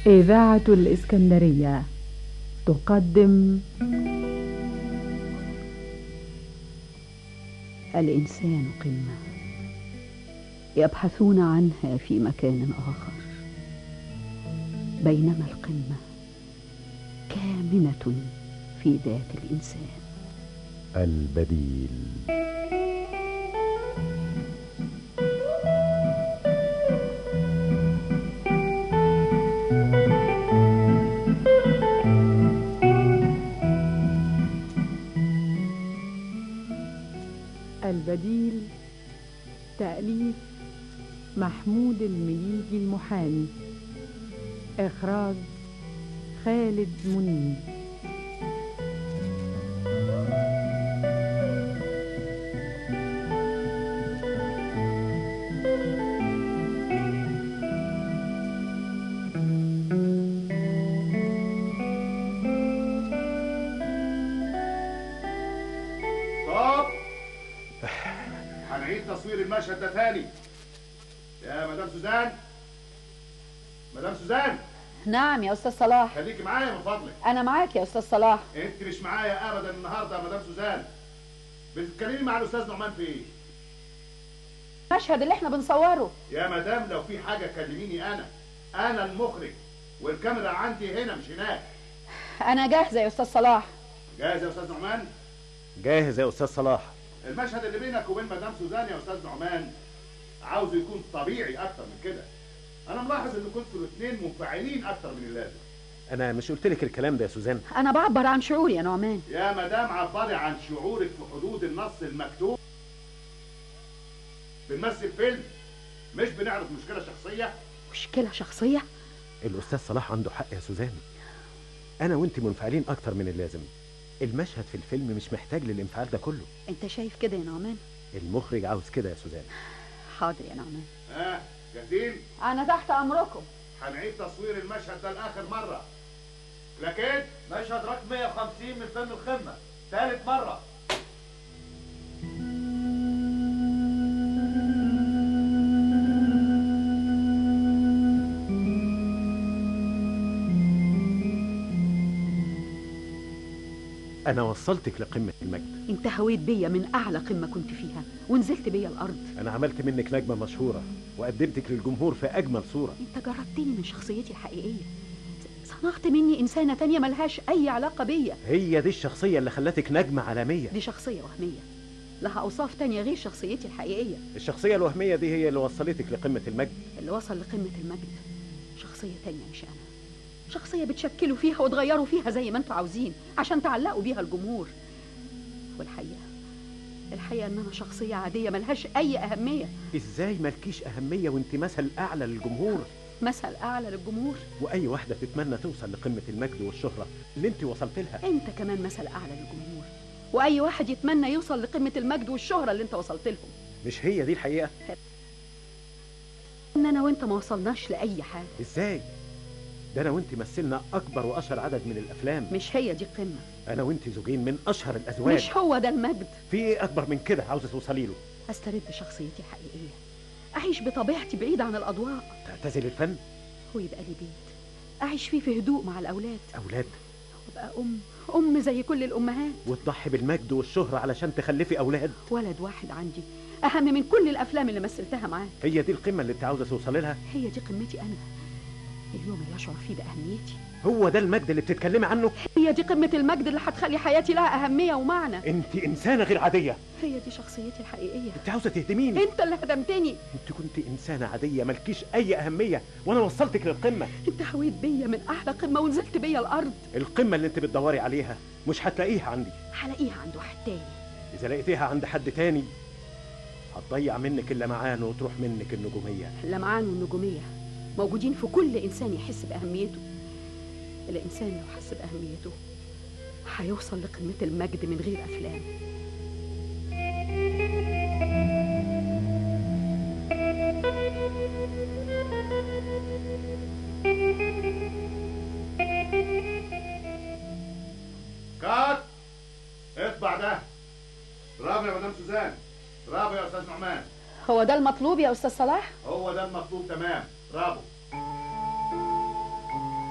إذاعة الإسكندرية تقدم الإنسان قمة يبحثون عنها في مكان آخر بينما القمة كامنة في ذات الإنسان البديل البديل تأليف محمود المليجي المحامي إخراج خالد منيب ستوب هنعيد تصوير المشهد ده تاني يا مدام سوزان مدام سوزان نعم يا أستاذ صلاح خليكي معايا من فضلك أنا معاك يا أستاذ صلاح انت مش معايا ابدا النهارده يا مدام سوزان بتتكلمي مع الاستاذ نعمان في ايه المشهد اللي احنا بنصوره يا مدام لو في حاجه كلميني انا انا المخرج والكاميرا عندي هنا مش هناك أنا جاهزة يا أستاذ صلاح جاهز يا استاذ نعمان جاهز يا أستاذ صلاح المشهد اللي بينك وبين مدام سوزان يا استاذ نعمان عاوز يكون طبيعي اكتر من كده انا ملاحظ ان كنتوا الاثنين منفعلين اكتر من اللازم أنا مش قلت لك الكلام ده يا سوزان أنا بعبر عن شعوري يا نعمان يا مدام عبري عن شعورك في حدود النص المكتوب بنمثل فيلم مش بنعرض مشكله شخصيه مشكلة شخصية الأستاذ صلاح عنده حق يا سوزان أنا وأنت منفعلين أكتر من اللازم المشهد في الفيلم مش محتاج للانفعال ده كله أنت شايف كده يا نعمان المخرج عاوز كده يا سوزان حاضر يا نعمان ها جاهزين أنا تحت أمركم هنعيد تصوير المشهد ده لاخر مره لكن مشهد رقم 150 من فيلم القمة ثالث مرة أنا وصلتك لقمة المجد أنت هويت بيا من أعلى قمة كنت فيها ونزلت بيا الأرض أنا عملت منك نجمة مشهورة وقدمتك للجمهور في أجمل صورة أنت جردتني من شخصيتي الحقيقية صنعت مني إنسانة تانية ملهاش أي علاقة بيا هي دي الشخصية اللي خلتك نجمة عالمية دي شخصية وهمية لها أوصاف تانية غير شخصيتي الحقيقية الشخصية الوهمية دي هي اللي وصلتك لقمة المجد اللي وصل لقمة المجد شخصية تانية مش أنا شخصية بتشكلوا فيها وتغيروا فيها زي ما انتوا عاوزين عشان تعلقوا بيها الجمهور والحقيقة الحقيقة ان انا شخصية عادية ملهاش اي اهمية إزاي مالكيش أهمية وأنت مثل أعلى للجمهور مثل اعلى للجمهور وأي واحدة تتمنى توصل لقمة المجد والشهرة اللي أنت وصلت لها انت كمان مثل اعلى للجمهور واي واحد يتمنى يوصل لقمة المجد والشهرة اللي انت وصلت لهم مش هي دي الحقيقة ان انا وانت ما وصلناش لاي حاجة إزاي ده أنا وأنت مثلنا أكبر وأشهر عدد من الأفلام مش هي دي قمة أنا وأنت زوجين من أشهر الأزواج مش هو ده المجد في إيه أكبر من كده عاوزة توصلي له استرد شخصيتي الحقيقية اعيش بطبيعتي بعيد عن الاضواء تعتزل الفن ويبقى لي بيت أعيش فيه في هدوء مع الأولاد أولاد وأبقى أم أم زي كل الأمهات وتضحي بالمجد والشهرة علشان تخلفي أولاد ولد واحد عندي أهم من كل الأفلام اللي مثلتها معاه هي دي القمة اللي أنت عاوزة توصلي لها هي دي قمتي أنا اليوم اللي أشعر فيه بأهميتي هو ده المجد اللي بتتكلمي عنه هي دي قمة المجد اللي هتخلي حياتي لها أهمية ومعنى أنت إنسانة غير عادية هي دي شخصيتي الحقيقية أنت عاوزة تهدميني أنت اللي هدمتني أنت كنت إنسانة عادية مالكيش أي أهمية وأنا وصلتك للقمة أنت هويت بيا من أعلى قمة ونزلت بيا الأرض القمة اللي أنت بتدوري عليها مش هتلاقيها عندي هلاقيها عند واحد تاني إذا لقيتيها عند حد تاني هتضيع منك اللمعان وتروح منك النجومية اللمعان والنجومية موجودين في كل إنسان يحس بأهميته الإنسان لو حس بأهميته هيوصل لقمة المجد من غير أفلام كات اطبع ده برافو يا مدام سوزان برافو يا استاذ نعمان هو ده المطلوب يا أستاذ صلاح؟ هو ده المطلوب تمام برافو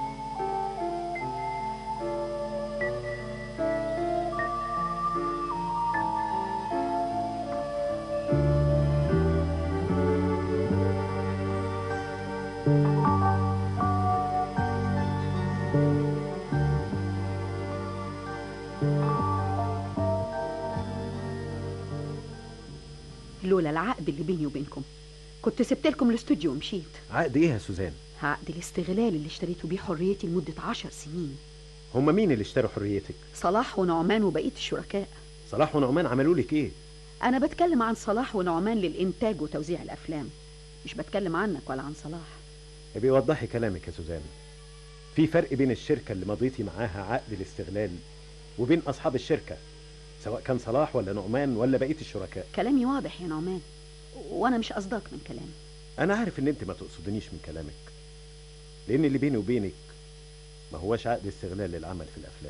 على العقد اللي بيني وبينكم كنت سبت لكم الاستوديو ومشيت عقد ايه يا سوزان عقد الاستغلال اللي اشتريته بيه حريتي لمدة عشر سنين هما مين اللي اشتروا حريتك صلاح ونعمان وبقية الشركاء صلاح ونعمان عملوا لك ايه أنا بتكلم عن صلاح ونعمان للإنتاج وتوزيع الأفلام مش بتكلم عنك ولا عن صلاح بيوضحي كلامك يا سوزان في فرق بين الشركة اللي مضيتي معاها عقد الاستغلال وبين أصحاب الشركة سواء كان صلاح ولا نعمان ولا بقية الشركاء كلامي واضح يا نعمان وأنا مش قصدك من كلامي أنا عارف إن أنت ما تقصدنيش من كلامك لأن اللي بيني وبينك ما هواش عقد استغلال للعمل في الأفلام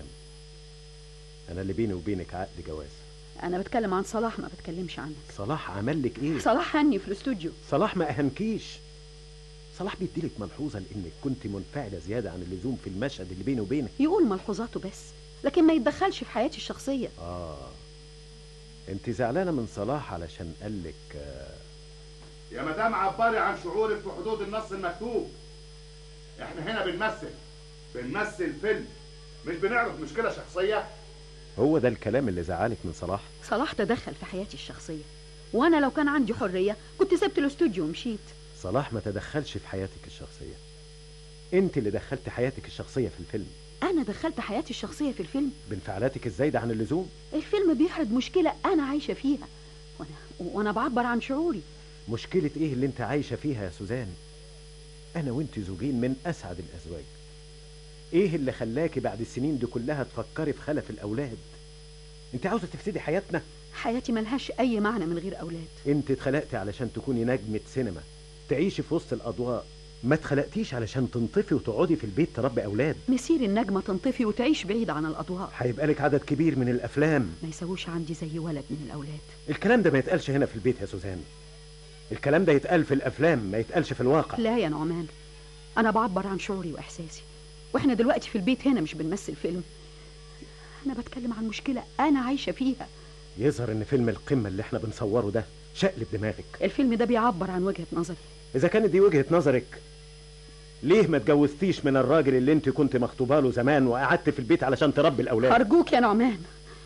أنا اللي بيني وبينك عقد جواز أنا بتكلم عن صلاح ما بتكلمش عنك صلاح عمل لك إيه؟ صلاح هني في الاستوديو صلاح ما أهنكيش صلاح بيديلك ملحوظة لأنك كنت منفعلة زيادة عن اللزوم في المشهد اللي بيني وبينك يقول ملحوظاته بس لكن ما يتدخلش في حياتي الشخصية آه أنت زعلانة من صلاح علشان قالك آه يا مدام عبري عن شعورك في حدود النص المكتوب احنا هنا بنمثل بنمثل فيلم مش بنعرض مشكلة شخصية هو ده الكلام اللي زعلك من صلاح صلاح تدخل في حياتي الشخصية وأنا لو كان عندي حرية كنت سبت الاستوديو ومشيت صلاح ما تدخلش في حياتك الشخصية انت اللي دخلت حياتك الشخصية في الفيلم أنا دخلت حياتي الشخصية في الفيلم بانفعالاتك الزايدة عن اللزوم الفيلم بيحرد مشكلة أنا عايشة فيها وأنا, وأنا بعبر عن شعوري مشكلة ايه اللي انت عايشة فيها يا سوزان انا وانت زوجين من اسعد الازواج ايه اللي خلاكي بعد السنين دي كلها تفكري في خلف الاولاد انت عاوزة تفسدي حياتنا حياتي ملهاش أي معنى من غير أولاد انت اتخلقتي علشان تكوني نجمة سينما تعيشي في وسط الاضواء ما اتخلقتيش علشان تنطفي وتقعدي في البيت تربي اولاد مسير النجمة تنطفي وتعيش بعيد عن الأضواء هيبقى لك عدد كبير من الافلام ما يسووش عندي زي ولد من الأولاد الكلام ده ما يتقالش هنا في البيت يا سوزان الكلام ده يتقال في الافلام ما يتقالش في الواقع لا يا نعمان أنا بعبر عن شعوري وإحساسي وإحنا دلوقتي في البيت هنا مش بنمثل فيلم أنا بتكلم عن مشكلة أنا عايشة فيها يظهر ان فيلم القمة اللي احنا بنصوره ده شقلب دماغك الفيلم ده بيعبر عن وجهة نظري اذا كانت دي وجهة نظرك ليه ما اتجوزتيش من الراجل اللي انت كنت مخطوبه له زمان وقعدت في البيت علشان تربي الاولاد أرجوك يا نعمان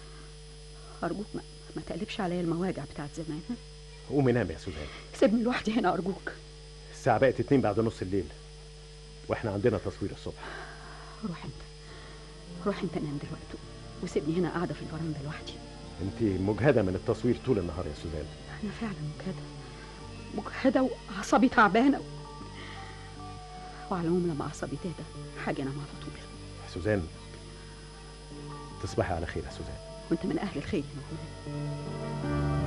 أرجوك ما, ما تقلبش عليا المواجع بتاعت زمان قومي نام يا سوزان سيبني لوحدي هنا أرجوك الساعة بقت اتنين بعد نص الليل واحنا عندنا تصوير الصبح روح أنت روح أنت نام دلوقتي وسيبني هنا قاعدة في الفرندا لوحدي انت مجهدة من التصوير طول النهار يا سوزان أنا فعلا مجهدة مجهدة وأعصابي تعبانة و... وعلى العموم لما أعصابي تهدى حاجة أنام على طول سوزان تصبحي على خير يا سوزان وأنت من أهل الخير يا نعمان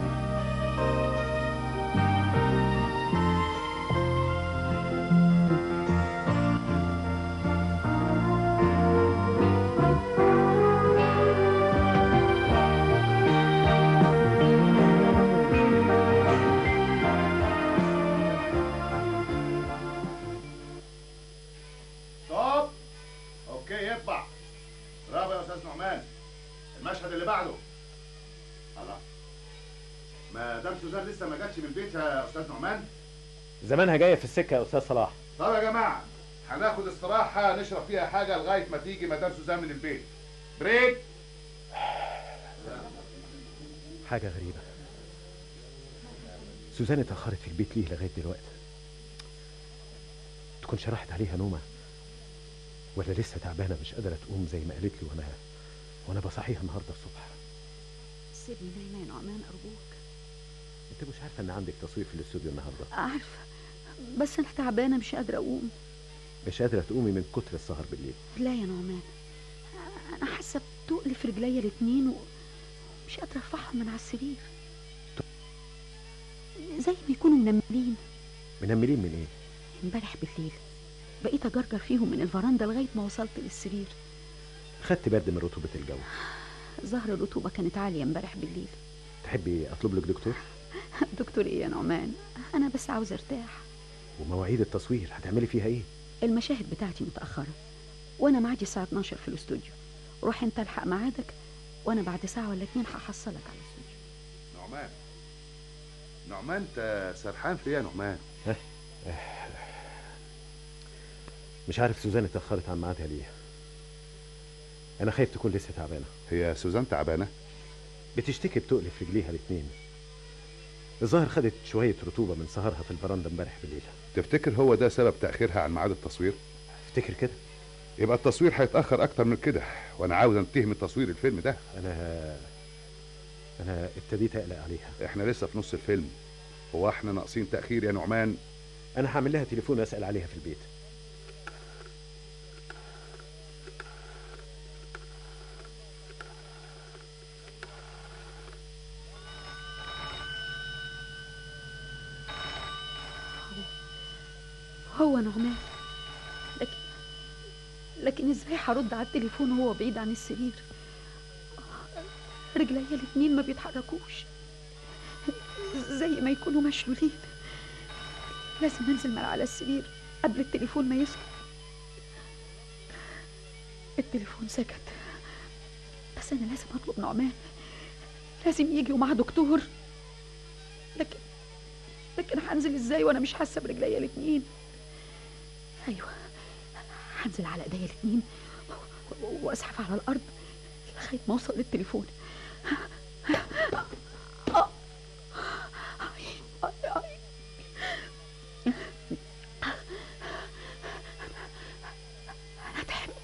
ستوب اوكي يطبع برافو يا استاذ نعمان المشهد اللي بعده الله مدام سوزان لسه ما جاتش من البيت يا استاذ نعمان زمانها جاية في السكة يا استاذ صلاح طب يا جماعه هناخد استراحه نشرب فيها حاجه لغايه ما تيجي مدام سوزان من البيت بريك حاجة غريبة سوزان اتأخرت في البيت ليه لغاية دلوقتي تكونش راحت عليها نومة ولا لسه تعبانة مش قادرة تقوم زي ما قالت لي وانا وانا بصحيها النهاردة الصبح سيبني نايمة يا نعمان أرجوك انت مش عارفة ان عندك تصوير في الاستوديو النهاردة عارفة بس أنا تعبانة مش قادرة أقوم مش قادرة تقومي من كتر السهر بالليل لا يا نعمان أنا حاسة بتقل في رجليا الاتنين ومش قادرة أرفعهم من على السرير زي ما يكونوا منملين منملين من ايه امبارح بالليل بقيت أجرجر فيهم من الفرندا لغاية ما وصلت للسرير خدت برد من رطوبة الجو ظهر الرطوبة كانت عالية امبارح بالليل تحبي اطلب لك دكتور دكتور ايه يا نعمان أنا بس عاوزة أرتاح ومواعيد التصوير هتعملي فيها ايه المشاهد بتاعتي متأخرة وأنا معادي الساعة 12 في الاستوديو روح أنت الحق ميعادك وأنا بعد ساعة ولا اتنين هحصلك على الاستوديو نعمان نعمان انت سرحان في ايه يا نعمان مش عارف سوزان اتأخرت عن ميعادها ليه انا خايف تكون لسه تعبانة هي سوزان تعبانه بتشتكي بتقل في رجليها الاتنين الظاهر خدت شويه رطوبه من سهرها في البرندة امبارح بالليل تفتكر هو ده سبب تاخيرها عن ميعاد التصوير افتكر كده يبقى التصوير هيتاخر اكتر من كده وانا عاوز انتهي من تصوير الفيلم ده انا انا ابتديت اقلق عليها احنا لسه في نص الفيلم هو احنا ناقصين تاخير يا نعمان انا هعمل لها تليفون اسال عليها في البيت هو نعمان لكن لكن ازاي هرد على التليفون وهو بعيد عن السرير رجليا الاتنين ما بيتحركوش زي ما يكونوا مشلولين لازم انزل من على السرير قبل التليفون ما يسكت التليفون سكت بس انا لازم اطلب نعمان لازم يجي ومعاه دكتور لكن لكن هنزل ازاي وانا مش حاسه برجليا الاتنين ايوه هنزل على ايديا الاتنين و- و- واسحب على الارض لغايه ما اوصل للتليفون انا تعبت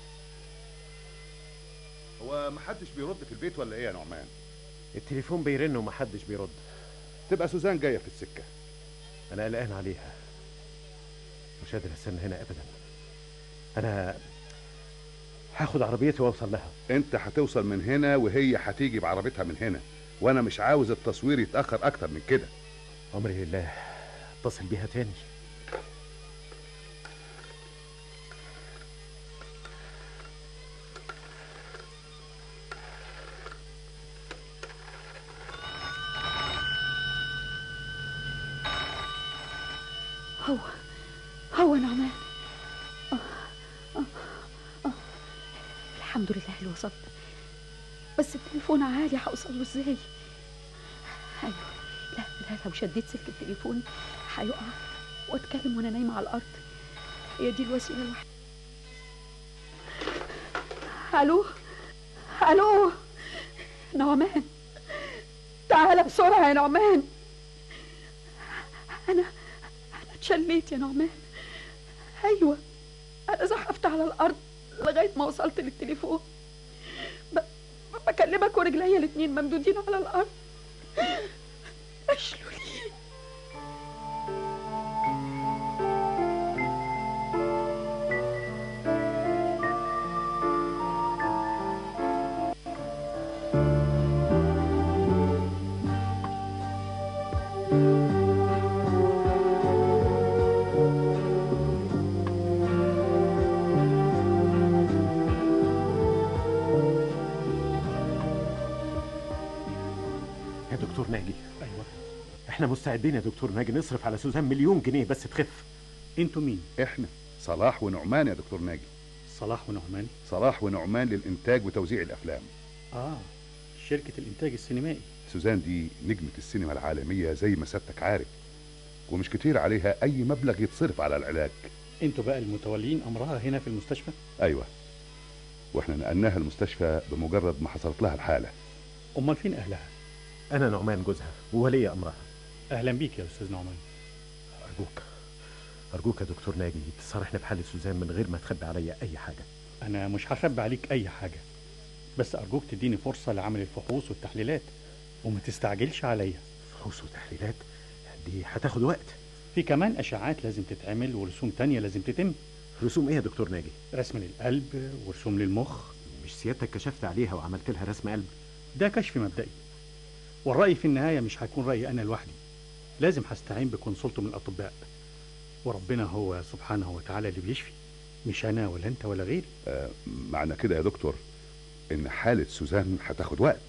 هو محدش بيرد في البيت ولا ايه يا نعمان التليفون بيرن ومحدش بيرد تبقى سوزان جايه في السكه انا قلقان عليها مش قادر استنى هنا ابدا انا هاخد عربيتي واوصل لها انت هتوصل من هنا وهي هتيجي بعربيتها من هنا وانا مش عاوز التصوير يتاخر اكتر من كده امري لله اتصل بيها تاني هو هو نعمان آه، آه، آه. الحمد لله اللي وصلت بس التليفون عالي هوصل له ازاي ايوه لا لا لو شديت سلك التليفون هيقع واتكلم وانا نايمه على الارض هي دي الوسيله الوحيده الو الو نعمان تعال بسرعه يا نعمان انا انا اتشليت يا نعمان ايوه انا زحفت على الارض لغايه ما وصلت للتليفون ب... بكلمك ورجليا الاتنين ممدودين على الارض مشلولين يا دكتور ناجي ايوه احنا مستعدين يا دكتور ناجي نصرف على سوزان مليون جنيه بس تخف انتوا مين احنا صلاح ونعمان يا دكتور ناجي صلاح ونعمان صلاح ونعمان للانتاج وتوزيع الافلام اه شركه الانتاج السينمائي سوزان دي نجمة السينما العالمية زي ما سيادتك عارف ومش كتير عليها أي مبلغ يتصرف على العلاج انتوا بقى المتولين امرها هنا في المستشفى أيوة وإحنا نقلناها المستشفى بمجرد ما حصلت لها الحالة امال فين اهلها انا نعمان جوزها وولي امرها اهلا بيك يا استاذ نعمان ارجوك ارجوك يا دكتور ناجي تصارحني بحال سوزان من غير ما تخبي عليا اي حاجه انا مش هخبي عليك اي حاجه بس ارجوك تديني فرصه لعمل الفحوص والتحليلات وما تستعجلش عليا فحوص وتحليلات دي هتاخد وقت في كمان اشعاعات لازم تتعمل ورسوم تانية لازم تتم رسوم ايه يا دكتور ناجي رسم للقلب ورسوم للمخ مش سيادتك كشفت عليها وعملت لها رسم قلب ده كشف مبدئي والرأي في النهاية مش هيكون رأيي أنا لوحدي لازم هستعين بكونسلت من الأطباء وربنا هو سبحانه وتعالى اللي بيشفي مش أنا ولا أنت ولا غيري آه معنى كده يا دكتور إن حالة سوزان هتاخد وقت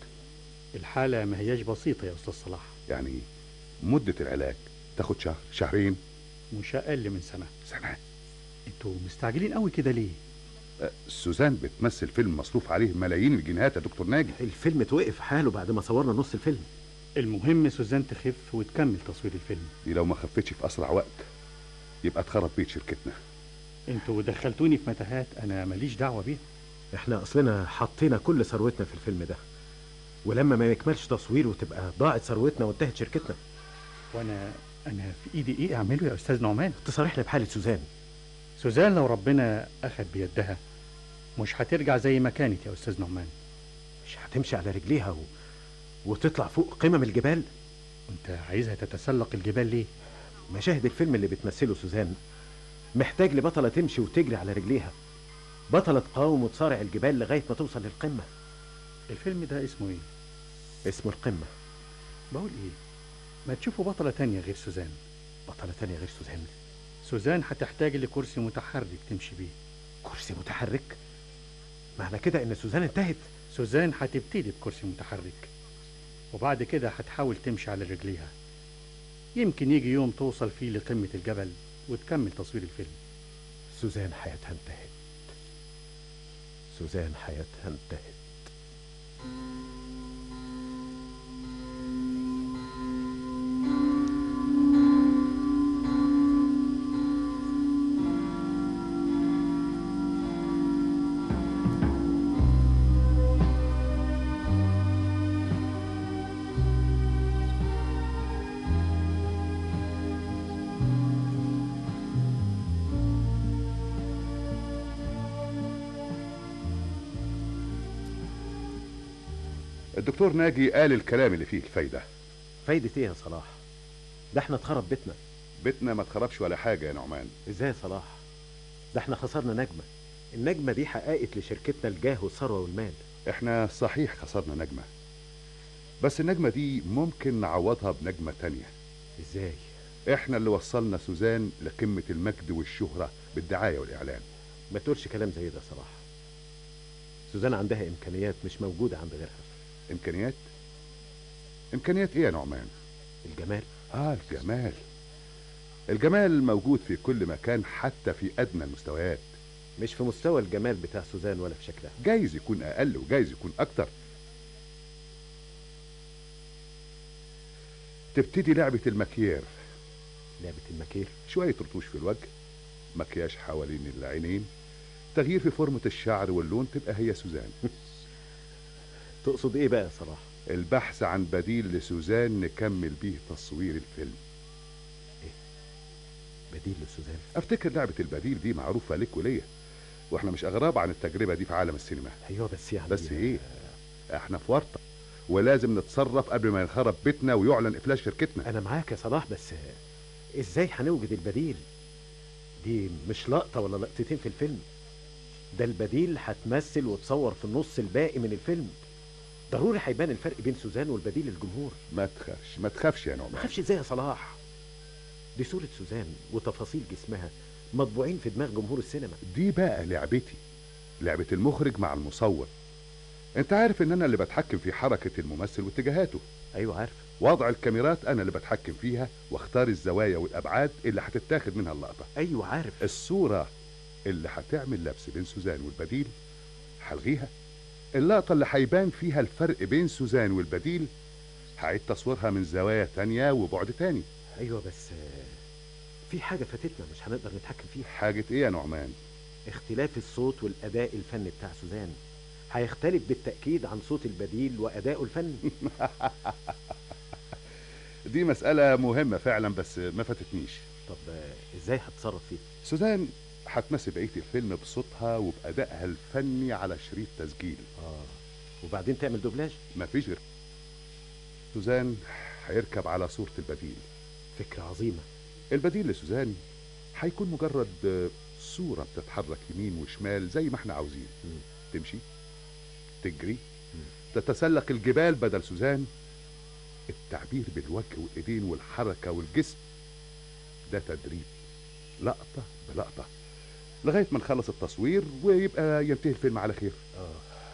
الحالة ما هياش بسيطة يا أستاذ صلاح يعني مدة العلاج تاخد شهر شهرين مش أقل من سنة سنة انتوا مستعجلين قوي كده ليه؟ آه سوزان بتمثل فيلم مصروف عليه ملايين الجنيهات يا دكتور ناجي الفيلم توقف حاله بعد ما صورنا نص الفيلم المهم سوزان تخف وتكمل تصوير الفيلم دي لو ما خفتش في أسرع وقت يبقى اتخرب بيت شركتنا انتوا دخلتوني في متاهات أنا ماليش دعوة بيها احنا اصلنا حطينا كل ثروتنا في الفيلم ده ولما ما يكملش تصويره وتبقى ضاعت ثروتنا وانتهت شركتنا وانا انا في ايدي ايه اعمله يا استاذ نعمان تصارحنا بحالة سوزان سوزان لو ربنا اخذ بيدها مش هترجع زي ما كانت يا استاذ نعمان مش هتمشي على رجليها و... وتطلع فوق قمم الجبال انت عايزها تتسلق الجبال ليه مشاهد الفيلم اللي بتمثله سوزان محتاج لبطلة تمشي وتجري على رجليها بطلة تقاوم وتصارع الجبال لغاية ما توصل للقمة الفيلم ده اسمه ايه اسمه القمة بقول ايه ما تشوفوا بطلة تانية غير سوزان بطلة تانية غير سوزان سوزان هتحتاج لكرسي متحرك تمشي بيه كرسي متحرك معنى كده ان سوزان انتهت سوزان هتبتدي بكرسي متحرك وبعد كده هتحاول تمشي على رجليها يمكن يجي يوم توصل فيه لقمة الجبل وتكمل تصوير الفيلم سوزان حياتها انتهت سوزان حياتها انتهت الدكتور ناجي قال الكلام اللي فيه الفايدة فايدة ايه يا صلاح ده احنا اتخرب بيتنا بيتنا ما تخربش ولا حاجة يا نعمان ازاي يا صلاح ده احنا خسرنا نجمة النجمة دي حققت لشركتنا الجاه والثروة والمال احنا صحيح خسرنا نجمة بس النجمة دي ممكن نعوضها بنجمة تانية ازاي احنا اللي وصلنا سوزان لقمة المجد والشهرة بالدعاية والإعلان ما تقولش كلام زي ده يا صلاح سوزان عندها امكانيات مش موجودة عند غيرها إمكانيات إمكانيات إيه يا نعمان الجمال آه الجمال الجمال موجود في كل مكان حتى في أدنى المستويات مش في مستوى الجمال بتاع سوزان ولا في شكلها جايز يكون أقل وجايز يكون أكتر تبتدي لعبة المكيار لعبة المكير شوية رطوش في الوجه مكياج حوالين العينين تغيير في فورمة الشعر واللون تبقى هي سوزان تقصد ايه بقى يا صلاح البحث عن بديل لسوزان نكمل بيه تصوير الفيلم بديل لسوزان افتكر لعبة البديل دي معروفة لك وليا واحنا مش اغراب عن التجربة دي في عالم السينما ايوه بس يعني بس ايه احنا في ورطة ولازم نتصرف قبل ما ينخرب بيتنا ويعلن افلاس شركتنا انا معاك يا صلاح بس ازاي هنوجد البديل دي مش لقطة ولا لقطتين في الفيلم ده البديل هتمثل وتصور في النص الباقي من الفيلم ضروري هيبان الفرق بين سوزان والبديل للجمهور ما تخافش ما تخافش يا ما نعمان خافش ازاي يا صلاح دي صورة سوزان وتفاصيل جسمها مطبوعين في دماغ جمهور السينما دي بقى لعبتي لعبة المخرج مع المصور انت عارف ان انا اللي بتحكم في حركة الممثل واتجاهاته ايوه عارف وضع الكاميرات انا اللي بتحكم فيها واختار الزوايا والابعاد اللي هتتاخد منها اللقطة ايوه عارف الصورة اللي هتعمل لبس بين سوزان والبديل هلغيها اللقطة اللي هيبان فيها الفرق بين سوزان والبديل هعيد تصويرها من زوايا تانية وبعد تاني ايوه بس آه، في حاجة فاتتنا مش هنقدر نتحكم فيها حاجة ايه يا نعمان اختلاف الصوت والاداء الفني بتاع سوزان هيختلف بالتأكيد عن صوت البديل وأدائه الفني دي مسألة مهمة فعلا بس ما فاتتنيش طب آه، ازاي هتصرف فيه سوزان هتمثل بقية الفيلم بصوتها وبأدائها الفني على شريط تسجيل اه وبعدين تعمل دوبلاج مفيش غير سوزان هيركب على صورة البديل فكرة عظيمة البديل لسوزان هيكون مجرد آه، صورة بتتحرك يمين وشمال زي ما احنا عاوزين مم. تمشي تجري مم. تتسلق الجبال بدل سوزان التعبير بالوجه والايدين والحركة والجسم ده تدريب لقطة بلقطة لغاية ما نخلص التصوير ويبقى ينتهي الفيلم على خير اه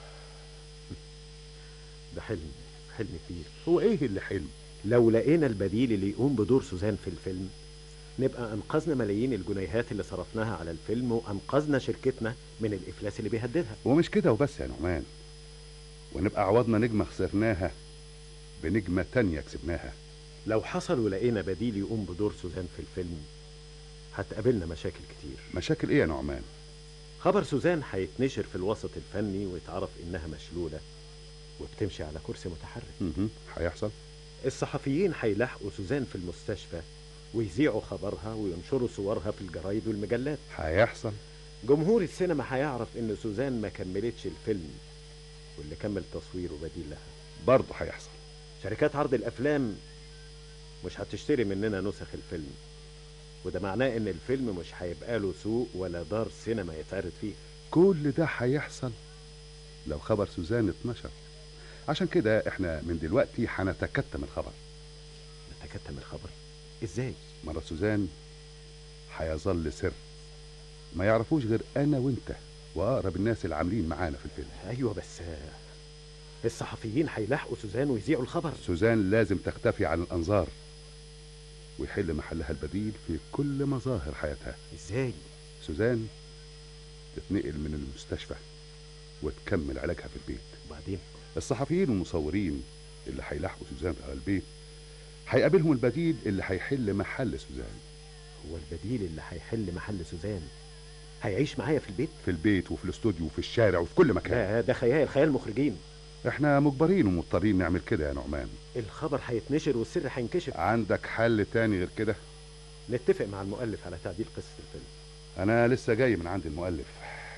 ده حلم حلم كبير هو ايه اللي حلم لو لقينا البديل اللي يقوم بدور سوزان في الفيلم نبقى أنقذنا ملايين الجنيهات اللي صرفناها على الفيلم وأنقذنا شركتنا من الإفلاس اللي بيهددها ومش كده وبس يا نعمان ونبقى عوضنا نجمة خسرناها بنجمة تانية كسبناها لو حصل ولقينا بديل يقوم بدور سوزان في الفيلم هتقابلنا مشاكل كتير مشاكل ايه يا نعمان خبر سوزان هيتنشر في الوسط الفني ويتعرف إنها مشلولة وبتمشي على كرسي متحرك مهم. هيحصل الصحفيين هيلاحقوا سوزان في المستشفى ويذيعوا خبرها وينشروا صورها في الجرايد والمجلات هيحصل جمهور السينما هيعرف ان سوزان ما كملتش الفيلم واللي كمل تصويره بديل لها برضه هيحصل شركات عرض الافلام مش هتشتري مننا نسخ الفيلم وده معناه ان الفيلم مش هيبقى له سوق ولا دار سينما يتعرض فيه كل ده هيحصل لو خبر سوزان اتنشر عشان كده احنا من دلوقتي هنتكتم الخبر نتكتم الخبر ازاي مرة سوزان هيظل سر ما يعرفوش غير انا وانت واقرب الناس اللي عاملين معانا في الفيلم ايوه بس آه، الصحفيين هيلاحقوا سوزان ويذيعوا الخبر سوزان لازم تختفي عن الانظار ويحل محلها البديل في كل مظاهر حياتها ازاي سوزان تتنقل من المستشفى وتكمل علاجها في البيت وبعدين الصحفيين والمصورين اللي هيلاحقوا سوزان على البيت هيقابلهم البديل اللي هيحل محل سوزان هو البديل اللي هيحل محل سوزان هيعيش معايا في البيت في البيت وفي الاستوديو وفي الشارع وفي كل مكان لا ده خيال خيال مخرجين احنا مجبرين ومضطرين نعمل كده يا نعمان الخبر هيتنشر والسر هينكشف عندك حل تاني غير كده نتفق مع المؤلف على تعديل قصة الفيلم انا لسه جاي من عند المؤلف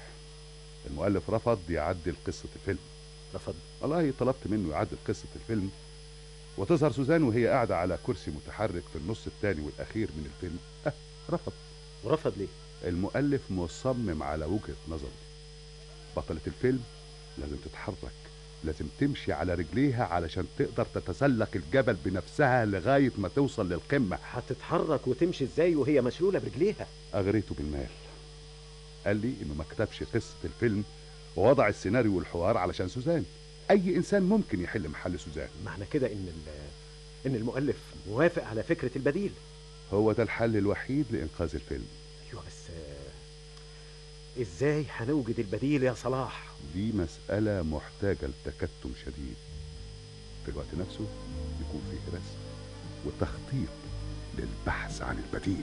المؤلف رفض يعدل قصة الفيلم رفض والله طلبت منه يعدل قصة الفيلم وتظهر سوزان وهي قاعدة على كرسي متحرك في النص الثاني والأخير من الفيلم أه رفض ورفض ليه المؤلف مصمم على وجهة نظره بطلة الفيلم لازم تتحرك لازم تمشي على رجليها علشان تقدر تتسلق الجبل بنفسها لغاية ما توصل للقمة هتتحرك وتمشي ازاي وهي مشلولة برجليها أغريته بالمال قال لي إنه ما كتبش قصة الفيلم ووضع السيناريو والحوار علشان سوزان أي إنسان ممكن يحل محل سوزان معنى كده ان ال- ان المؤلف موافق على فكرة البديل هو ده الحل الوحيد لإنقاذ الفيلم ايوه بس آه، ازاي هنوجد البديل يا صلاح دي مسألة محتاجة لتكتم شديد في الوقت نفسه يكون فيه رسم وتخطيط للبحث عن البديل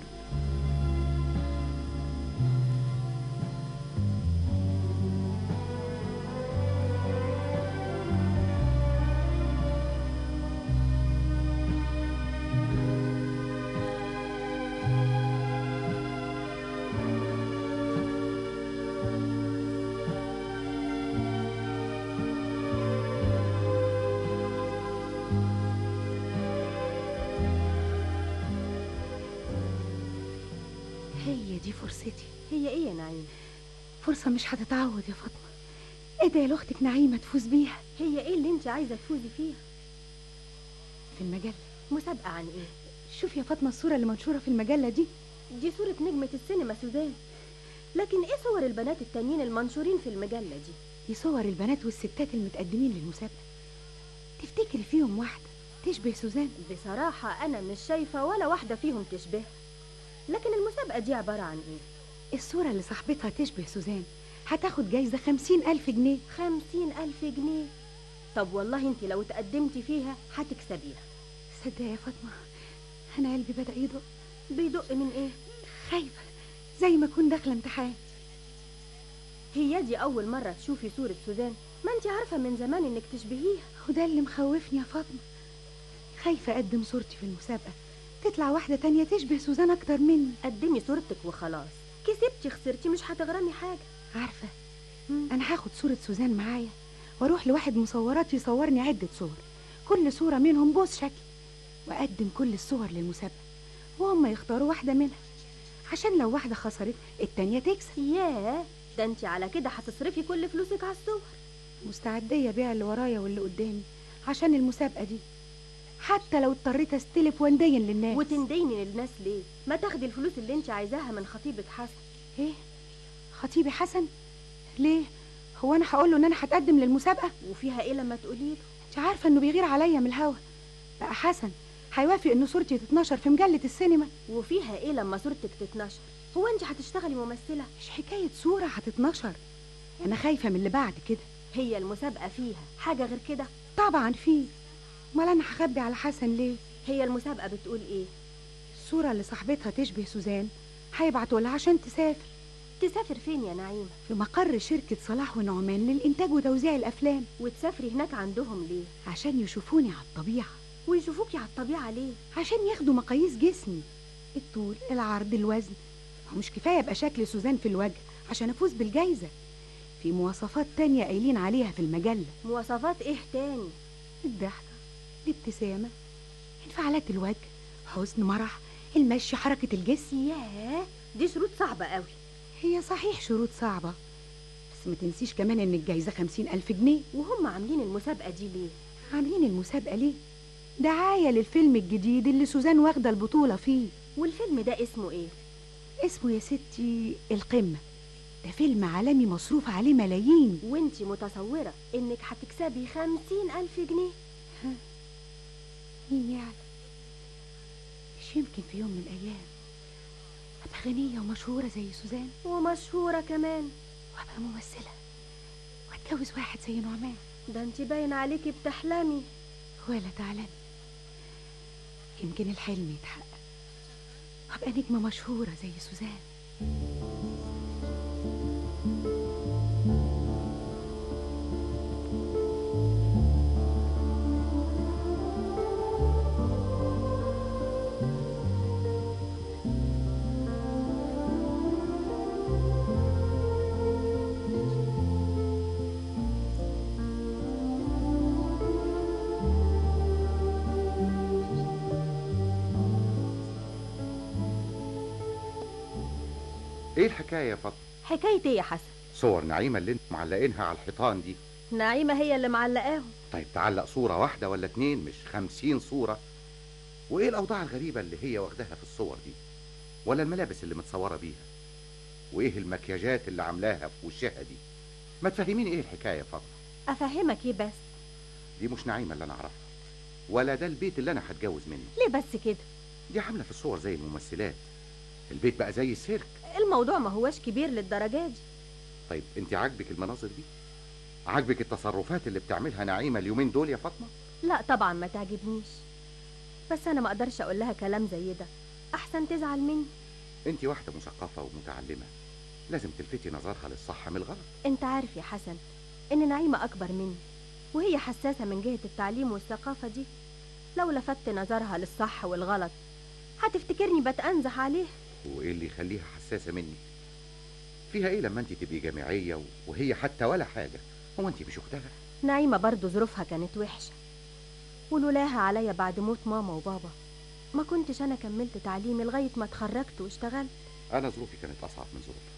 هي دي فرصتي هي ايه يا نعيم فرصة مش هتتعوض يا فاطمة ادعي لاختك نعيمة تفوز بيها هي ايه اللي انت عايزه تفوزي فيها في المجلة مسابقه عن ايه شوف يا فاطمة الصورة اللي منشورة في المجلة دي دي صوره نجمه السينما سوزان لكن ايه صور البنات التانيين المنشورين في المجله دي دي صور البنات والستات المتقدمين للمسابقة تفتكري فيهم واحدة تشبه سوزان بصراحه انا مش شايفه ولا واحده فيهم تشبهها لكن المسابقه دي عباره عن ايه الصورة اللي صاحبتها تشبه سوزان هتاخد جايزة خمسين ألف جنيه خمسين ألف جنيه طب والله انت لو تقدمتي فيها هتكسبيها صدق يا فاطمة أنا قلبي بدأ يدق بيدق من ايه خايفة زي ما أكون داخلة امتحان هي دي اول مره تشوفي صوره سوزان ما انت عارفه من زمان انك تشبهيها وده اللي مخوفني يا فاطمة خايفة أقدم صورتي في المسابقة تطلع واحدة تانية تشبه سوزان أكتر مني قدمي صورتك وخلاص كسبتي خسرتي مش هتغرمي حاجه عارفة أنا هاخد صورة سوزان معايا وأروح لواحد مصورات يصورني عدة صور كل صورة منهم بوس شكل وأقدم كل الصور للمسابقة وهم يختاروا واحدة منها عشان لو واحدة خسرت التانية تكسب ياه ده انت على كده هتصرفي كل فلوسك على الصور مستعدية أبيع اللي ورايا واللي قدامي عشان المسابقة دي حتى لو اضطريت استلف واندين للناس وتنديني للناس ليه ما تاخدي الفلوس اللي انت عايزاها من خطيبك حسن ايه خطيبي حسن ليه هو انا هقول له ان انا هتقدم للمسابقه وفيها ايه لما تقولي له انت عارفه انه بيغير عليا من الهوا بقى حسن هيوافق ان صورتي تتنشر في مجله السينما وفيها ايه لما صورتك تتنشر هو انت هتشتغلي ممثله مش حكايه صوره هتتنشر انا خايفه من اللي بعد كده هي المسابقه فيها حاجه غير كده طبعا في امال انا هخبي على حسن ليه هي المسابقه بتقول ايه الصوره اللي صاحبتها تشبه سوزان هيبعتوا لها عشان تسافر تسافر فين يا نعيمه في مقر شركه صلاح ونعمان للانتاج وتوزيع الافلام وتسافري هناك عندهم ليه عشان يشوفوني على الطبيعه ويشوفوكي على الطبيعة ليه عشان ياخدوا مقاييس جسمي الطول العرض الوزن هو مش كفاية ابقى شكل سوزان في الوجه عشان افوز بالجايزة في مواصفات تانية قايلين عليها في المجلة مواصفات ايه تاني الضحكة الابتسامة انفعالات الوجه حسن مرح المشي حركة الجسم ياه دي شروط صعبة قوي هي صحيح شروط صعبة بس ما تنسيش كمان ان الجايزة خمسين ألف جنيه وهم عاملين المسابقة دي ليه عاملين المسابقة ليه دعاية للفيلم الجديد اللي سوزان واخدة البطولة فيه والفيلم ده اسمه ايه اسمه يا ستي القمة ده فيلم عالمي مصروف عليه ملايين وانتي متصورة انك هتكسبي خمسين ألف جنيه مين يعلم مش يمكن في يوم من الأيام أبقى غنية ومشهورة زي سوزان ومشهورة كمان وأبقى ممثلة وأتجوز واحد زي نعمان ده انتي باين عليكي بتحلمي ولا تعلمي يمكن الحلم يتحقق أبقى نجمة مشهورة زي سوزان ايه الحكايه يا فاطمه حكاية ايه يا حسن صور نعيمه اللي انتوا معلقينها على الحيطان دي نعيمة هي اللي معلقاهم طيب تعلق صوره واحده ولا اتنين مش خمسين صوره وايه الاوضاع الغريبه اللي هي واخداها في الصور دي ولا الملابس اللي متصوره بيها وايه المكياجات اللي عاملاها في وشها دي ما تفهميني ايه الحكايه يا فاطمه افهمك ايه بس دي مش نعيمه اللي انا اعرفها ولا ده البيت اللي انا هتجوز منه ليه بس كده دي عامله في الصور زي الممثلات البيت بقى زي السيرك الموضوع ما هوش كبير للدرجة دي طيب انت عاجبك المناظر دي عاجبك التصرفات اللي بتعملها نعيمه اليومين دول يا فاطمه لا طبعا ما تعجبنيش بس انا ما اقدرش اقول لها كلام زي ده احسن تزعل مني انت واحده مثقفه ومتعلمه لازم تلفتي نظرها للصح من الغلط انت عارف يا حسن ان نعيمة اكبر مني وهي حساسة من جهة التعليم والثقافة دي لو لفت نظرها للصح والغلط هتفتكرني بتأنزح عليه وايه اللي يخليها حساسه مني فيها ايه لما انت تبقي جامعيه وهي حتى ولا حاجه هو انت مش اختها نعيمة برضو ظروفها كانت وحشة ولولاها عليا بعد موت ماما وبابا ما كنتش انا كملت تعليمي لغاية ما اتخرجت واشتغلت انا ظروفي كانت اصعب من ظروفها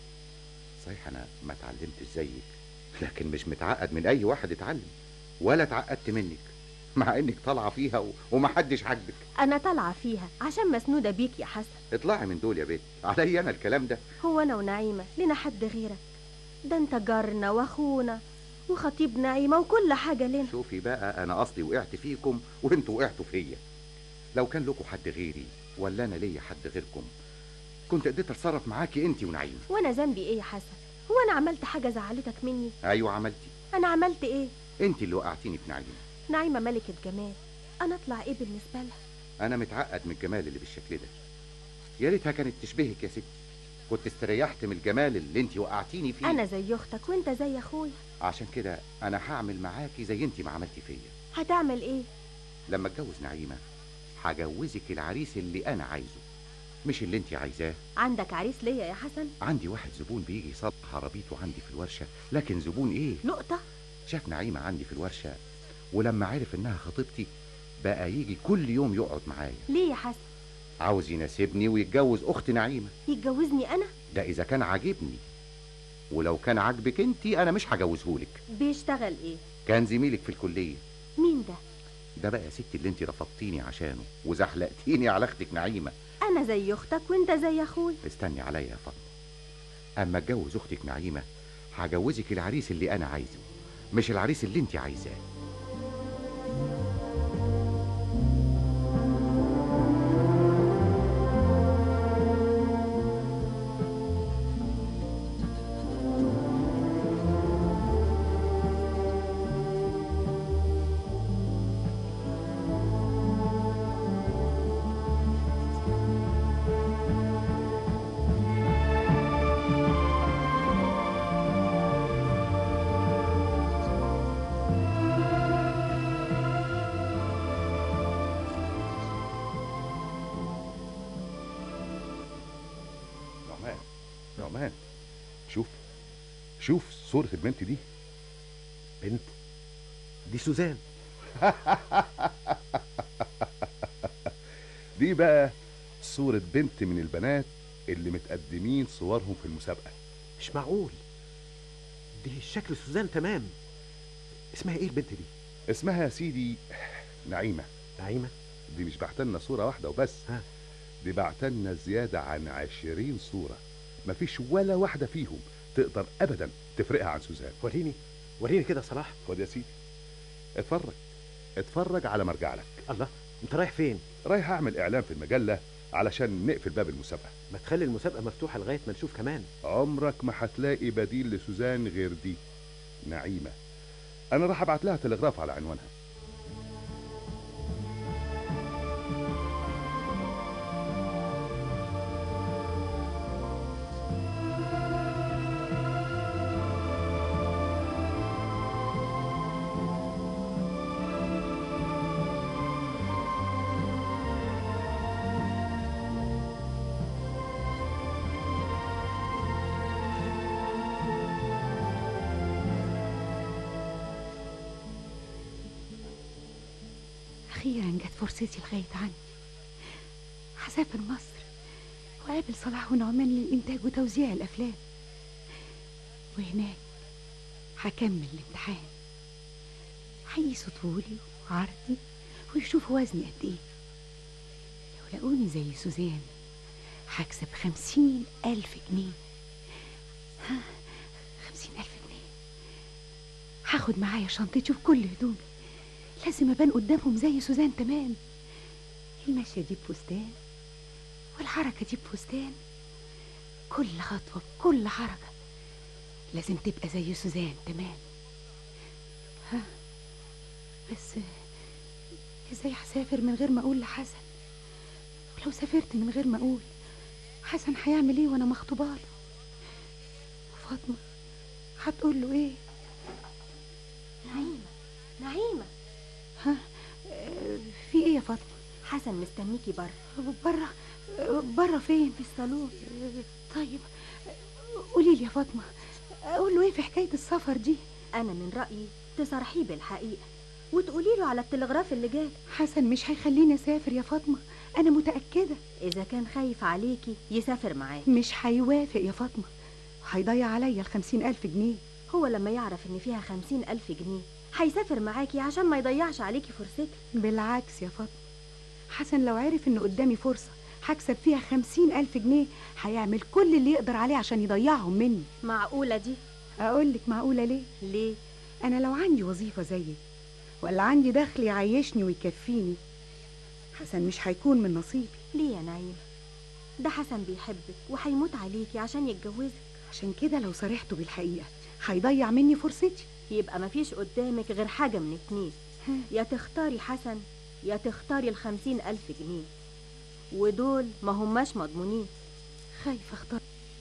صحيح انا ما اتعلمتش زيك لكن مش متعقد من اي واحد اتعلم ولا اتعقدت منك مع انك طالعه فيها و... ومحدش عاجبك انا طالعة فيها عشان مسنودة بيك يا حسن اطلعي من دول يا بنت علي انا الكلام ده هو انا ونعيمة لنا حد غيرك ده انت جارنا واخونا وخطيب نعيمة وكل حاجة لنا شوفي بقى انا اصلي وقعت فيكم وانتوا وقعتوا فيا لو كان لكم حد غيري ولا انا ليا حد غيركم كنت قدرت اتصرف معاكي انت ونعيمه وانا ذنبي ايه يا حسن هو انا عملت حاجة زعلتك مني ايوه عملتي انا عملت ايه انت اللي وقعتيني في نعيمه نعيمة ملكة جمال انا اطلع ايه بالنسبة لها انا متعقد من الجمال اللي بالشكل ده يا ريتها كانت تشبهك يا ستي كنت استريحت من الجمال اللي انت وقعتيني فيه انا زي اختك وانت زي اخويا عشان كده انا هعمل معاكي زي انت ما عملتي فيا هتعمل ايه لما اتجوز نعيمه هجوزك العريس اللي انا عايزه مش اللي انت عايزاه عندك عريس ليا يا حسن عندي واحد زبون بيجي يصلح عربيته عندي في الورشه لكن زبون ايه لقطة شاف نعيمه عندي في الورشه ولما عرف انها خطيبتي بقى يجي كل يوم يقعد معايا ليه يا حسن عاوز يناسبني ويتجوز اخت نعيمه يتجوزني انا ده اذا كان عاجبني ولو كان عاجبك انت انا مش هجوزهولك بيشتغل ايه كان زميلك في الكليه مين ده ده بقى يا ستي اللي انت رفضتيني عشانه وزحلقتيني على اختك نعيمه انا زي اختك وانت زي اخويا استني عليا يا فاطمه اما اتجوز اختك نعيمه هجوزك العريس اللي انا عايزه مش العريس اللي انت عايزاه شوف صورة البنت دي بنت دي سوزان دي بقى صورة بنت من البنات اللي متقدمين صورهم في المسابقة مش معقول دي شكل سوزان تمام اسمها ايه البنت دي اسمها يا سيدي نعيمة نعيمة دي مش بعتلنا صورة واحدة وبس ها. دي بعتلنا زيادة عن عشرين صورة مفيش ولا واحدة فيهم تقدر أبدا تفرقها عن سوزان وريني وريني كده يا صلاح خد يا سيدي اتفرج اتفرج على مرجع لك الله انت رايح فين رايح اعمل اعلان في المجلة علشان نقفل باب المسابقة ما تخلي المسابقة مفتوحة لغاية ما نشوف كمان عمرك ما هتلاقي بديل لسوزان غير دي نعيمة انا راح ابعت لها تلغراف على عنوانها أخيرا جت فرصتي لغاية عندي هسافر مصر وقابل صلاح ونعمان للإنتاج وتوزيع الأفلام وهناك هكمل الامتحان هيقيسوا طولي وعرضي ويشوفوا وزني قد إيه لو لقوني زي سوزان هكسب خمسين ألف جنيه ها خمسين ألف جنيه هاخد معايا شنطتي وكل هدومي لازم ابان قدامهم زي سوزان تمام المشية دي بفستان والحركة دي بفستان كل خطوة بكل حركة لازم تبقى زي سوزان تمام ها بس ازاي هسافر من غير ما اقول لحسن ولو سافرت من غير ما اقول حسن هيعمل ايه وانا مخطوبه له وفاطمه هتقول له ايه نعيمة نعيمة ها آه، في ايه يا فاطمه حسن مستنيكي بره بره بره فين في الصالون طيب قولي لي يا فاطمه اقول له ايه في حكايه السفر دي أنا من رأيي تصارحيه بالحقيقة وتقولي له على التلغراف اللي جالك حسن مش هيخليني اسافر يا فاطمه انا متاكده إذا كان خايف عليكي يسافر معاك مش هيوافق يا فاطمه هيضيع عليا الخمسين ألف جنيه هو لما يعرف إن فيها خمسين ألف جنيه هيسافر معاكي عشان ما يضيعش عليكي فرصتك بالعكس يا فاطمه حسن لو عرف ان قدامي فرصه هكسب فيها خمسين ألف جنيه هيعمل كل اللي يقدر عليه عشان يضيعهم مني معقولة دي أقول لك معقولة ليه؟ ليه؟ أنا لو عندي وظيفة زيك ولا عندي دخل يعيشني ويكفيني حسن مش هيكون من نصيبي ليه يا نعيمة ده حسن بيحبك وهيموت عليكي عشان يتجوزك عشان كده لو صرحته بالحقيقة هيضيع مني فرصتي يبقى مفيش قدامك غير حاجة من اتنين ها. يا تختاري حسن يا تختاري الخمسين ألف جنيه ودول ما هماش مضمونين خايفة اختار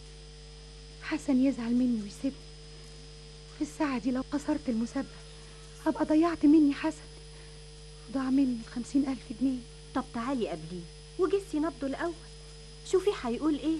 حسن يزعل مني ويسيبني في الساعة دي لو خسرت المسابقة هبقى ضيعت مني حسن ضاع مني الخمسين ألف جنيه طب تعالي قبليه وجسي نبضه الأول شوفي هيقول ايه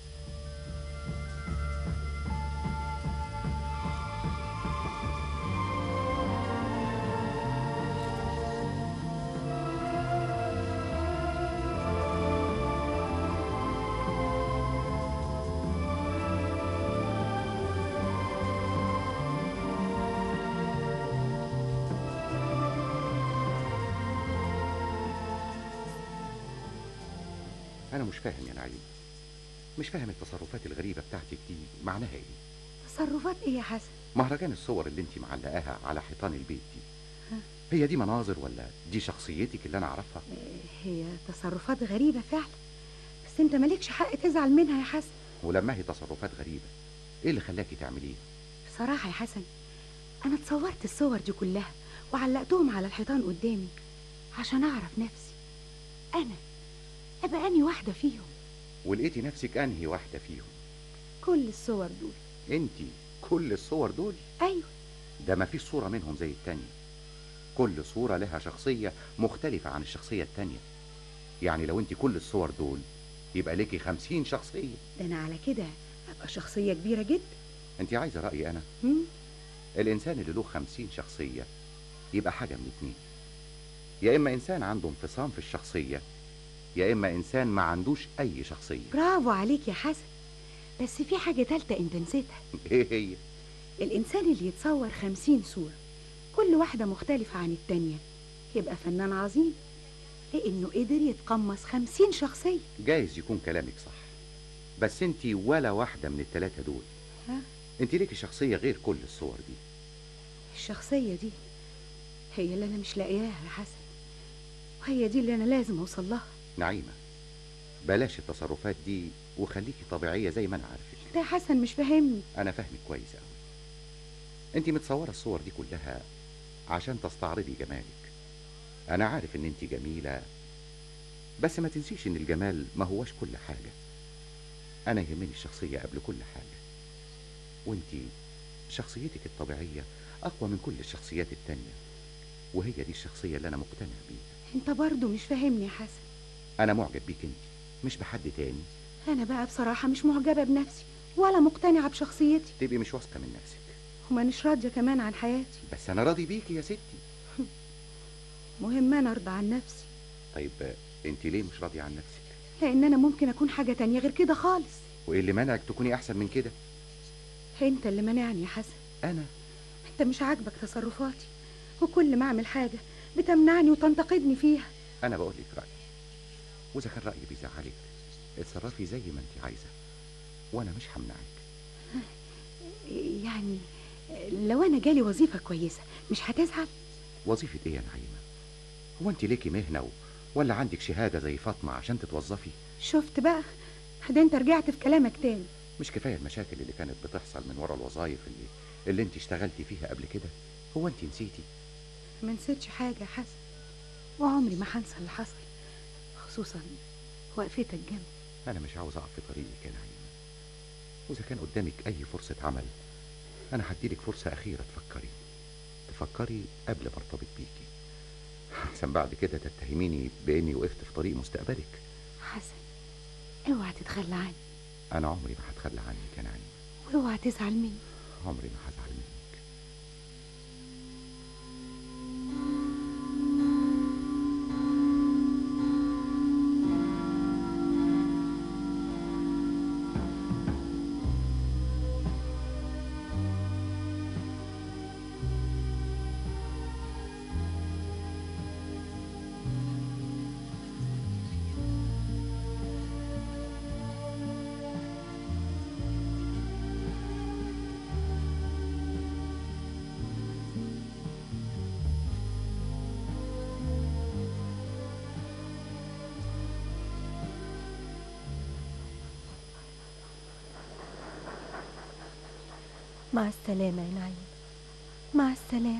أنا مش فاهم يا نعيم مش فاهم التصرفات الغريبة بتاعتك دي معناها إيه تصرفات ايه يا حسن مهرجان الصور اللي انت معلقاها على حيطان البيت دي هي دي مناظر ولا دي شخصيتك اللي أنا أعرفها هي تصرفات غريبة فعلا بس انت مالكش حق تزعل منها يا حسن ولما هي تصرفات غريبة إيه اللي خلاكي تعمليه بصراحة يا حسن أنا اتصورت الصور دي كلها وعلقتهم على الحيطان قدامي عشان أعرف نفسي أنا أبقى أني واحدة فيهم ولقيتي نفسك أنهي واحدة فيهم كل الصور دول انت كل الصور دول أيوة ده ما فيش صورة منهم زي التانية كل صورة لها شخصية مختلفة عن الشخصية التانية يعني لو انت كل الصور دول يبقى ليكي خمسين شخصية ده أنا على كده أبقى شخصية كبيرة جدا انت عايزه رايي انا هم؟ الانسان اللي له خمسين شخصيه يبقى حاجه من اتنين يا اما انسان عنده انفصام في الشخصيه يا اما انسان ما عندوش اي شخصيه برافو عليك يا حسن بس في حاجة تالتة انت نسيتها ايه هي الإنسان اللي يتصور خمسين صورة كل واحدة مختلفة عن التانية يبقى فنان عظيم لأنه قدر يتقمص خمسين شخصية جايز يكون كلامك صح بس انت ولا واحده من الثلاثه دول ها؟ انت ليكي شخصيه غير كل الصور دي الشخصية دي هي اللي أنا مش لاقياها يا حسن وهي دي اللي أنا لازم أوصل لها نعيمه بلاش التصرفات دي وخليكي طبيعيه زي ما انا عارفك أنت يا حسن مش فاهمني انا فاهمك كويس قوي انت متصوره الصور دي كلها عشان تستعرضي جمالك انا عارف ان انت جميله بس ما تنسيش ان الجمال ما هوش كل حاجه انا يهمني الشخصيه قبل كل حاجه وانت شخصيتك الطبيعيه اقوى من كل الشخصيات التانية وهي دي الشخصيه اللي انا مقتنع بيها أنت برضو مش فاهمني يا حسن انا معجب بيك انت مش بحد تاني أنا بقى بصراحة مش معجبة بنفسي ولا مقتنعة بشخصيتي تبقي مش واثقه من نفسك ومانيش راضية كمان عن حياتي بس انا راضي بيكي يا ستي مهم أنا أرضى عن نفسي طيب انت ليه مش راضيه عن نفسك لأن أنا ممكن أكون حاجة تانية غير كده خالص وايه اللي منعك تكوني احسن من كده أنت اللي منعني يا حسن انا أنت مش عاجبك تصرفاتي وكل ما أعمل حاجة بتمنعني وتنتقدني فيها انا بقول لك رايي واذا كان رايي بيزعلك اتصرفي زي ما انت عايزه وانا مش همنعك يعني لو أنا جالي وظيفة كويسة مش هتزعل وظيفه ايه يا نعيمه هو انت ليكي مهنه و... ولا عندك شهاده زي فاطمه عشان تتوظفي شفت بقى ده أنت رجعت في كلامك تاني مش كفايه المشاكل اللي كانت بتحصل من ورا الوظايف اللي اللي انت اشتغلتي فيها قبل كده هو انت نسيتي ما نسيتش حاجة يا حسن وعمري ما هنسى اللي حصل خصوصا وقفتك جنبي انا مش عاوز اقف في طريقك يا نعيمه واذا كان قدامك اي فرصه عمل انا هديلك فرصه اخيره تفكري تفكري قبل ما ارتبط بيكي احسن بعد كده تتهميني باني وقفت في طريق مستقبلك حسن اوعى تتخلى عني انا عمري ما هتخلى عنك يا نعيمه واوعى تزعل مني عمري ما هزعل منك مع السلامة يا نعيم مع السلامة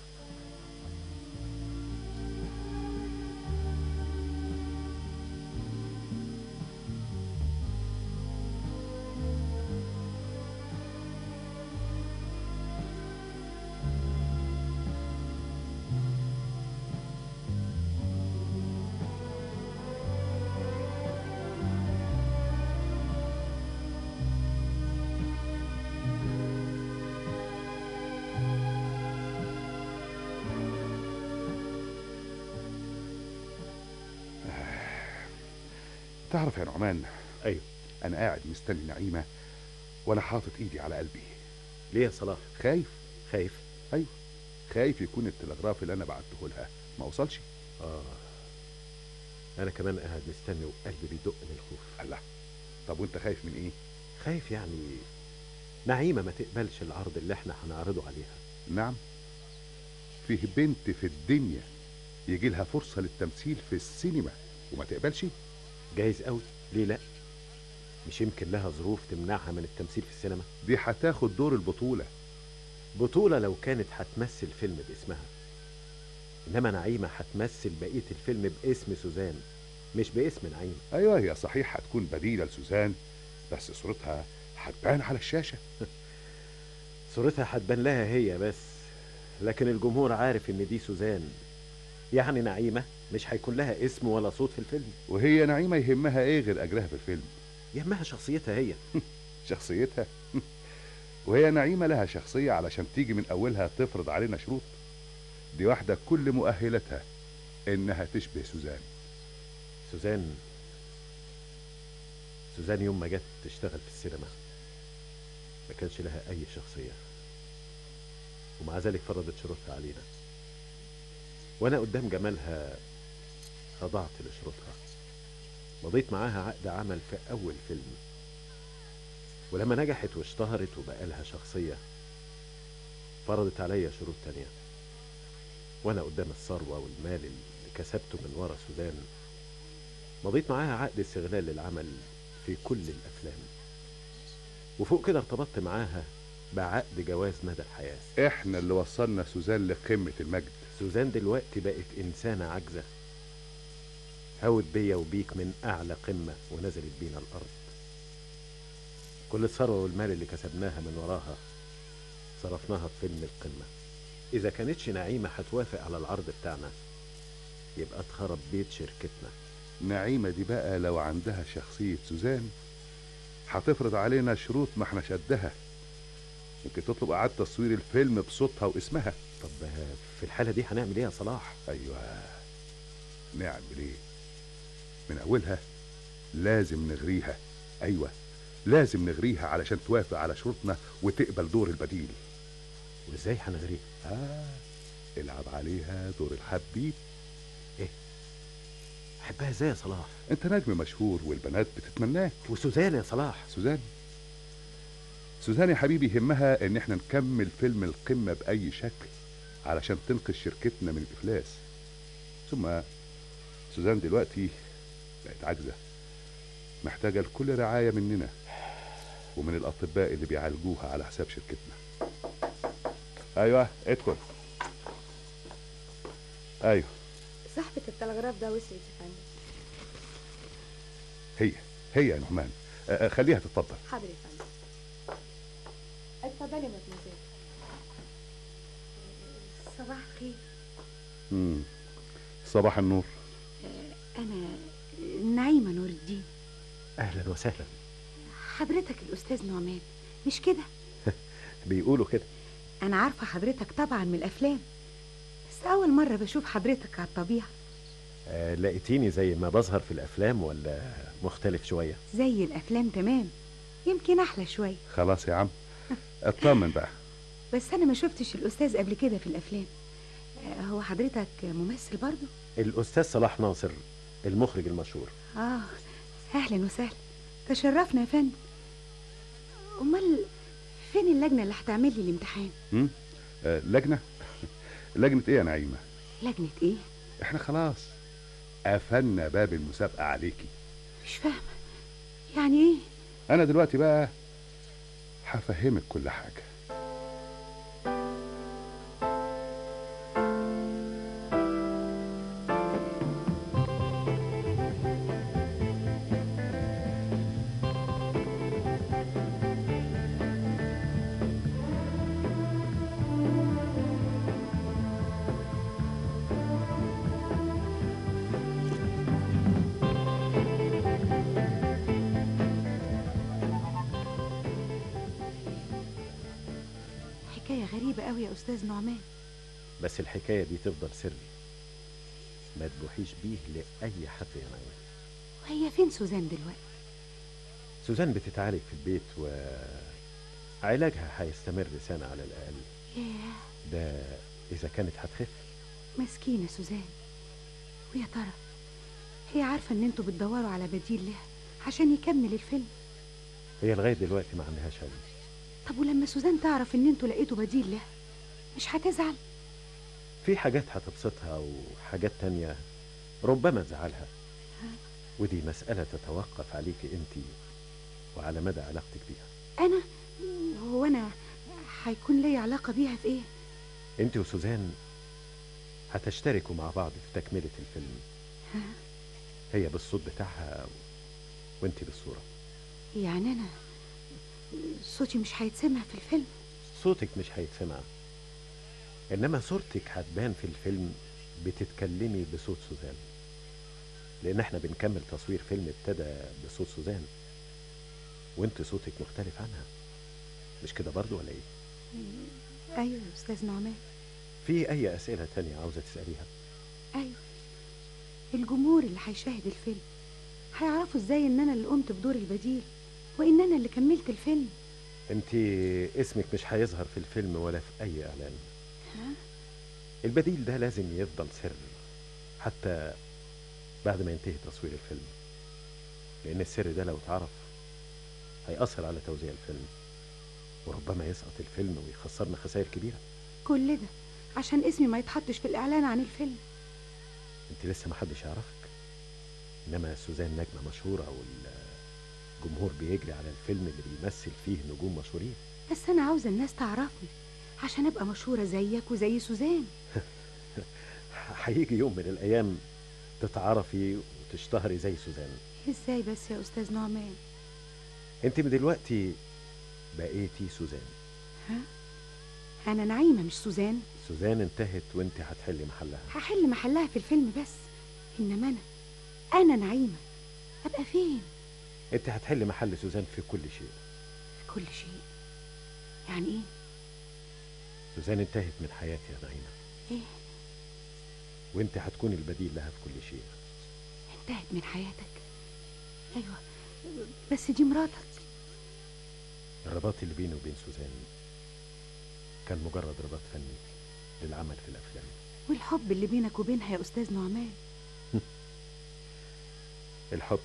تعرف يا نعمان ايوه انا قاعد مستني نعيمه وانا حاطط ايدي على قلبي ليه يا صلاح خايف خايف ايوه خايف يكون التلغراف اللي انا بعته لها ما وصلش اه انا كمان قاعد مستني وقلبي بيدق من الخوف الله طب وانت خايف من ايه خايف يعني نعيمه ما تقبلش العرض اللي احنا هنعرضه عليها نعم فيه بنت في الدنيا يجي لها فرصه للتمثيل في السينما وما تقبلش جايز قوي ليه لا مش يمكن لها ظروف تمنعها من التمثيل في السينما دي هتاخد دور البطوله بطولة لو كانت هتمثل فيلم باسمها إنما نعيمة هتمثل بقية الفيلم باسم سوزان مش باسم نعيمة ايوه هي صحيح هتكون بديله لسوزان بس صورتها هتبان على الشاشه صورتها هتبان لها هي بس لكن الجمهور عارف إن دي سوزان يعني نعيمة مش هيكون لها اسم ولا صوت في الفيلم وهي نعيمه يهمها ايه غير اجرها في الفيلم يهمها شخصيتها هي شخصيتها وهي نعيمة لها شخصية علشان تيجي من أولها تفرض علينا شروط دي واحدة كل مؤهلاتها إنها تشبه سوزان سوزان سوزان يوم ما جت تشتغل في السينما ما كانش لها أي شخصية ومع ذلك فرضت شروطها علينا وأنا قدام جمالها خضعت لشروطها مضيت معاها عقد عمل في أول فيلم ولما نجحت واشتهرت وبقى لها شخصية فرضت عليا شروط تانية وأنا قدام الثروة والمال اللي كسبته من ورا سوزان مضيت معاها عقد استغلال للعمل في كل الأفلام وفوق كده ارتبطت معاها بعقد جواز مدى الحياة إحنا اللي وصلنا سوزان لقمة المجد سوزان دلوقتي بقت إنسانة عاجزة هوت بيا وبيك من أعلى قمة ونزلت بينا الأرض كل الثروة والمال اللي كسبناها من وراها صرفناها في فيلم القمة إذا كانتش نعيمة هتوافق على العرض بتاعنا يبقى اتخرب بيت شركتنا نعيمة دي بقى لو عندها شخصية سوزان هتفرض علينا شروط ما احنا شدها ممكن تطلب إعادة تصوير الفيلم بصوتها واسمها طب في الحالة دي هنعمل ايه يا صلاح؟ أيوة نعمل ايه؟ من أولها لازم نغريها أيوة لازم نغريها علشان توافق على شروطنا وتقبل دور البديل وازاي هنغريها؟ آه العب عليها دور الحبيب ايه؟ احبها ازاي يا صلاح؟ انت نجم مشهور والبنات بتتمناك وسوزان يا صلاح سوزان سوزان يا حبيبي يهمها ان احنا نكمل فيلم القمة بأي شكل علشان تنقذ شركتنا من الإفلاس ثم سوزان دلوقتي بقت عاجزة محتاجة لكل رعاية مننا ومن الأطباء اللي بيعالجوها على حساب شركتنا أيوة ادخل أيوة صاحبة التلغراف ده وصلت يا فندم هي هي يا نعمان آه، آه، خليها تتفضل حاضر يا فندم اتفضلي يا مدموزيل صباح الخير مم. صباح النور أنا نعيمة نور الدين أهلا وسهلا حضرتك الأستاذ نعمان مش كده بيقولوا كده أنا عارفة حضرتك طبعا من الأفلام بس أول مرة بشوف حضرتك على الطبيعة آه لقيتيني زي ما بظهر في الأفلام ولا مختلف شوية؟ زي الأفلام تمام يمكن أحلى شوية خلاص يا عم اطمن بقى بس أنا ما شفتش الأستاذ قبل كده في الأفلام آه، هو حضرتك ممثل برضه الأستاذ صلاح ناصر المخرج المشهور آه أهلا وسهلا تشرفنا يا فندم أمال فين اللجنة اللي هتعمل لي الامتحان مم؟ آه لجنة لجنة ايه يا نعيمة لجنة إيه احنا خلاص قفلنا باب المسابقة عليكي مش فاهمة يعني إيه انا دلوقتي بقى هفهمك كل حاجة حكاية غريبة قوي يا أستاذ نعمان بس الحكاية دي تفضل سري ما تبوحيش بيه لأي حد يا نعيمة وهي فين سوزان دلوقتي سوزان بتتعالج في البيت وعلاجها هيستمر سنة على الأقل ياه ده إذا كانت هتخف مسكينة سوزان ويا ترى هي عارفة إن انتوا بتدوروا على بديل لها عشان يكمل الفيلم هي لغاية دلوقتي ما عندهاش علم طب ولما سوزان تعرف إن انتوا لقيتوا بديل لها مش هتزعل في حاجات هتبسطها وحاجات تانية ربما تزعلها ودي مسألة تتوقف عليك انت وعلى مدى علاقتك بيها أنا هو أنا هيكون لي علاقة بيها في إيه انت وسوزان هتشتركوا مع بعض في تكملة الفيلم ها؟ هي بالصوت بتاعها وانت بالصورة يعني أنا صوتي مش هيتسمع في الفيلم صوتك مش هيتسمع انما صورتك هتبان في الفيلم بتتكلمي بصوت سوزان لان احنا بنكمل تصوير فيلم ابتدى بصوت سوزان وانت صوتك مختلف عنها مش كده برضو ولا ايه ايوه يا استاذ نعمان في اي اسئله تانية عاوزه تساليها ايوه الجمهور اللي هيشاهد الفيلم هيعرفوا ازاي ان انا اللي قمت بدور البديل وان انا اللي كملت الفيلم انت اسمك مش هيظهر في الفيلم ولا في اي اعلان ها البديل ده لازم يفضل سر حتى بعد ما ينتهي تصوير الفيلم لان السر ده لو اتعرف هيأثر على توزيع الفيلم وربما يسقط الفيلم ويخسرنا خسائر كبيره كل ده عشان اسمي ما يتحطش في الاعلان عن الفيلم انت لسه ما حدش يعرفك انما سوزان نجمه مشهوره والجمهور بيجري على الفيلم اللي بيمثل فيه نجوم مشهورين بس انا عاوزه الناس تعرفني عشان ابقى مشهوره زيك وزي سوزان هيجي يوم من الايام تتعرفي وتشتهري زي سوزان ازاي بس يا استاذ نعمان انت من دلوقتي بقيتي سوزان ها انا نعيمه مش سوزان سوزان انتهت وانت هتحلي محلها هحل محلها في الفيلم بس انما انا انا نعيمه ابقى فين انت هتحلي محل سوزان في كل شيء في كل شيء يعني ايه سوزان انتهت من حياتي يا نعيمه ايه وانت هتكوني البديل لها في كل شيء انتهت من حياتك ايوه بس دي مراتك الرباط اللي بيني وبين سوزان كان مجرد رباط فني للعمل في الافلام والحب اللي بينك وبينها يا استاذ نعمان الحب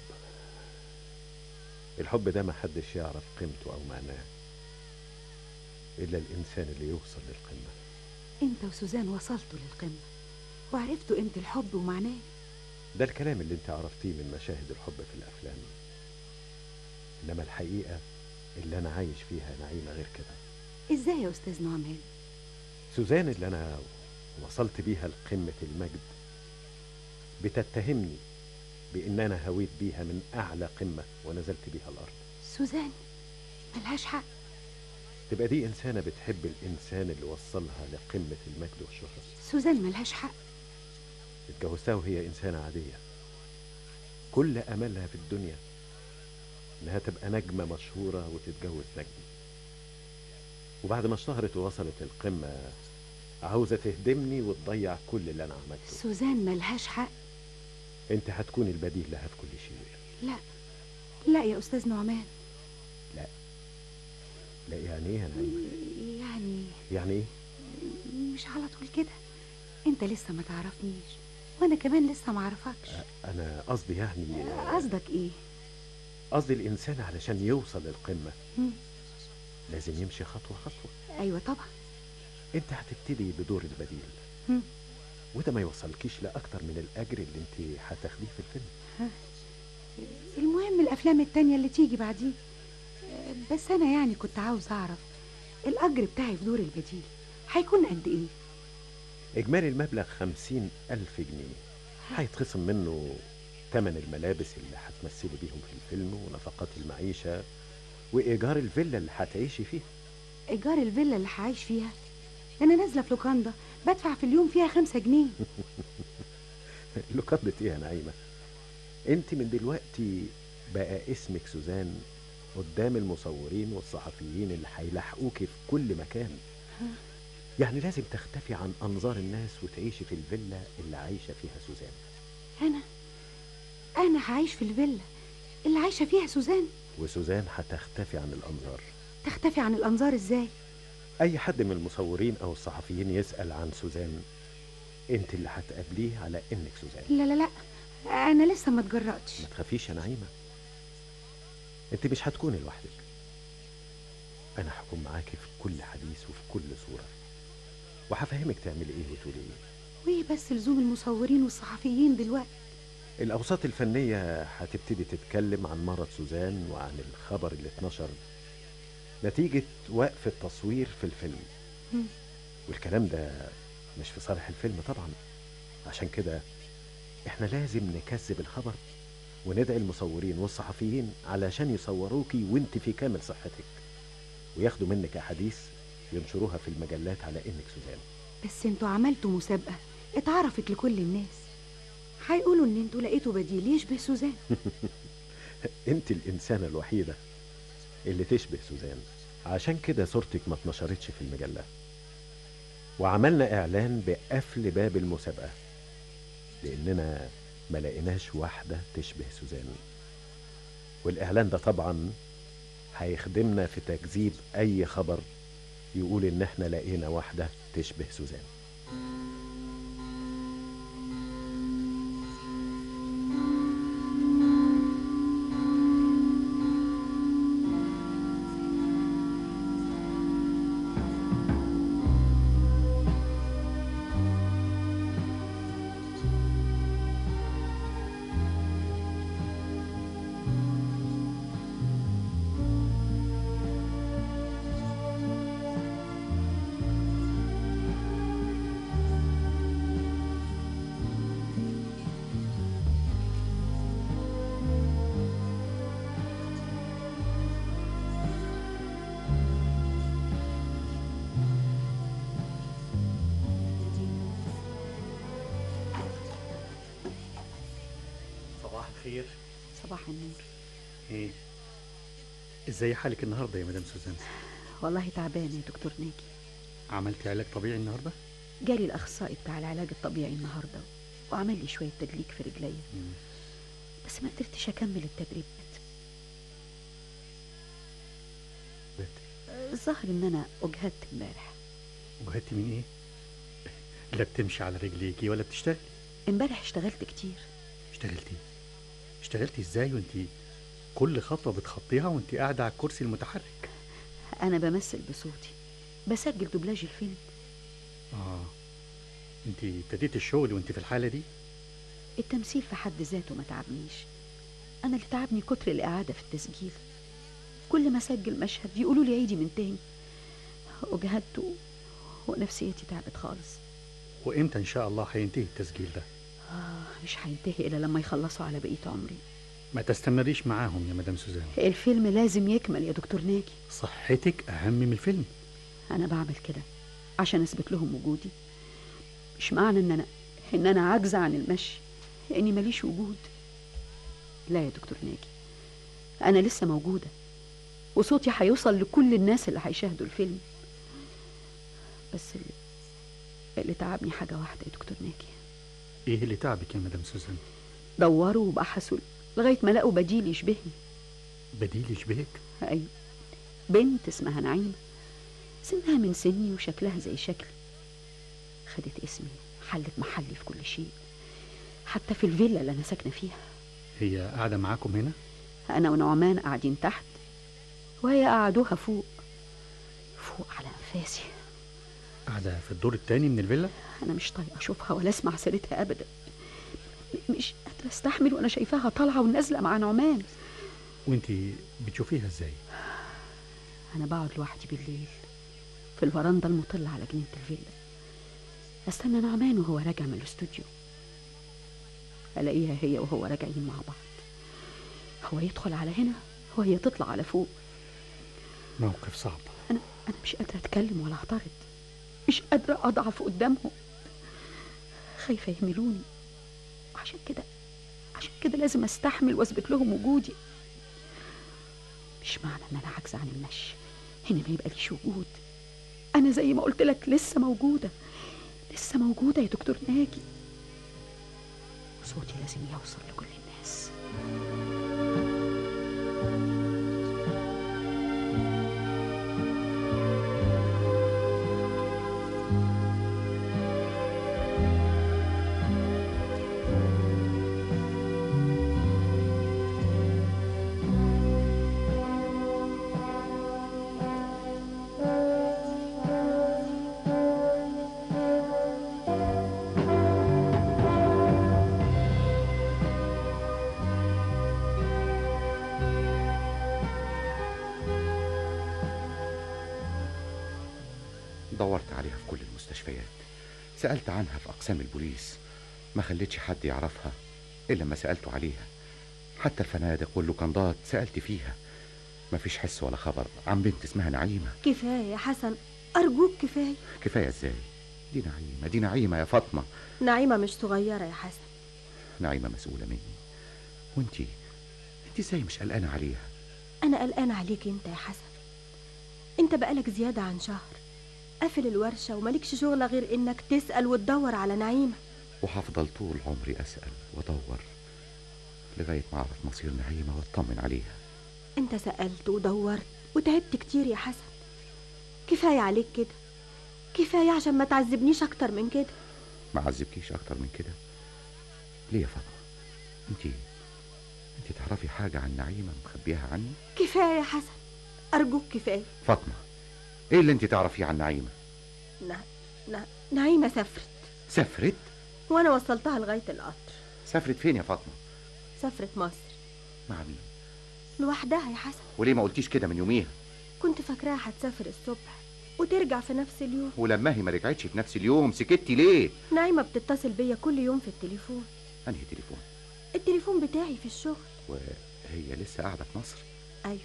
الحب ده ما حدش يعرف قيمته او معناه الا الانسان اللي يوصل للقمه انت وسوزان وصلتوا للقمه وعرفتوا قيمه الحب ومعناه ده الكلام اللي انت عرفتيه من مشاهد الحب في الافلام انما الحقيقه اللي انا عايش فيها نعيمه غير كده ازاي يا استاذ نعمان سوزان اللي انا وصلت بيها لقمه المجد بتتهمني بان انا هويت بيها من اعلى قمه ونزلت بيها الارض سوزان ملهاش حق تبقى دي انسانه بتحب الانسان اللي وصلها لقمه المجد والشهره سوزان ملهاش حق اتجوزتها وهي انسانه عاديه كل املها في الدنيا انها تبقى نجمه مشهوره وتتجوز نجم وبعد ما اشتهرت ووصلت القمه عاوزه تهدمني وتضيع كل اللي انا عملته سوزان ملهاش حق انت هتكون البديل لها في كل شيء لا لا يا استاذ نعمان لا لا يعني ايه يا نعيمه يعني يعني ايه مش على طول كده انت لسه ما تعرفنيش وانا كمان لسه ما اعرفكش انا قصدي يعني قصدك ايه قصدي الانسان علشان يوصل للقمه مم. لازم يمشي خطوه خطوه ايوه طبعا انت هتبتدي بدور البديل مم. وده ما يوصلكيش لاكتر من الاجر اللي انت هتاخديه في الفيلم ها. المهم الافلام التانية اللي تيجي بعديه آه، بس انا يعني كنت عاوز اعرف الاجر بتاعي في دور البديل هيكون قد ايه اجمالي المبلغ خمسين الف جنيه هيتخصم منه تمن الملابس اللي هتمثلي بيهم في الفيلم ونفقات المعيشة وإيجار الفيلا اللي هتعيشي فيها ايجار الفيلا اللي هعيش فيها انا نازله في لوكاندا بدفع في اليوم فيها خمسة جنيه لقبة ايه يا نعيمة انت من دلوقتي بقى اسمك سوزان قدام المصورين والصحفيين اللي هيلاحقوكي في كل مكان يعني لازم تختفي عن انظار الناس وتعيشي في الفيلا اللي عايشة فيها سوزان انا انا هعيش في الفيلا اللي عايشه فيها سوزان وسوزان هتختفي عن الانظار تختفي عن الانظار ازاي اي حد من المصورين او الصحفيين يسأل عن سوزان انت اللي هتقابليه على انك سوزان لا لا لا انا لسه ما اتجرأتش ما تخافيش يا نعيمة انت مش هتكوني لوحدك انا هكون معاكي في كل حديث وفي كل صورة وهفهمك تعملي ايه وتقولي ايه وايه بس لزوم المصورين والصحفيين دلوقتي الاوساط الفنية هتبتدي تتكلم عن مرض سوزان وعن الخبر اللي اتنشر نتيجة وقف التصوير في الفيلم مم. والكلام ده مش في صالح الفيلم طبعا عشان كده احنا لازم نكذب الخبر وندعي المصورين والصحفيين علشان يصوروكي وانت في كامل صحتك وياخدوا منك احاديث ينشروها في المجلات على انك سوزان بس انتوا عملتوا مسابقه اتعرفت لكل الناس هيقولوا ان انتوا لقيتوا بديل يشبه سوزان انت الانسانة الوحيدة اللي تشبه سوزان عشان كده صورتك ما اتنشرتش في المجلة وعملنا إعلان بقفل باب المسابقة لأننا ما لقيناش واحدة تشبه سوزان والإعلان ده طبعا هيخدمنا في تكذيب أي خبر يقول إن إحنا لقينا واحدة تشبه سوزان صباح الخير صباح النور ايه ازاي حالك النهارده يا مدام سوزان والله تعبانة يا دكتور ناجي عملتي علاج طبيعي النهارده جالي الأخصائي بتاع العلاج الطبيعي النهاردة وعمل لي شوية تدليك في رجليا بس ما قدرتش أكمل التدريبات الظاهر إن أنا أجهدت امبارح وجهدتي من ايه لا بتمشي على رجليكي ولا بتشتغلي امبارح اشتغلت كتير اشتغلتي اشتغلتي ازاي وانت كل خطوه بتخطيها وانت قاعده على الكرسي المتحرك أنا بمثل بصوتي بسجل دوبلاج الفيلم اه انت ابتديتي الشغل وانت في الحاله دي التمثيل في حد ذاته ما تعبنيش أنا اللي تعبني كتر الإعادة في التسجيل كل ما أسجل مشهد يقولوا لي عيدي من تاني وجهدت و- ونفسيتي تعبت خالص وامتى ان شاء الله هينتهي التسجيل ده آه مش هينتهي إلا لما يخلصوا على بقية عمري ما تستمريش معاهم يا مدام سوزان الفيلم لازم يكمل يا دكتور ناجي صحتك اهم من الفيلم أنا بعمل كده عشان أثبت لهم وجودي مش معنى إن أنا إن أنا عاجزة عن المشي إني ماليش وجود لا يا دكتور ناجي أنا لسه موجودة وصوتي هيوصل لكل الناس اللي هيشاهدوا الفيلم بس اللي, اللي تعبني حاجة واحدة يا دكتور ناجي ايه اللي تعبك يا مدام سوزان دوروا وبحثوا لغاية ما لقوا بديل يشبهني بديل يشبهك أيوة بنت اسمها نعيمة سنها من سني وشكلها زي شكلي خدت اسمي حلت محلي في كل شيء حتى في الفيلا اللي أنا ساكنة فيها هي قاعده معاكم هنا أنا ونعمان قاعدين تحت وهي قعدوها فوق فوق على أنفاسي قاعده في الدور الثاني من الفيلا أنا مش طايقة أشوفها ولا أسمع سيرتها أبدا م- مش قادرة أستحمل وأنا شايفاها طالعة ونازلة مع نعمان وانت بتشوفيها ازاي أنا بقعد لوحدي بالليل في الفرندا المطلة على جنينة الفيلا أستنى نعمان وهو راجع من الاستوديو ألاقيها هي وهو راجعين مع بعض هو يدخل على هنا وهي تطلع على فوق موقف صعب أنا أنا مش قادرة أتكلم ولا أعترض مش قادرة أضعف قدامهم خايفة يهملوني عشان كده عشان كده لازم أستحمل وأثبت لهم وجودي مش معنى إن أنا عاجزة عن المشي هنا ما يبقى ليش وجود أنا زي ما قلت لك لسه موجودة لسه موجودة يا دكتور ناجي صوتي لازم يوصل لكل الناس دورت عليها في كل المستشفيات سألت عنها في أقسام البوليس ما خليتش حد يعرفها إلا ما سألته عليها حتى الفنادق واللوكندات سألت فيها مفيش حس ولا خبر عن بنت اسمها نعيمة كفاية يا حسن أرجوك كفاية كفاية ازاي دي نعيمة دي نعيمة يا فاطمة نعيمة مش صغيرة يا حسن نعيمة مسؤولة مني وانتي انتي ازاي مش قلقانة عليها أنا قلقانة عليك أنت يا حسن انت بقالك زيادة عن شهر قافل الورشة ومالكش شغلة غير انك تسأل وتدور على نعيمة وهفضل طول عمري أسأل وأدور لغاية ما أعرف مصير نعيمة وأطمن عليها انت سألت ودورت وتعبت كتير يا حسن كفاية عليك كده كفاية عشان ما تعذبنيش اكتر من كده ما عذبكيش أكتر من كده ليه يا فاطمة أنت أنت تعرفي حاجة عن نعيمة مخبيها عني كفاية يا حسن ارجوك كفاية فاطمة إيه اللي أنت تعرفيه عن نعيمة ن... ن... نعيمة سافرت سافرت وانا وصلتها لغاية القطر سافرت فين يا فاطمة سافرت مصر مع مين لوحدها يا حسن وليه ما قلتيش كده من يوميها كنت فاكراها هتسافر الصبح وترجع في نفس اليوم ولما هي ما رجعتش في نفس اليوم سكتي ليه نعيمة بتتصل بيا كل يوم في التليفون أنهي تليفون التليفون بتاعي في الشغل وهي لسه قاعدة في مصر ايوه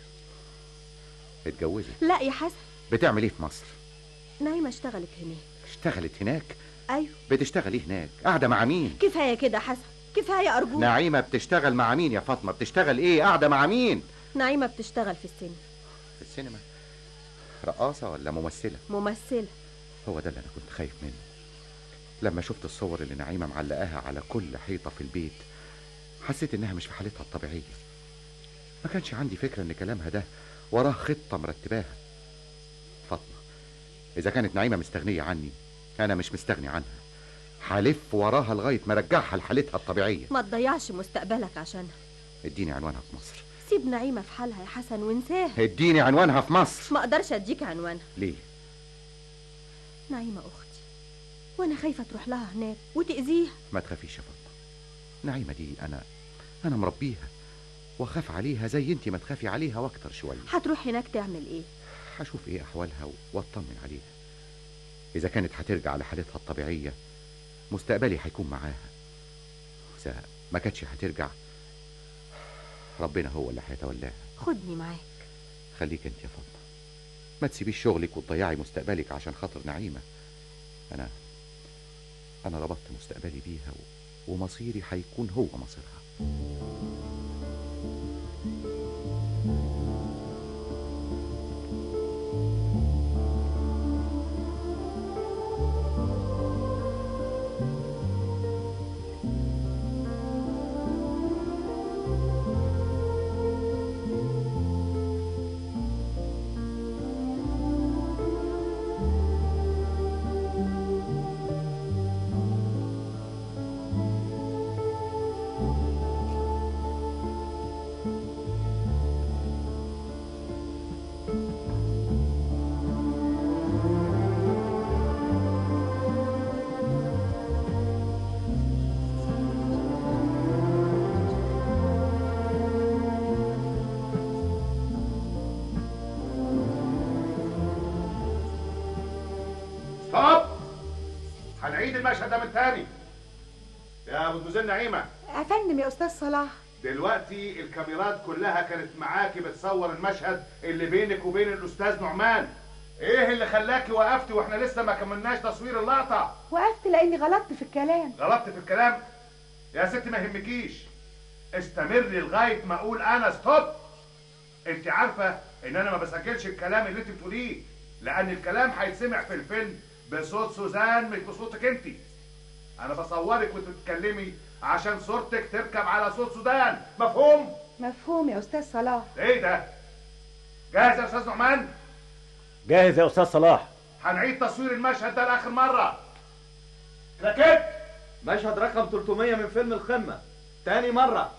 اتجوزت لا يا حسن بتعمل ايه في مصر نعيمة اشتغلت هناك اشتغلت هناك ايوه بتشتغل ايه هناك قاعدة مع مين كفاية كده حسن كفاية ارجوك نعيمة بتشتغل مع مين يا فاطمة بتشتغل ايه قاعدة مع مين نعيمة بتشتغل في السينما في السينما رقاصة ولا ممثلة ممثلة هو ده اللي انا كنت خايف منه لما شفت الصور اللي نعيمة معلقاها على كل حيطة في البيت حسيت انها مش في حالتها الطبيعية ما كانش عندي فكرة ان كلامها ده وراه خطة مرتباها فاطمة اذا كانت نعيمة مستغنية عني انا مش مستغني عنها هلف وراها لغاية ما ارجعها لحالتها الطبيعية ما تضيعش مستقبلك عشانها اديني عنوانها في مصر سيب نعيمة في حالها يا حسن وانساها اديني عنوانها في مصر ما اقدرش اديك عنوانها ليه نعيمة اختي وانا خايفة تروح لها هناك وتأذيها ما تخافيش يا فاطمة نعيمة دي انا انا مربيها واخاف عليها زي انت ما تخافي عليها واكتر شوية هتروح هناك تعمل ايه هشوف ايه احوالها و- واطمن عليها اذا كانت هترجع لحالتها الطبيعية مستقبلي هيكون معاها اذا ما كانتش هترجع ربنا هو اللي هيتولاها خدني معاك خليك انت يا فاطمة ما تسيبيش شغلك وتضيعي مستقبلك عشان خاطر نعيمة انا انا ربطت مستقبلي بيها و... ومصيري هيكون هو مصيرها ستوب هنعيد المشهد ده من تاني يا ابو المزن نعيمه افندم يا استاذ صلاح دلوقتي الكاميرات كلها كانت معاكي بتصور المشهد اللي بينك وبين الاستاذ نعمان ايه اللي خلاكي وقفتي واحنا لسه ما كملناش تصوير اللقطه وقفت لاني غلطت في الكلام غلطت في الكلام يا ستي ما يهمكيش استمري لغايه ما اقول انا ستوب انت عارفه ان انا ما بسجلش الكلام اللي انت بتقوليه لان الكلام هيتسمع في الفيلم بصوت سوزان مش بصوتك انت انا بصورك وانت بتتكلمي عشان صورتك تركب على صوت سوزان مفهوم مفهوم يا استاذ صلاح ايه ده جاهز يا استاذ نعمان جاهز يا استاذ صلاح هنعيد تصوير المشهد ده لاخر مره ركبت مشهد رقم 300 من فيلم القمة تاني مرة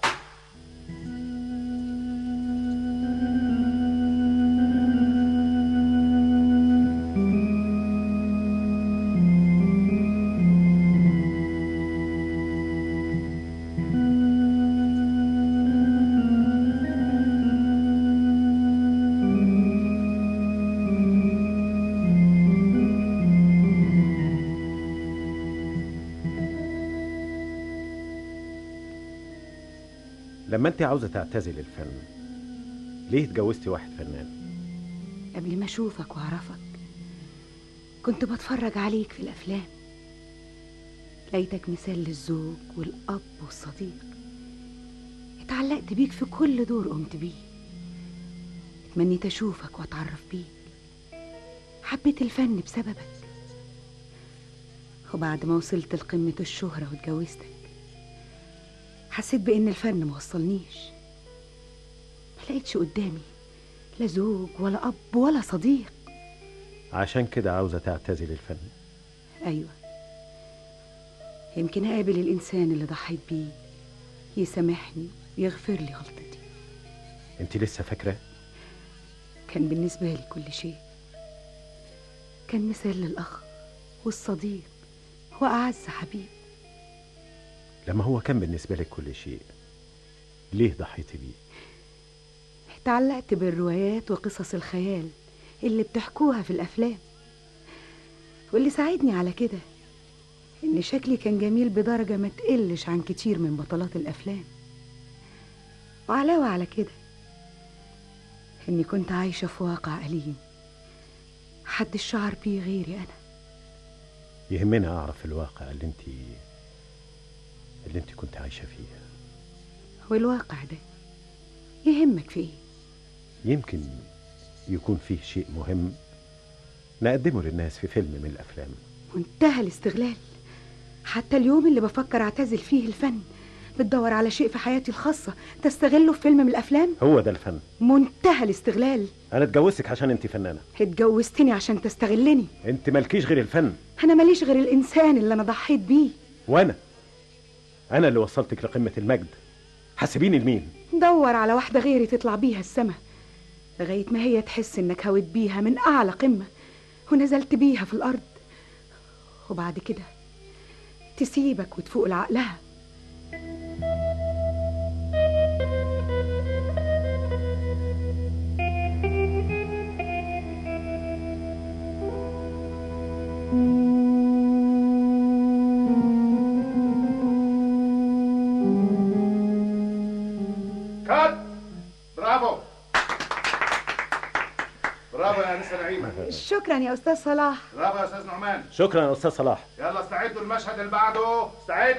لما انت عاوزه تعتزل الفن ليه اتجوزتي واحد فنان قبل ما اشوفك واعرفك كنت بتفرج عليك في الافلام لقيتك مثال للزوج والاب والصديق اتعلقت بيك في كل دور قمت بيه اتمنيت اشوفك واتعرف بيك حبيت الفن بسببك وبعد ما وصلت لقمة الشهرة واتجوزتك حسيت بإن الفن موصلنيش ما لقيتش قدامي لا زوج ولا أب ولا صديق عشان كده عاوزة تعتزل الفن أيوة يمكن أقابل الإنسان اللي ضحيت بيه يسامحني ويغفر لي غلطتي انت لسه فاكرة كان بالنسبة لي كل شيء كان مثال للأخ والصديق وأعز حبيب لما هو كان بالنسبة لك كل شيء ليه ضحيتي بيه اتعلقت بالروايات وقصص الخيال اللي بتحكوها في الأفلام واللي ساعدني على كده إن شكلي كان جميل بدرجة ما تقلش عن كتير من بطلات الأفلام وعلاوة على كده إني كنت عايشة في واقع أليم محدش شعر بيه غيري أنا يهمني أعرف الواقع اللي انت اللي انت كنت عايشة فيه والواقع ده يهمك في إيه؟ يمكن يكون فيه شيء مهم نقدمه للناس في فيلم من الأفلام منتهى الاستغلال حتى اليوم اللي بفكر اعتزل فيه الفن بتدور على شيء في حياتي الخاصة تستغله في فيلم من الأفلام هو ده الفن منتهى الاستغلال أنا اتجوزتك عشان انت فنانة اتجوزتني عشان تستغلني انت مالكيش غير الفن أنا ماليش غير الإنسان اللي أنا ضحيت بيه وأنا أنا اللي وصلتك لقمة المجد حاسبيني لمين دور على واحدة غيري تطلع بيها السما لغاية ما هي تحس إنك هويت بيها من أعلى قمة ونزلت بيها في الأرض وبعد كده تسيبك وتفوق لعقلها كات برافو برافو يا انسه نعيمه شكرا يا أستاذ صلاح برافو يا استاذ نعمان شكرا يا أستاذ صلاح يلا استعدوا المشهد اللي بعده استعد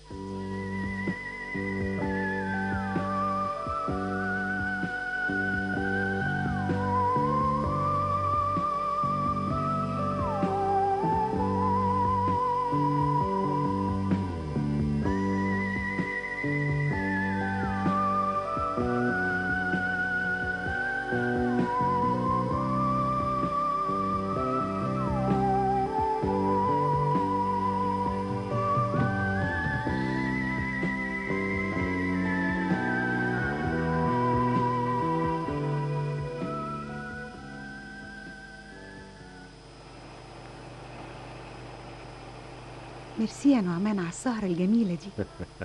ميرسي يا نعمان على السهرة الجميلة دي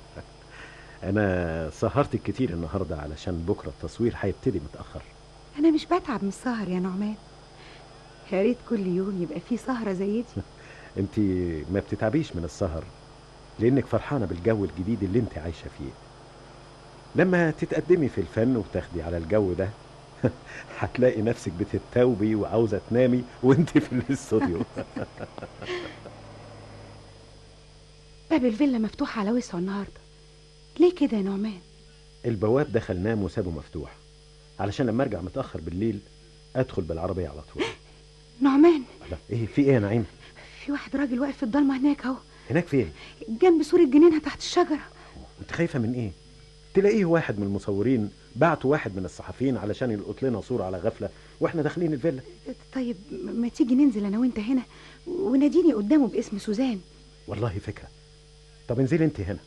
أنا سهرتك كتير النهاردة علشان بكرة التصوير هيبتدي متأخر أنا مش بتعب من السهر يا نعمان يا ريت كل يوم يبقى فيه سهرة زي دي انت ما بتتعبيش من السهر لانك فرحانة بالجو الجديد اللي انت عايشة فيه لما تتقدمي في الفن وتاخدي على الجو ده هتلاقي نفسك بتتوبي وعاوزة تنامي وانت في الاستوديو باب الفيلا مفتوح على وسعه النهاردة ليه كده يا نعمان البواب دخل نام وسابه مفتوح علشان لما ارجع متأخر بالليل ادخل بالعربية على طول نعمان لا ايه في ايه يا نعيم في واحد راجل واقف في الضلمة هناك اهو هناك فين جنب سور الجنينة تحت الشجرة انت خايفة من ايه تلاقيه واحد من المصورين بعتوا واحد من الصحفيين علشان يلقط لنا صورة على غفلة واحنا داخلين الفيلا طيب ما تيجي ننزل انا وانت هنا وناديني قدامه باسم سوزان والله فكرة طب انزلي انت هنا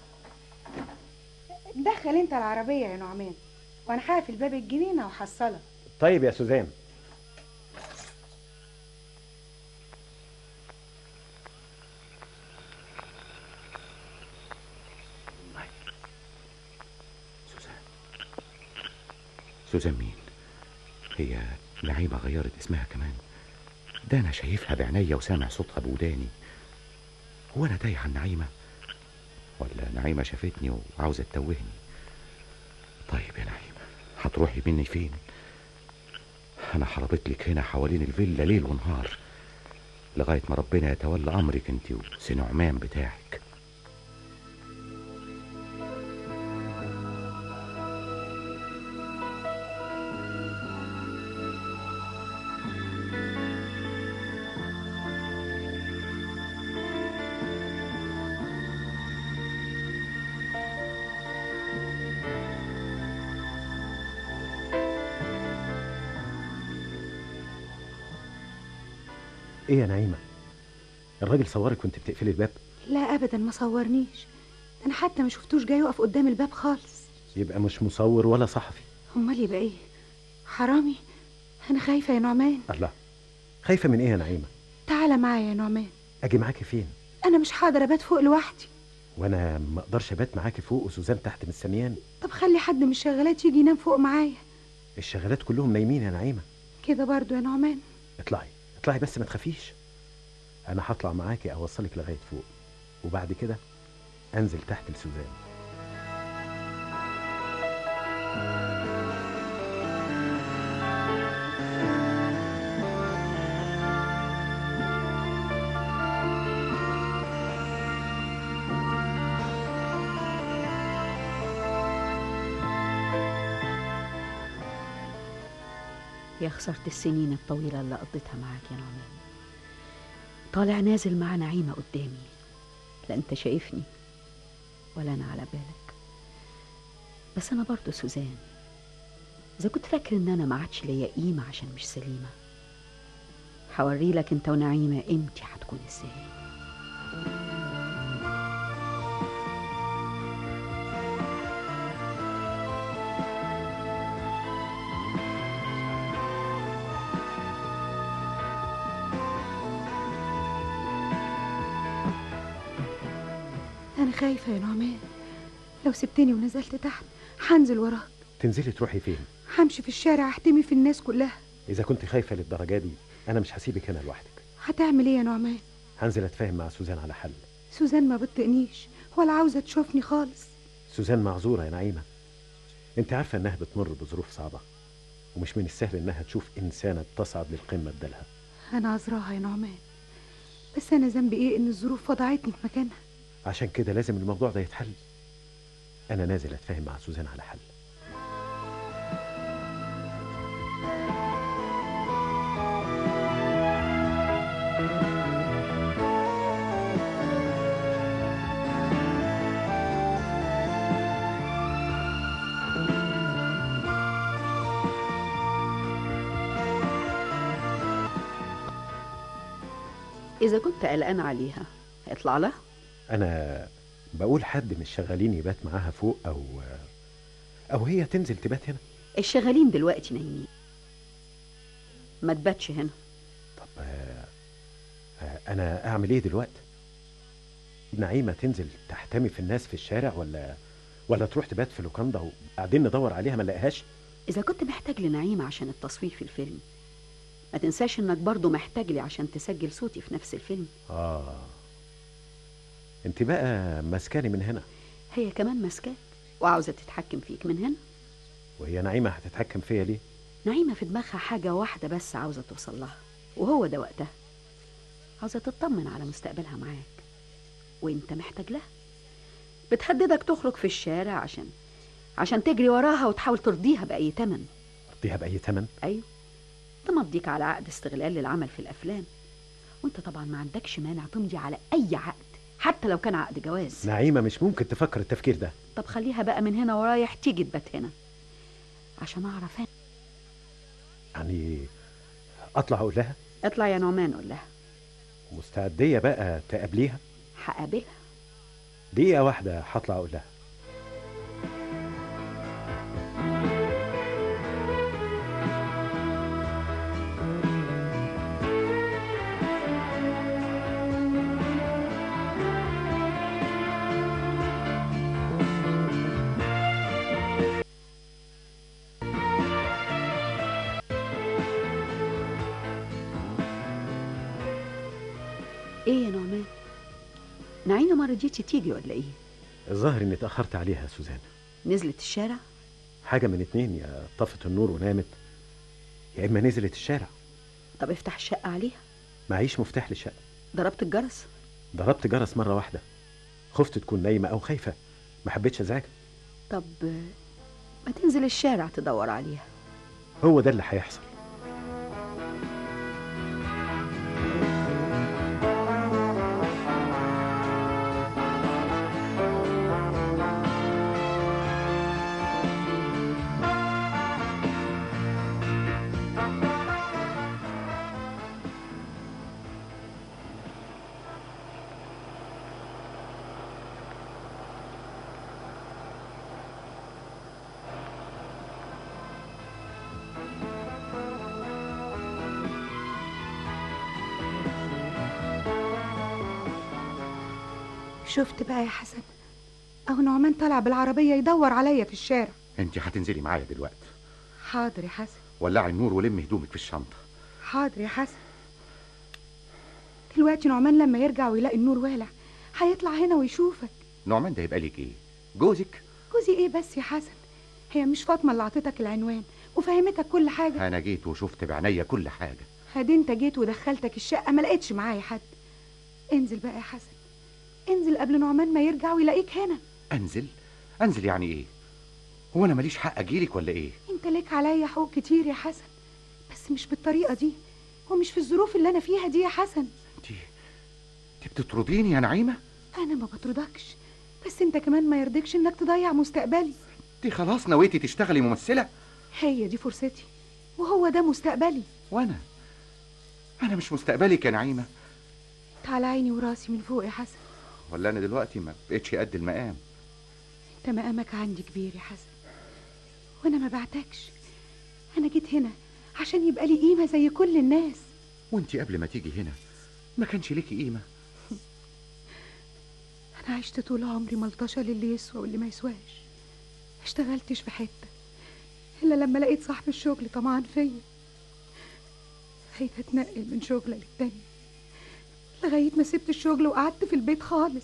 دخل انت العربية يا نعمان وانا هقفل باب الجنينة وحصلك طيب يا سوزان سوزان مين هي نعيمة غيرت اسمها كمان ده أنا شايفها بعينيا وسامع صوتها بوداني هو أنا تايه عن نعيمة ولا نعيمة شافتني وعاوزة تتوهني طيب يا نعيمة هتروحي مني فين أنا حربت لك هنا حوالين الفيلا ليل ونهار لغاية ما ربنا يتولى أمرك أنت وسنعمان بتاعك ايه يا نعيمه الراجل صورك وانت بتقفلي الباب لا ابدا ما صورنيش انا حتى ما شفتوش جاي يقف قدام الباب خالص يبقى مش مصور ولا صحفي امال يبقى ايه حرامي انا خايفه يا نعمان الله خايفه من ايه يا نعيمه تعالى معايا يا نعمان اجي معاكي فين انا مش هقدر ابات فوق لوحدي وانا ما اقدرش ابات معاكي فوق وسوزان تحت مستنياني طب خلي حد من الشغالات يجي ينام فوق معايا الشغالات كلهم نايمين يا نعيمه كده برضو يا نعمان اطلعي اطلعي بس ما تخافيش انا هطلع معاكي اوصلك لغايه فوق وبعد كده انزل تحت لسوزان يا خسارة السنين الطويلة اللي قضيتها معاك يا نعمان طالع نازل مع نعيمة قدامي لا انت شايفني ولا انا على بالك بس انا برضو سوزان اذا كنت فاكر ان انا ما عادش ليا قيمة عشان مش سليمة هوري لك انت ونعيمة قيمتي هتكون ازاي انا خايفه يا نعمان لو سبتني ونزلت تحت هنزل وراك تنزلي تروحي فين همشي في الشارع احتمي في الناس كلها اذا كنت خايفه للدرجه دي انا مش هسيبك هنا لوحدك هتعمل ايه يا نعمان هنزل اتفاهم مع سوزان على حل سوزان ما بتطقنيش ولا عاوزه تشوفني خالص سوزان معذوره يا نعيمه انت عارفه انها بتمر بظروف صعبه ومش من السهل انها تشوف انسانه تصعد للقمه بدلها انا عذراها يا نعمان بس انا ذنبي ايه ان الظروف وضعتني في مكانها عشان كده لازم الموضوع ده يتحل انا نازل اتفاهم مع سوزان على حل اذا كنت قلقان عليها هيطلع لها انا بقول حد من الشغالين يبات معاها فوق او او هي تنزل تبات هنا الشغالين دلوقتي نايمين ما تباتش هنا طب آه، آه، انا اعمل ايه دلوقتي نعيمه تنزل تحتمي في الناس في الشارع ولا ولا تروح تبات في لوكاندا وبعدين ندور عليها ما نلاقيهاش اذا كنت محتاج لنعيمة عشان التصوير في الفيلم ما تنساش انك برضو محتاج لي عشان تسجل صوتي في نفس الفيلم اه انت بقى ماسكاني من هنا هي كمان ماسكاك وعاوزة تتحكم فيك من هنا وهي نعيمه هتتحكم فيا ليه نعيمة في دماغها حاجة واحدة بس عاوزة توصل لها وهو ده وقتها عاوزة تطمن على مستقبلها معاك وانت محتاج لها بتهددك تخرج في الشارع عشان عشان تجري وراها وتحاول ترضيها بأي تمن ارضيها باي ثمن أيوة تمضيك على عقد استغلال للعمل في الأفلام وانت طبعا ما عندكش مانع تمضي على أي عقد حتى لو كان عقد جواز نعيمه مش ممكن تفكر التفكير ده طب خليها بقى من هنا ورايح تيجي تبات هنا عشان أعرف أنا يعني اطلع اقول لها اطلع يا نعمان قول لها مستعديه بقى تقابليها هقابلها دقيقه واحده هطلع اقول لها ايه يا نعمان نعيمة ما رضيتش تيجي ولا ايه الظاهر اني اتاخرت عليها يا سوزان نزلت الشارع حاجه من اتنين يا طفت النور ونامت يا اما نزلت الشارع طب افتح الشقة عليها معيش مفتاح للشقه ضربت الجرس ضربت جرس مره واحده خفت تكون نايمه او خايفه ما حبيتش ازعجها طب ما تنزل الشارع تدور عليها هو ده اللي هيحصل شفت بقى يا حسن اهو نعمان طلع بالعربيه يدور عليا في الشارع انت هتنزلي معايا دلوقتي حاضر يا حسن ولعي النور ولمي هدومك في الشنطه حاضر يا حسن دلوقتي نعمان لما يرجع ويلاقي النور والع هيطلع هنا ويشوفك نعمان ده يبقى ليك ايه جوزك جوزي ايه بس يا حسن هي مش فاطمه اللي عطتك العنوان وفهمتك كل حاجه انا جيت وشفت بعينيا كل حاجه هادي انت جيت ودخلتك الشقه ما لقيتش معايا حد انزل بقى يا حسن انزل قبل نعمان ما يرجع ويلاقيك هنا انزل انزل يعني ايه هو انا ماليش حق اجيلك ولا ايه انت ليك عليا حقوق كتير يا حسن بس مش بالطريقه دي ومش في الظروف اللي انا فيها دي يا حسن انت بتطرديني يا نعيمه انا ما بطردكش بس انت كمان ما يرضيكش انك تضيع مستقبلي انت خلاص نويتي تشتغلي ممثله هي دي فرصتي وهو ده مستقبلي وانا انا مش مستقبلك يا نعيمه تعال عيني وراسي من فوق يا حسن ولا انا دلوقتي ما بقتش قد المقام انت مقامك عندي كبير يا حسن وانا ما بعتكش انا جيت هنا عشان يبقى لي قيمه زي كل الناس وانت قبل ما تيجي هنا ما كانش ليكي قيمه انا عشت طول عمري ملطشه للي يسوى واللي ما يسواش ما اشتغلتش في حته الا لما لقيت صاحب الشغل طمعان فيا بقيت اتنقل من شغله للتاني لغايه ما سبت الشغل وقعدت في البيت خالص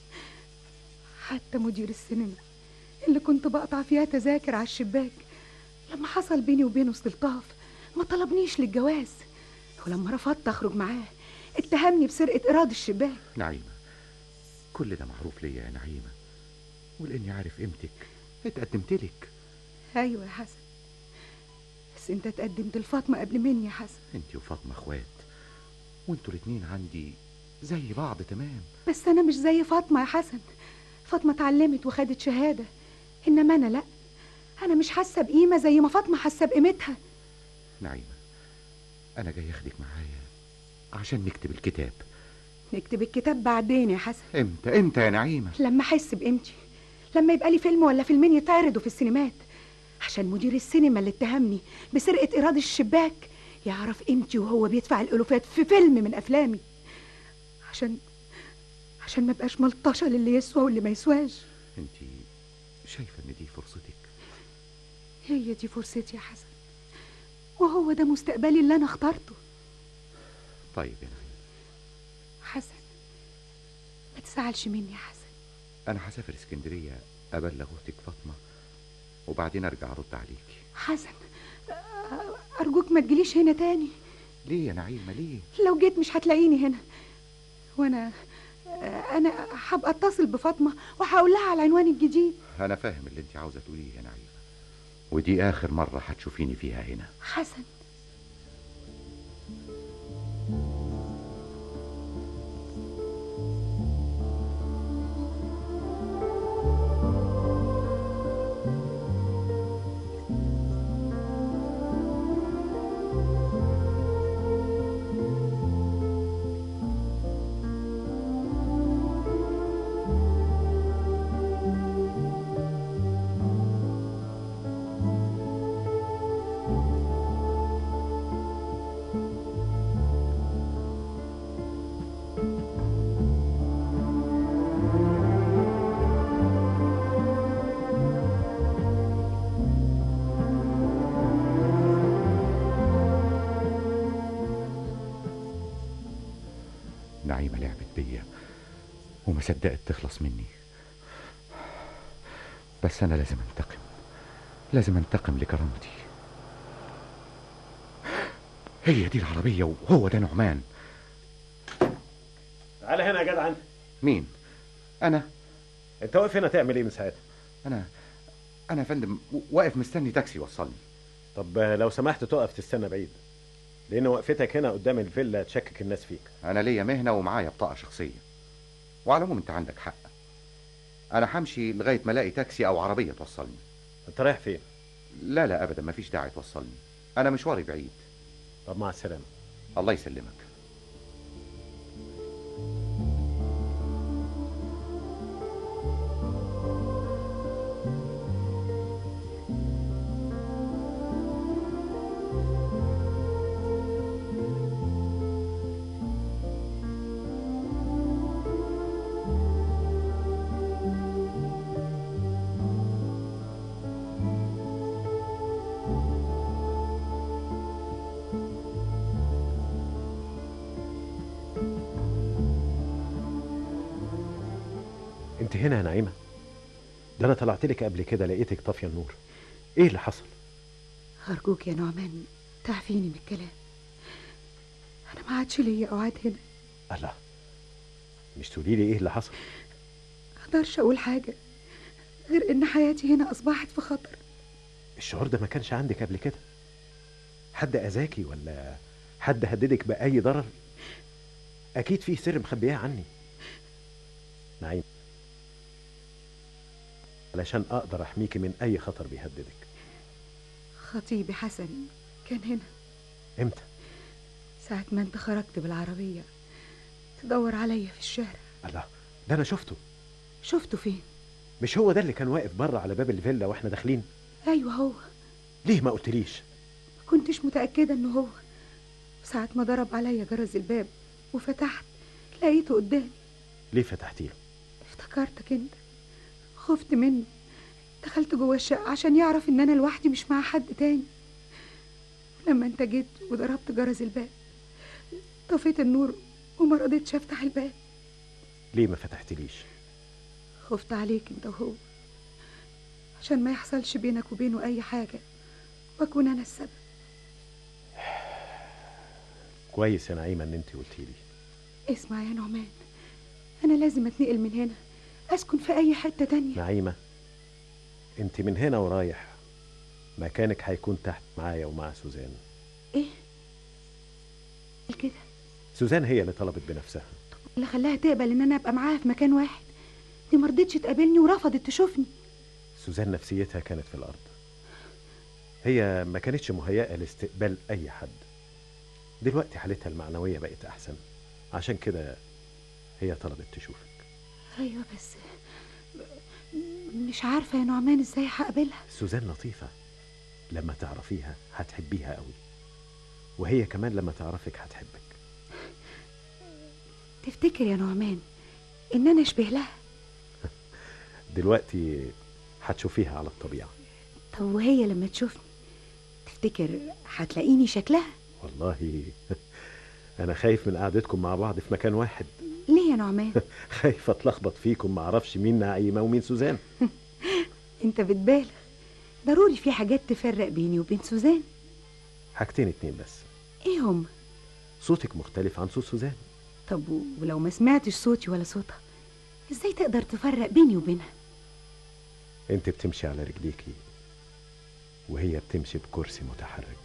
حتى مدير السينما اللي كنت بقطع فيها تذاكر على الشباك لما حصل بيني وبينه استلطاف ما طلبنيش للجواز ولما رفضت اخرج معاه اتهمني بسرقه ايراد الشباك نعيمه كل ده معروف ليا يا نعيمه ولاني عارف قيمتك اتقدمت لك ايوه يا حسن بس انت اتقدمت لفاطمه قبل مني يا حسن انت وفاطمه اخوات وانتوا الاتنين عندي زي بعض تمام بس انا مش زي فاطمه يا حسن فاطمه اتعلمت وخدت شهاده انما انا لا انا مش حاسه بقيمه زي ما فاطمه حاسه بقيمتها نعيمه انا جاي اخدك معايا عشان نكتب الكتاب نكتب الكتاب بعدين يا حسن امتى امتى يا نعيمه لما احس بقيمتي لما يبقى لي فيلم ولا فيلمين يتعرضوا في السينمات عشان مدير السينما اللي اتهمني بسرقه ايراد الشباك يعرف قيمتي وهو بيدفع الالوفات في فيلم من افلامي عشان عشان ما بقاش ملطشه للي يسوى واللي ما يسواش انت شايفه ان دي فرصتك هي دي فرصتي يا حسن وهو ده مستقبلي اللي انا اخترته طيب يا نعيمه حسن ما تزعلش مني يا حسن انا هسافر اسكندريه ابلغ اختك فاطمه وبعدين ارجع ارد عليكي حسن ارجوك ما تجيليش هنا تاني ليه يا نعيمه ليه لو جيت مش هتلاقيني هنا وانا انا هبقى اتصل بفاطمه وهقول لها على العنوان الجديد انا فاهم اللي انت عاوزه تقوليه يا نعيمه ودي اخر مره هتشوفيني فيها هنا حسن نعيمه لعبت بيا وما صدقت تخلص مني بس انا لازم انتقم لازم انتقم لكرامتي هي دي العربيه وهو ده نعمان تعالى هنا يا جدع انت مين انا انت واقف هنا تعمل ايه من ساعتها انا انا يا فندم واقف مستني تاكسي يوصلني طب لو سمحت تقف تستنى بعيد لان وقفتك هنا قدام الفيلا تشكك الناس فيك انا ليا مهنه ومعايا بطاقه شخصيه وعلى العموم انت عندك حق انا همشي لغايه ما الاقي تاكسي او عربيه توصلني انت رايح فين لا لا ابدا مفيش داعي توصلني انا مشواري بعيد طب مع السلامه الله يسلمك انت هنا يا نعيمه ده انا طلعت لك قبل كده لقيتك طافيه النور ايه اللي حصل أرجوك يا نعمان تعفيني من الكلام أنا ما عادش ليا أقعد هنا الله مش تقولي لي ايه اللي حصل أقدرش أقول حاجة غير إن حياتي هنا أصبحت في خطر الشعور ده ما كانش عندك قبل كده حد اذاكي ولا حد هددك باي ضرر اكيد في سر مخبياه عني نعيم علشان اقدر احميكي من اي خطر بيهددك خطيبي حسن كان هنا امتى ساعة ما أنت خرجت بالعربية تدور عليا في الشارع الله ده انا شفته شفته فين؟ مش هو ده اللي كان واقف بره على باب الفيلا واحنا داخلين أيوه هو ليه ما قلتليش ما كنتش متأكدة إنه هو ساعة ما ضرب عليا جرس الباب وفتحت لقيته قدامي ليه فتحتي له افتكرتك انت خفت منه دخلت جوه الشقة عشان يعرف ان انا لوحدي مش مع حد تاني لما انت جيت وضربت جرس الباب طفيت النور وما رضيتش افتح الباب ليه ما فتحتليش خفت عليك انت وهو عشان ما يحصلش بينك وبينه اي حاجة واكون انا السبب كويس يا نعيمه ان انت قلتي لي اسمع يا نعمان انا لازم اتنقل من هنا اسكن في اي حتة تانية نعيمه انت من هنا ورايح مكانك هيكون تحت معايا ومع سوزان ايه كده سوزان هي اللي طلبت بنفسها اللي خلاها تقبل ان انا ابقى معاها في مكان واحد دي مرضتش تقابلني ورفضت تشوفني سوزان نفسيتها كانت في الارض هي ما كانتش مهيئه لاستقبال اي حد دلوقتي حالتها المعنويه بقت احسن عشان كده هي طلبت تشوفك ايوه بس مش عارفه يا نعمان ازاي هقابلها سوزان لطيفه لما تعرفيها هتحبيها قوي وهي كمان لما تعرفك هتحبك تفتكر يا نعمان ان انا اشبه لها دلوقتي هتشوفيها على الطبيعه طب وهي لما تشوفني تفتكر هتلاقيني شكلها والله انا خايف من قعدتكم مع بعض في مكان واحد ليه يا نعمان خايف اتلخبط فيكم ما اعرفش مين نعيمه ومين سوزان انت بتبالغ ضروري في حاجات تفرق بيني وبين سوزان حاجتين اتنين بس ايه هم صوتك مختلف عن صوت سوزان طب و- ولو ما سمعتش صوتي ولا صوتها ازاي تقدر تفرق بيني وبينها انت بتمشي على رجليكي وهي بتمشي بكرسي متحرك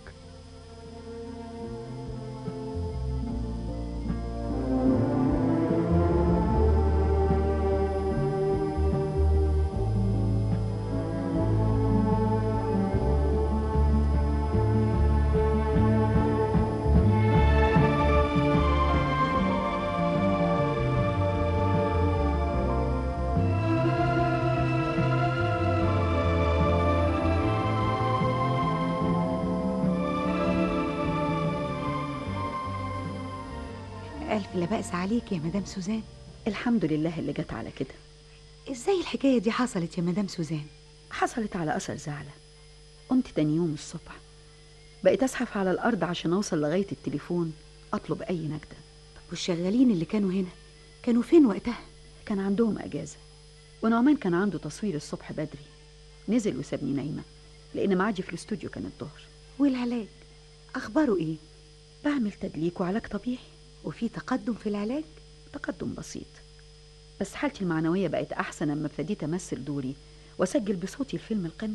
الف لا بأس عليك يا مدام سوزان الحمد لله اللي جت على كده ازاي الحكايه دي حصلت يا مدام سوزان حصلت على أثر زعلة قمت تاني يوم الصبح بقيت أزحف على الأرض عشان أوصل لغاية التليفون أطلب أي نجدة طب والشغالين اللي كانوا هنا كانوا فين وقتها كان عندهم أجازة ونعمان كان عنده تصوير الصبح بدري نزل وسابني نايمة لأن معادي في الاستوديو كان الظهر والعلاج اخباره ايه بعمل تدليك وعلاج طبيعي وفي تقدم في العلاج تقدم بسيط بس حالتي المعنوية بقت أحسن لما ابتديت أمثل دوري وأسجل بصوتي الفيلم القمة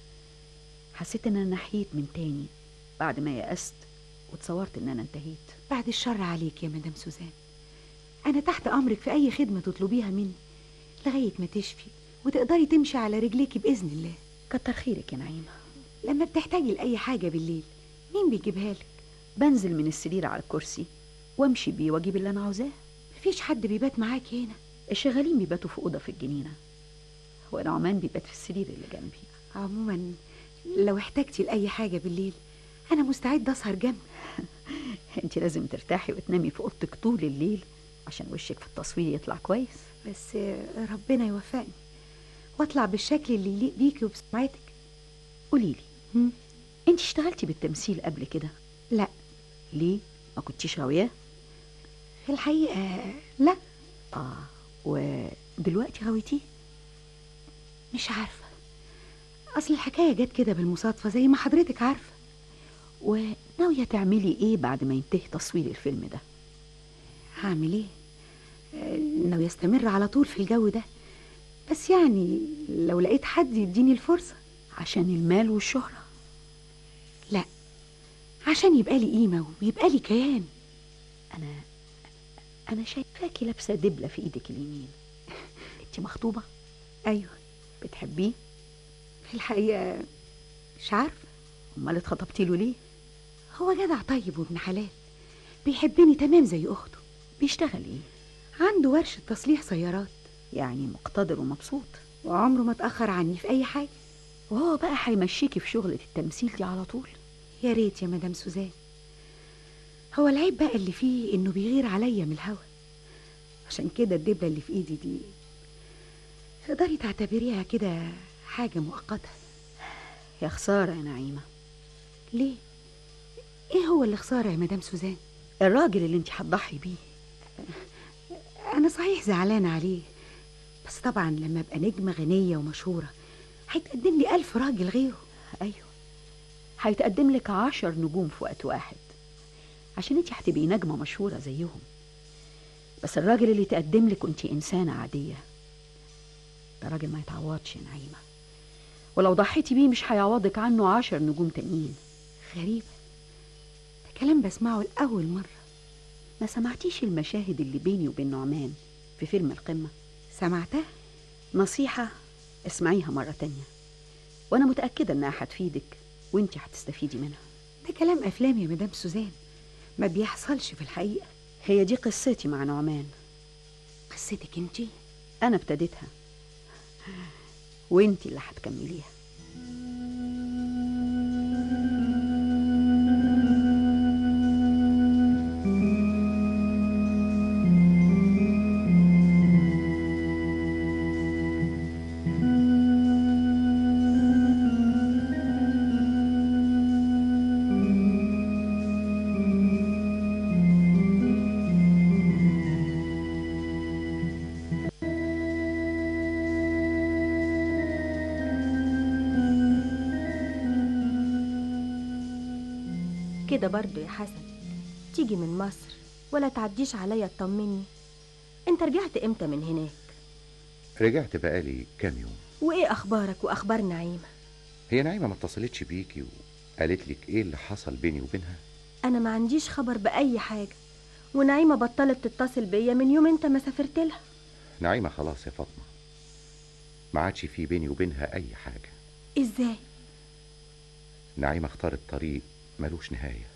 حسيت إن أنا نحيت من تاني بعد ما يأست وتصورت إن أنا انتهيت بعد الشر عليك يا مدام سوزان انا تحت امرك في اي خدمه تطلبيها مني لغايه ما تشفي وتقدري تمشي على رجليكي باذن الله كتر خيرك يا نعيمة لما بتحتاجي لاي حاجه بالليل مين بيجيبها لك بنزل من السرير على الكرسي وامشي بيه واجيب اللي انا عاوزاه مفيش حد بيبات معاكي هنا الشغالين بيباتوا في اوضه في الجنينه ونعمان بيبات في السرير اللي جنبي عموما لو احتاجتي لاي حاجه بالليل انا مستعده اسهر جنبك انت لازم ترتاحي وتنامي في اوضتك طول الليل عشان وشك في التصوير يطلع كويس بس ربنا يوفقني واطلع بالشكل اللي يليق بيكي وبسمعتك قولي لي انت اشتغلتي بالتمثيل قبل كده لا ليه ما كنتيش غاوياه في الحقيقه لا اه دلوقتي غويتيه مش عارفة أصل الحكاية جت كده بالمصادفة زي ما حضرتك عارفة وناوية تعملي ايه بعد ما ينتهي تصوير الفيلم ده هعمل ايه آه، انه يستمر على طول في الجو ده بس يعني لو لقيت حد يديني الفرصة عشان المال والشهرة لا عشان يبقى لي قيمة ويبقى لي كيان انا انا شايفاكي لابسة دبلة في ايدك اليمين انت مخطوبة ايوه بتحبيه في الحقيقة مش عارفة امال اتخطبتي له ليه هو جدع طيب وابن حلال بيحبني تمام زي أخته بيشتغل ايه عنده ورشة تصليح سيارات يعني مقتدر ومبسوط وعمره ما اتأخر عني في أي حاجة وهو بقى هيمشيكي في شغلة التمثيل دي على طول يا ريت يا مدام سوزان هو العيب بقى اللي فيه إنه بيغير عليا من الهوا عشان كده الدبلة اللي في إيدي دي تقدري تعتبريها كده حاجة مؤقتة يا خسارة يا نعيمة ليه؟ إيه هو اللي خسارة يا مدام سوزان؟ الراجل اللي انت هتضحي بيه أنا صحيح زعلانة عليه بس طبعا لما أبقى نجمة غنية ومشهورة هيتقدم لي ألف راجل غيره ايوه هيتقدم لك عشر نجوم في وقت واحد عشان انت هتبقي نجمة مشهورة زيهم بس الراجل اللي يتقدم لك وانت إنسانة عادية ده راجل ما يتعوضش يا نعيمة ولو ضحيتي بيه مش هيعوضك عنه عشر نجوم تانيين غريبة ده كلام بسمعه لأول مرة ما سمعتيش المشاهد اللي بيني وبين نعمان في فيلم القمة سمعتها؟ نصيحة اسمعيها مرة تانية وأنا متأكدة إنها هتفيدك وانت هتستفيدي منها ده كلام أفلام يا مدام سوزان ما بيحصلش في الحقيقة هي دي قصتي مع نعمان قصتك انتي أنا ابتديتها وانت اللي هتكمليها كده برضو يا حسن تيجي من مصر ولا تعديش عليا تطمني انت رجعت امتى من هناك رجعت بقالي كام يوم وايه اخبارك واخبار نعيمه هي نعيمة ما اتصلتش بيكي وقالت لك ايه اللي حصل بيني وبينها انا ما عنديش خبر باي حاجه ونعيمه بطلت تتصل بيا من يوم انت ما سافرت لها نعيمة خلاص يا فاطمة ما عادش في بيني وبينها أي حاجة ازاي نعيمة اختارت طريق ملوش نهاية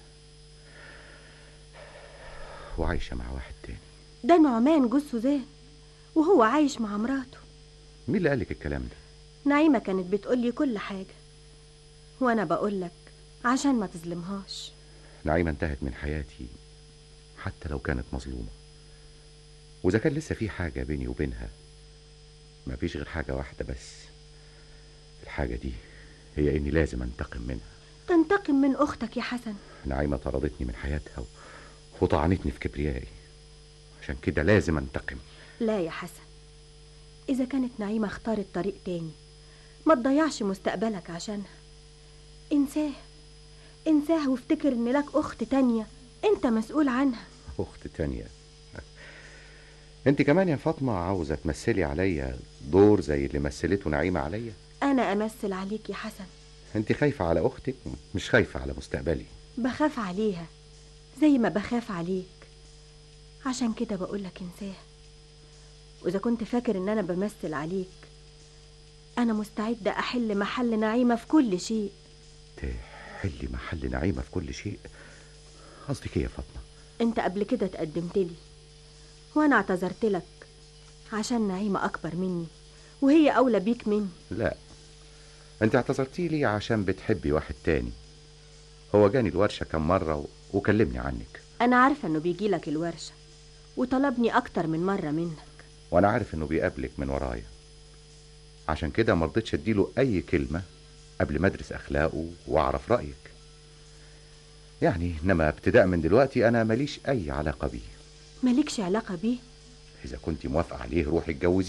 وعايشة مع واحد تاني ده نعمان جوز سوزان وهو عايش مع مراته مين اللي قالك الكلام ده نعيمة كانت بتقولي كل حاجة وأنا بقولك عشان ما تظلمهاش نعيمة انتهت من حياتي حتى لو كانت مظلومة وإذا كان لسه في حاجة بيني وبينها مفيش غير حاجة واحدة بس الحاجة دي هي إني لازم أنتقم منها تنتقم من أختك يا حسن نعيمة طردتني من حياتها و- وطعنتني في كبريائي عشان كده لازم أنتقم لا يا حسن إذا كانت نعيمة اختارت طريق تاني ما تضيعش مستقبلك عشانها انساه انساه وافتكر إن لك أخت تانية أنت مسؤول عنها أخت تانية انت كمان يا فاطمة عاوزة تمثلي عليا دور زي اللي مثلته نعيمة عليا أنا أمثل عليك يا حسن انت خايفة على أختك مش خايفة على مستقبلي بخاف عليها زي ما بخاف عليك عشان كده بقولك انساها وإذا كنت فاكر إن أنا بمثل عليك أنا مستعدة أحل محل نعيمة في كل شيء حلي محل نعيمة في كل شيء قصدك ايه يا فاطمة أنت قبل كده تقدمت لي وأنا اعتذرت لك عشان نعيمة أكبر مني وهي أولى بيك مني لا انت اعتذرتي لي عشان بتحبي واحد تاني هو جاني الورشة كم مرة و... وكلمني عنك أنا عارفة إنه بيجي لك الورشة وطلبني أكتر من مرة منك وانا عارف انه بيقابلك من ورايا عشان كده مرضتش اديله اي كلمة قبل ما ادرس اخلاقه واعرف رأيك يعني انما ابتداء من دلوقتي انا ماليش اي علاقة بيه مالكش علاقة بيه اذا كنت موافقة عليه روحي اتجوزيه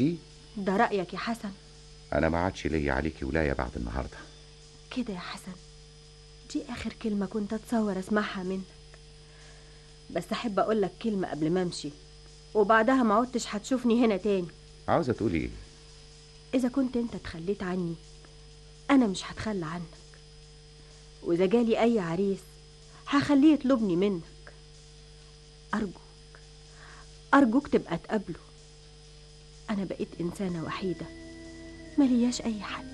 ده رأيك يا حسن انا ما عادش ليا عليكي ولايه بعد النهارده كده يا حسن دي آخر كلمة كنت أتصور أسمعها منك بس أحب أقول لك كلمة قبل ما أمشي وبعدها ما عدتش هتشوفني هنا تاني عاوزه تقولي ايه إذا كنت أنت تخليت عني أنا مش هتخلى عنك وإذا جالي أي عريس هخليه يطلبني منك أرجوك أرجوك تبقى تقابله أنا بقيت إنسانة وحيدة ملياش أي حد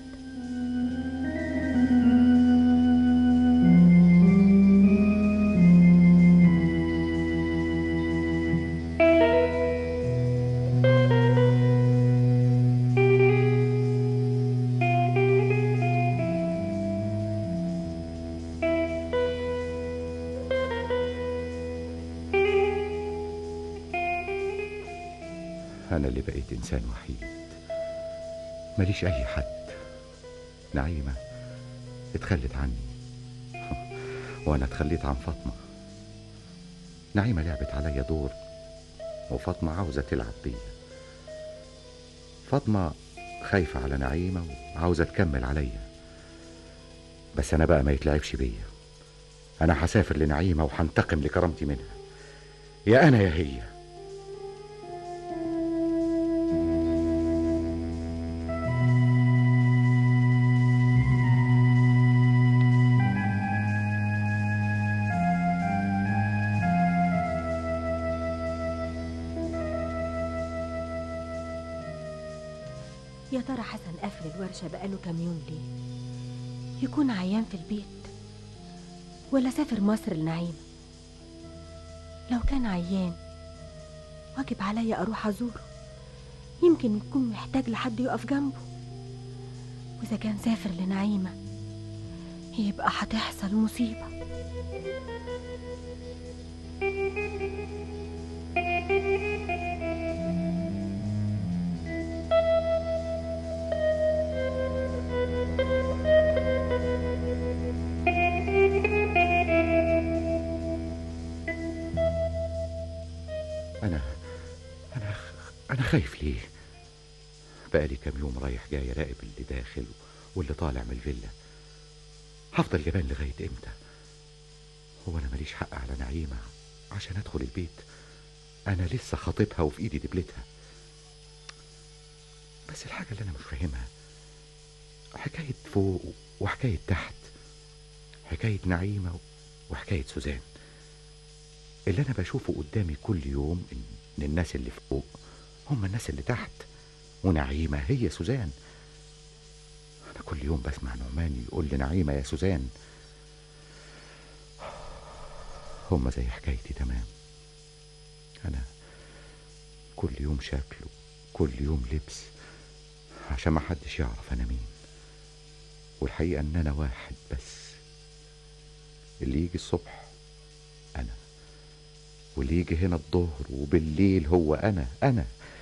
انا اللي بقيت انسان وحيد ماليش اي حد نعيمه اتخلت عني وانا اتخليت عن فاطمه نعيمه لعبت عليا دور وفاطمه عاوزه تلعب بيا فاطمه خايفه على نعيمه وعاوزه تكمل عليا بس انا بقى ما يتلعبش بيا انا هسافر لنعيمه وهنتقم لكرامتي منها يا انا يا هي يا ترى حسن قفل الورشة بقاله كام يوم ليه يكون عيان في البيت ولا سافر مصر لنعيمة لو كان عيان واجب عليا أروح أزوره يمكن يكون محتاج لحد يقف جنبه وإذا كان سافر لنعيمة يبقى هتحصل مصيبة أنا أنا أنا خايف ليه؟ بقالي كام يوم رايح جاي راقب اللي داخل واللي طالع من الفيلا هفضل جبان لغاية إمتى؟ هو أنا ماليش حق على نعيمة عشان أدخل البيت أنا لسه خاطبها وفي إيدي دبلتها بس الحاجة اللي أنا مش فاهمها حكاية فوق وحكاية تحت حكاية نعيمة وحكاية سوزان اللي أنا بشوفه قدامي كل يوم إن الناس اللي فوق هم الناس اللي تحت ونعيمة هي سوزان أنا كل يوم بسمع نعمان يقول لنعيمة يا سوزان هم زي حكايتي تمام أنا كل يوم شكل كل يوم لبس عشان ما حدش يعرف أنا مين والحقيقة إن أنا واحد بس اللي يجي الصبح أنا واللي يجي هنا الظهر وبالليل هو أنا أنا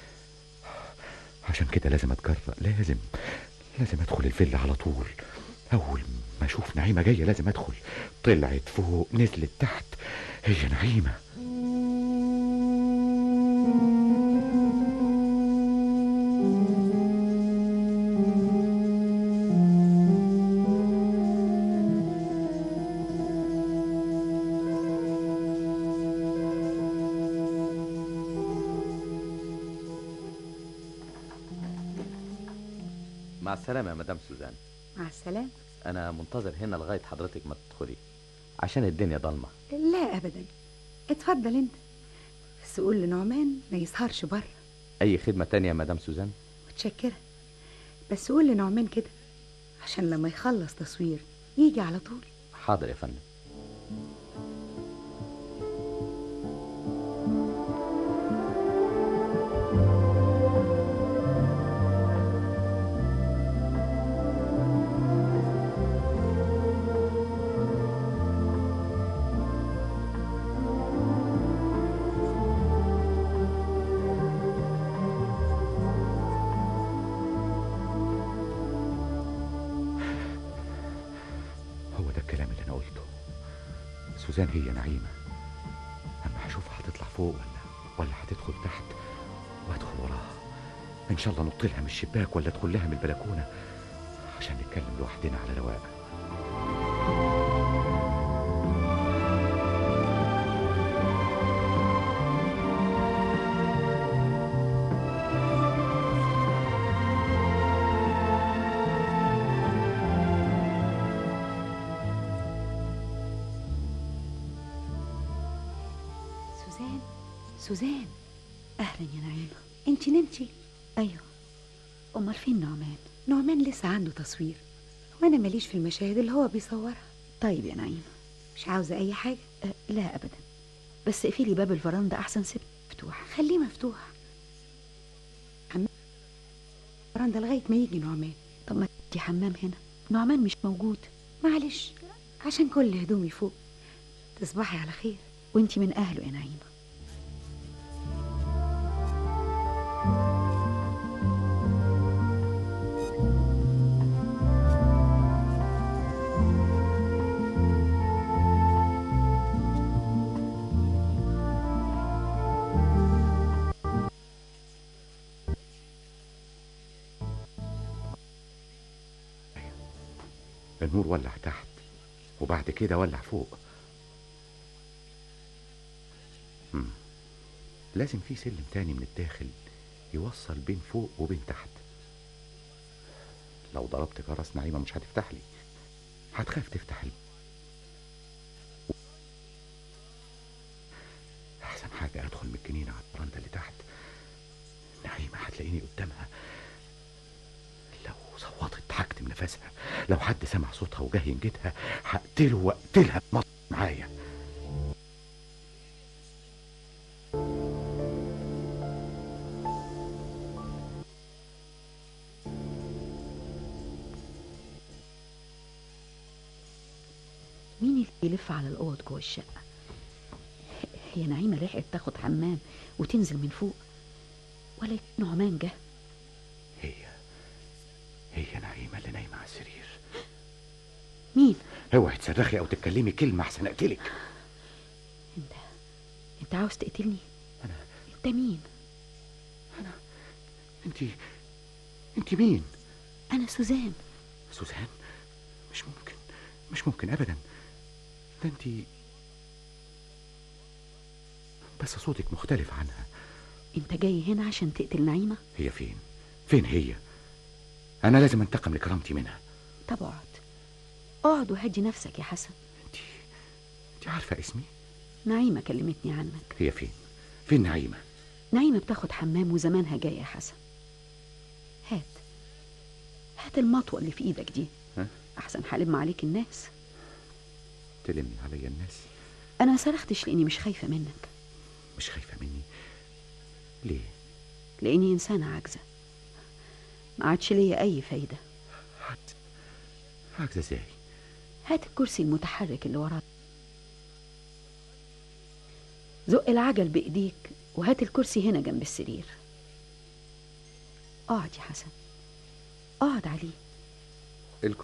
عشان كده لازم أتجرأ لازم لازم أدخل الفيلا على طول أول ما أشوف نعيمة جاية لازم أدخل طلعت فوق نزلت تحت هي نعيمة مع السلامة يا مدام سوزان مع السلامة أنا منتظر هنا لغاية حضرتك ما تدخلي عشان الدنيا ضلمة لا أبدا اتفضل أنت بس قول لنعمان ما يسهرش بره أي خدمة تانية يا مدام سوزان متشكرة بس قول لنعمان كده عشان لما يخلص تصوير يجي على طول حاضر يا فندم هو ده الكلام اللي أنا قلته سوزان هي نعيمة أما هشوفها هتطلع فوق ولا ولا هتدخل تحت وأدخل وراها ان شاء الله نط لها من الشباك ولا ادخل لها من البلكونه عشان نتكلم لوحدنا على رواق سوزان سوزان اهلا يا نعيمه انت نمتي ايوه امال فين نعمان نعمان لسه عنده تصوير وانا ماليش في المشاهد اللي هو بيصورها طيب يا نعيمه مش عاوزه اي حاجه أه لا ابدا بس اقفلي باب الفرندا احسن سيب مفتوح خليه مفتوح عم الفرندا لغايه ما يجي نعمان طب ما تدي حمام هنا نعمان مش موجود معلش عشان كل هدومي فوق تصبحي على خير وانتي من اهله يا نعيمه النور ولع تحت وبعد كده ولع فوق مم. لازم في سلم تاني من الداخل يوصل بين فوق وبين تحت لو ضربت جرس نعيمة مش هتفتح لي هتخاف تفتح لي أحسن حاجة أدخل من الجنينة على البرندة اللي تحت نعيمة هتلاقيني قدامها لو صوتت هكتم نفسها لو حد سمع صوتها وجه ينجدها هقتله واقتلها بمط معايا مين اللي يلف على الاوض جوه الشقه هي نعيمه لحقت تاخد حمام وتنزل من فوق ولا نعمان جه هي هي نعيمة اللي نايمة على السرير مين اوعي تصرخي او تتكلمي كلمة احسن اقتلك انت انت عاوز تقتلني انا انت مين انت انت مين انا سوزان سوزان مش ممكن مش ممكن ابدا ده انت بس صوتك مختلف عنها انت جاي هنا عشان تقتل نعيمه هي فين فين هي انا لازم انتقم لكرامتي منها طب اقعد اقعد وهدي نفسك يا حسن انت عارفة اسمي نعيمه كلمتني عنك هي فين فين نعيمة نعيمه بتاخد حمام وزمانها جايه يا حسن هات هات المطوه اللي في ايدك دي ها؟ احسن هلم عليك الناس تلمي عليا الناس انا ما صرختش لاني مش خايفه منك مش خايفة مني ليه لاني انسانه عاجزه ما عادش ليا اي فايده عاجزة ازاي هات الكرسي المتحرك اللي وراك زق العجل بايديك وهات الكرسي هنا جنب السرير اقعد يا حسن اقعد عليه الك...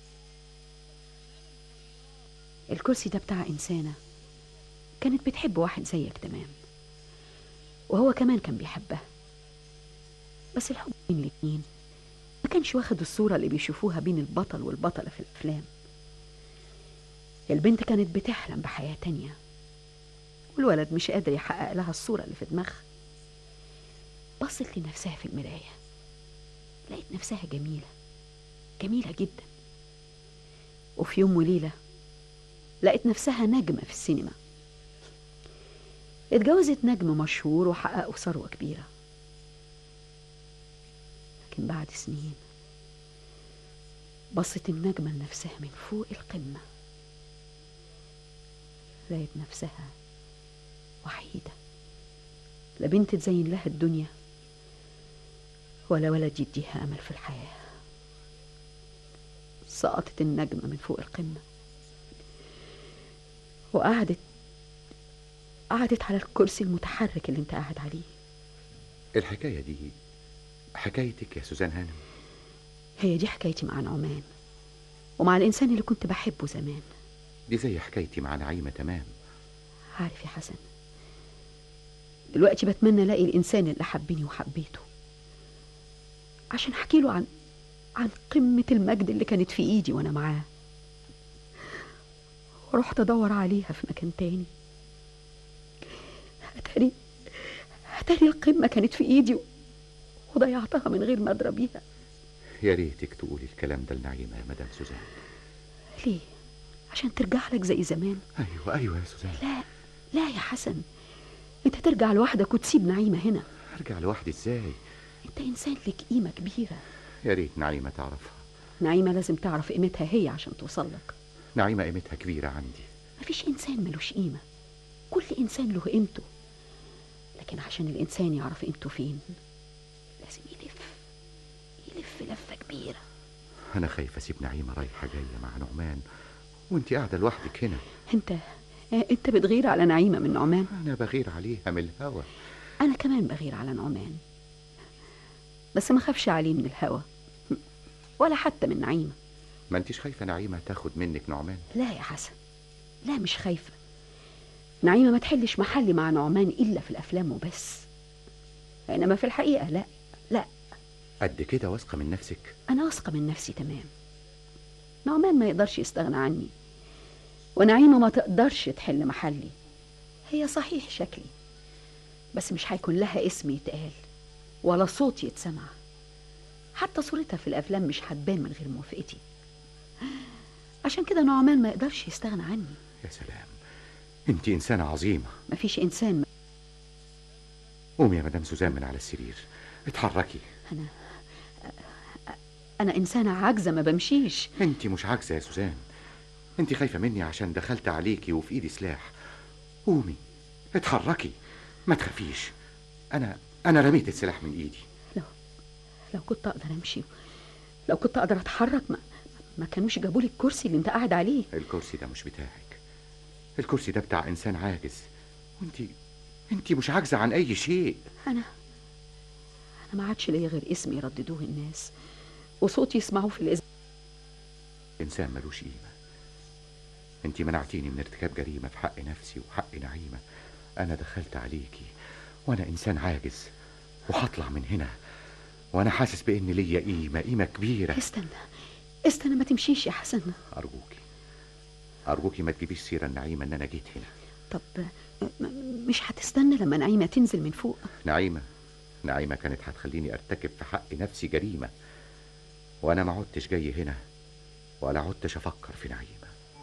الكرسي ده بتاع إنسانة كانت بتحب واحد زيك تمام وهو كمان كان بيحبها بس الحب بين الاتنين ما كانش واخد الصورة اللي بيشوفوها بين البطل والبطلة في الأفلام البنت كانت بتحلم بحياة تانية والولد مش قادر يحقق لها الصورة اللي في دماغها بصت لنفسها في المراية لقيت نفسها جميلة جميلة جدا وفي يوم وليلة لقيت نفسها نجمة في السينما اتجوزت نجم مشهور وحققوا ثروة كبيرة لكن بعد سنين بصت النجمة لنفسها من فوق القمة لقيت نفسها وحيدة لا بنت تزين لها الدنيا ولا ولد يديها أمل في الحياة سقطت النجمة من فوق القمة وقعدت قعدت على الكرسي المتحرك اللي انت قاعد عليه الحكاية دي حكايتك يا سوزان هانم هي دي حكايتي مع نعمان ومع الإنسان اللي كنت بحبه زمان دي زي حكايتي مع نعيمة تمام عارف يا حسن دلوقتي بتمنى الاقي الانسان اللي حبني وحبيته عشان احكي له عن عن قمة المجد اللي كانت في ايدي وانا معاه ورحت ادور عليها في مكان تاني اتاري اتاري القمة كانت في ايدي وضيعتها من غير ما ادرى بيها يا ريتك تقولي الكلام ده لنعيمة يا مدام سوزان ليه عشان ترجع لك زي زمان ايوه ايوه يا سوزان لا لا يا حسن انت ترجع لوحدك وتسيب نعيمة هنا ارجع لوحدي ازاي انت انسان لك قيمة كبيرة يا ريت نعيمة تعرفها نعيمة لازم تعرف قيمتها هي عشان توصل لك نعيمة قيمتها كبيرة عندي مفيش انسان ملوش قيمة كل انسان له قيمته لكن عشان الانسان يعرف قيمته فين لازم يلف يلف لفة كبيرة انا خايف اسيب نعيمة رايحة جاية مع نعمان وانت قاعدة لوحدك هنا انت انت بتغير على نعيمة من نعمان انا بغير عليها من الهوى انا كمان بغير على نعمان بس ما خافش عليه من الهوى ولا حتى من نعيمة ما انتش خايفة نعيمة تاخد منك نعمان لا يا حسن لا مش خايفة نعيمة ما تحلش محلي مع نعمان إلا في الأفلام وبس إنما في الحقيقة لا لا قد كده واثقة من نفسك أنا واثقة من نفسي تمام نعمان ما يقدرش يستغنى عني ونعيمة ما تقدرش تحل محلي هي صحيح شكلي بس مش هيكون لها اسم يتقال ولا صوت يتسمع حتى صورتها في الأفلام مش هتبان من غير موافقتي عشان كده نعمان ما يقدرش يستغنى عني يا سلام انت انسانة عظيمة مفيش إنسان قومي يا مدام سوزان من على السرير اتحركي أنا أنا إنسانة عاجزة ما بمشيش انت مش عاجزة يا سوزان انت خايفة مني عشان دخلت عليكي وفي ايدي سلاح قومي اتحركي ما تخافيش انا انا رميت السلاح من ايدي لو لو كنت أقدر أمشي لو كنت أقدر أتحرك ما ما كانوش جابوا لي الكرسي اللي أنت قاعد عليه الكرسي ده مش بتاعك الكرسي ده بتاع انسان عاجز وانت انت مش عاجزة عن اي شيء أنا أنا ما عادش ليا غير اسمي يرددوه الناس وصوتي يسمعوه في الإذاعة انسان ملوش قيمة انت منعتيني من ارتكاب جريمة في حق نفسي وحق نعيمة انا دخلت عليكي وانا انسان عاجز وهطلع من هنا وانا حاسس بان ليا قيمة قيمة كبيرة استنى استنى ما تمشيش يا حسن ارجوكي ارجوكي ما تجيبيش سيرة النعيمة ان انا جيت هنا طب م- مش هتستنى لما نعيمة تنزل من فوق نعيمة نعيمة كانت هتخليني ارتكب في حق نفسي جريمة وانا ما عدتش جاي هنا ولا عدتش افكر في نعيمة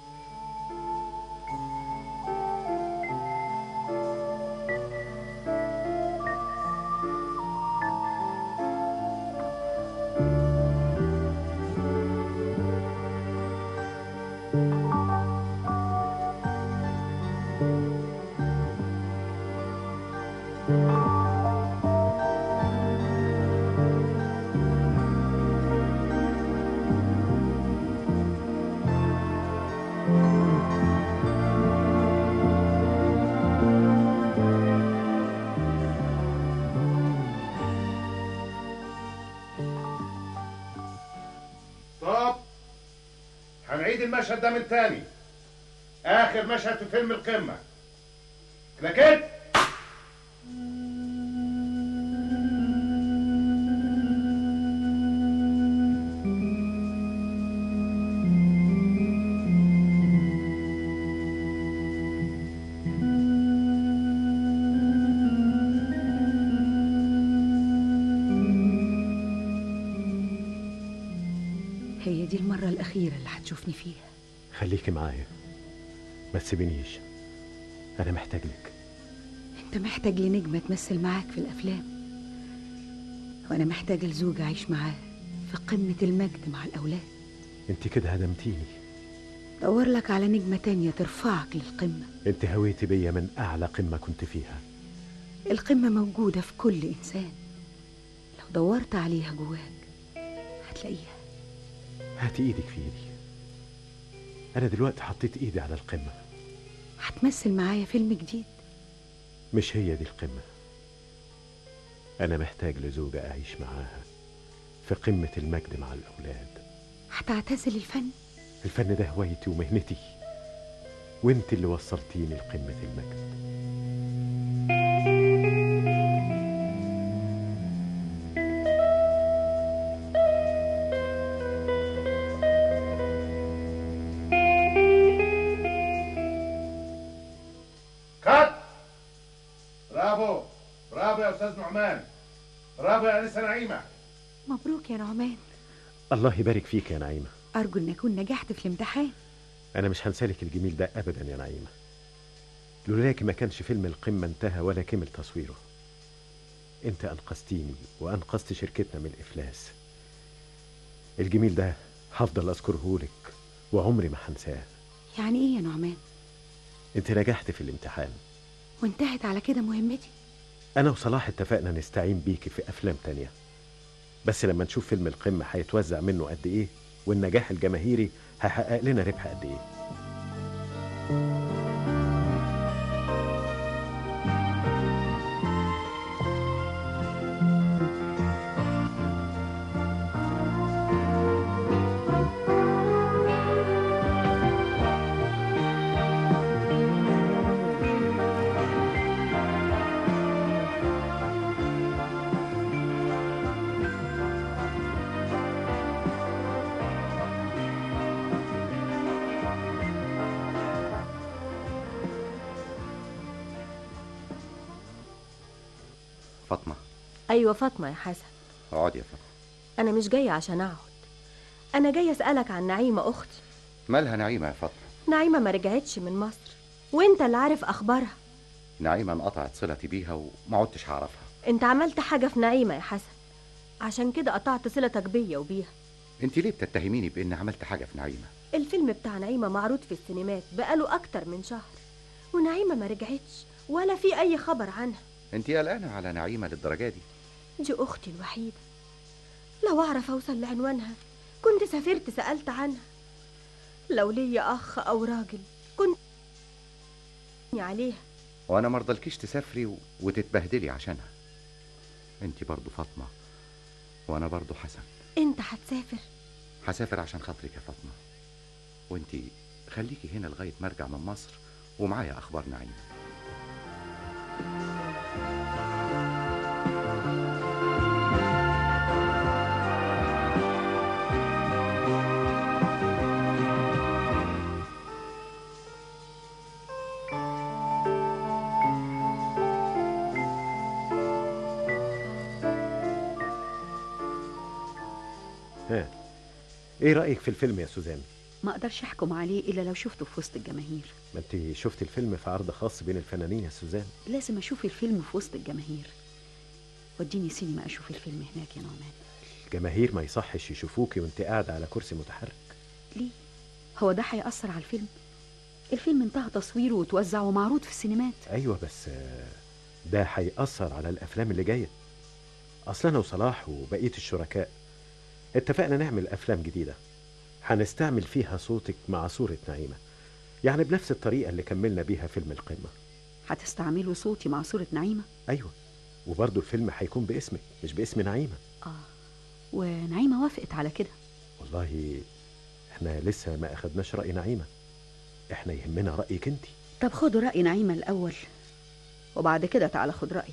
ستوب هنعيد المشهد ده من تاني اخر مشهد في فيلم القمه كلاكيت هي دي المرة الأخيرة اللي هتشوفني فيها خليكي معايا ما تسيبنيش انا محتاج لك أنت محتاج لنجمة تمثل معاك في الأفلام وأنا محتاجة لزوج أعيش معاه في قمة المجد مع الأولاد انت كده هدمتيني دور لك على نجمة تانية ترفعك للقمة انت هويتي بيا من اعلى قمه كنت فيها القمة موجودة في كل إنسان لو دورت عليها جواك هتلاقيها هاتي ايدك في ايدي انا دلوقتي حطيت ايدي على القمه هتمثل معايا فيلم جديد مش هي دي القمه انا محتاج لزوجه اعيش معاها في قمه المجد مع الاولاد هتعتزل الفن الفن ده هوايتي ومهنتي وانت اللي وصلتيني لقمه المجد انسه نعيمه مبروك يا نعمان الله يبارك فيك يا نعيمة أرجو إن أكون نجحت في الامتحان أنا مش هنسالك الجميل ده أبدا يا نعيمة لولاك ما كانش فيلم القمة انتهى ولا كمل تصويره أنت أنقذتيني وأنقذت شركتنا من الإفلاس الجميل ده هفضل أذكره لك وعمري ما هنساه يعني إيه يا نعمان أنت نجحت في الامتحان وانتهت على كده مهمتي أنا وصلاح اتفقنا نستعين بيكي في أفلام تانية بس لما نشوف فيلم القمة هيتوزع منه قد إيه والنجاح الجماهيري هيحقق لنا ربح قد إيه فاطمة أيوة فاطمة يا حسن اقعدي يا فاطمة أنا مش جاية عشان أقعد أنا جاية أسألك عن نعيمة أختي مالها نعيمة يا فاطمة نعيمة ما رجعتش من مصر وأنت اللي عارف أخبارها نعيمة انقطعت صلتي بيها وما عدتش هعرفها أنت عملت حاجة في نعيمة يا حسن عشان كده قطعت صلتك بيا وبيها انت ليه بتتهميني بان عملت حاجة في نعيمة الفيلم بتاع نعيمة معروض في السينمات بقاله أكتر من شهر ونعيمة ما رجعتش ولا في أي خبر عنها انت قلقانة على نعيمة للدرجة دي دي أختي الوحيدة لو أعرف أوصل لعنوانها كنت سافرت سألت عنها لو ليا أخ أو راجل كنت عليها وانا مرضلكيش تسافري و... وتتبهدلي عشانها انت برضو فاطمة وانا برضو حسن أنت هتسافر هسافر عشان خاطرك يا فاطمة وانت خليكي هنا لغاية ما ارجع من مصر ومعايا اخبار نعيمة ها إيه رأيك في الفيلم يا سوزان؟ ما اقدرش احكم عليه الا لو شفته في وسط الجماهير ما أنت شفت الفيلم في عرض خاص بين الفنانين يا سوزان لازم اشوف الفيلم في وسط الجماهير وديني سينما اشوف الفيلم هناك يا نعمان الجماهير ما يصحش يشوفوكي وانت قاعدة على كرسي متحرك ليه هو ده هيأثر على الفيلم الفيلم انتهى تصويره وتوزع ومعروض في السينمات أيوة بس آه، ده هيأثر على الأفلام اللي جاية أصل أنا وصلاح وبقية الشركاء اتفقنا نعمل أفلام جديدة هنستعمل فيها صوتك مع صورة نعيمة يعني بنفس الطريقة اللي كملنا بيها فيلم القمة هتستعملوا صوتي مع صورة نعيمة أيوة وبرضه الفيلم هيكون باسمك مش باسم نعيمة اه ونعيمة وافقت على كده والله احنا لسه ما أخدناش رأي نعيمة احنا يهمنا رأيك انت طب خدوا رأي نعيمة الأول وبعد كده تعالى خد رأيي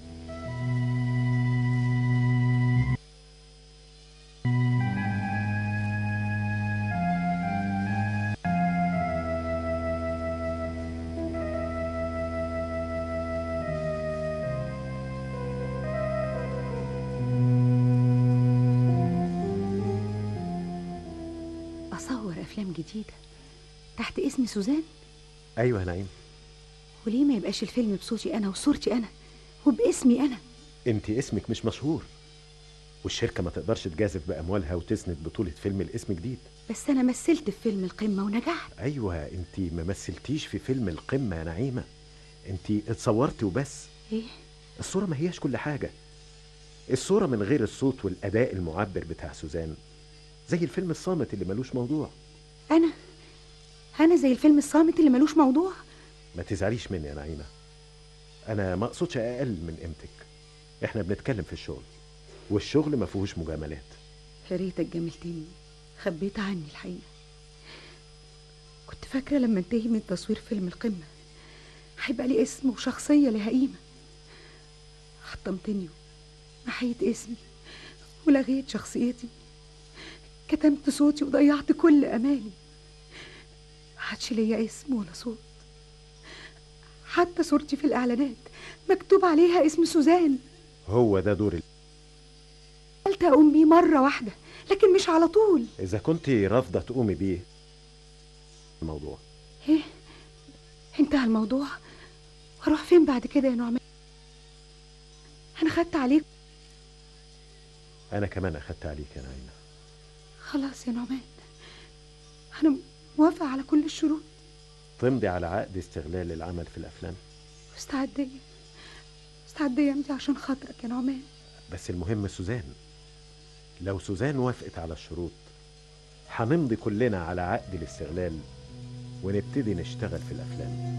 أصور أفلام جديدة تحت اسم سوزان أيوة يا نعيمة وليه ما يبقاش الفيلم بصوتي أنا وصورتي أنا وباسمي أنا انت اسمك مش مشهور والشركة ما تقدرش تجازف بأموالها وتسند بطولة فيلم الاسم جديد بس أنا مثلت في فيلم القمة ونجحت أيوة انت ما مثلتيش في فيلم القمة يا نعيمة انت اتصورتي وبس إيه الصورة ما هياش كل حاجة الصورة من غير الصوت والأداء المعبر بتاع سوزان زي الفيلم الصامت اللي ملوش موضوع أنا أنا زي الفيلم الصامت اللي ملوش موضوع ما تزعليش مني يا نعيمة أنا ما أقصدش أقل من قيمتك إحنا بنتكلم في الشغل والشغل ما فيهوش مجاملات يا ريتك جاملتني خبيت عني الحقيقة كنت فاكرة لما انتهي من تصوير فيلم القمة هيبقى لي اسم وشخصية لها قيمة حطمتني محيت اسمي ولغيت شخصيتي كتمت صوتي وضيعت كل أمالي محدش ليا اسم ولا صوت حتى صورتي في الإعلانات مكتوب عليها اسم سوزان هو ده دور ال... قلت اقوم بيه مره واحده لكن مش على طول اذا كنت رافضه تقومي بيه الموضوع ايه انتهى الموضوع واروح فين بعد كده يا نعمان انا خدت عليك انا كمان اخدت عليك يا نعيمه خلاص يا نعمان انا موافقه على كل الشروط تمضي على عقد استغلال العمل في الافلام مستعديه مستعديه امضي عشان خاطرك يا نعمان بس المهم سوزان لو سوزان وافقت على الشروط هنمضي كلنا على عقد الاستغلال ونبتدي نشتغل في الافلام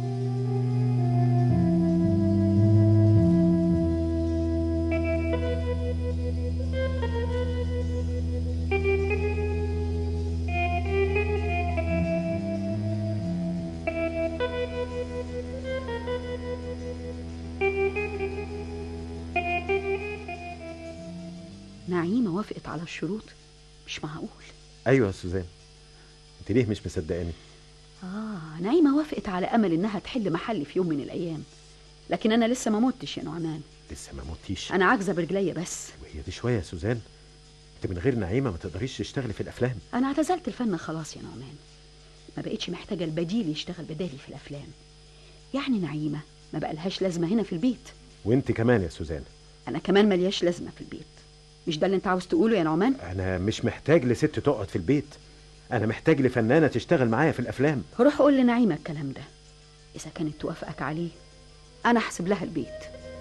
نعيمة وافقت على الشروط مش معقول ايوه يا سوزان انت ليه مش مصدقاني آه نعيمة وافقت على أمل إنها تحل محلي في يوم من الأيام لكن أنا لسه ما متش يا نعمان لسه ما موتيش أنا عاجزة برجليا بس وهي دي شويه يا سوزان انت من غير نعيمه ما تقدريش تشتغلي في الافلام أنا اعتزلت الفن خلاص يا نعمان ما بقتش محتاجة البديل يشتغل بدالي في الأفلام يعني نعيمة ما بقالهاش لازمة هنا في البيت وانت كمان يا سوزان أنا كمان ملياش لازمة في البيت مش ده اللي أنت عاوز تقوله يا نعمان انا مش محتاج لست تقعد في البيت انا محتاج لفنانه تشتغل معايا في الافلام روح قول لنعيمة الكلام ده إذا كانت توافقك عليه أنا أحسب لها البيت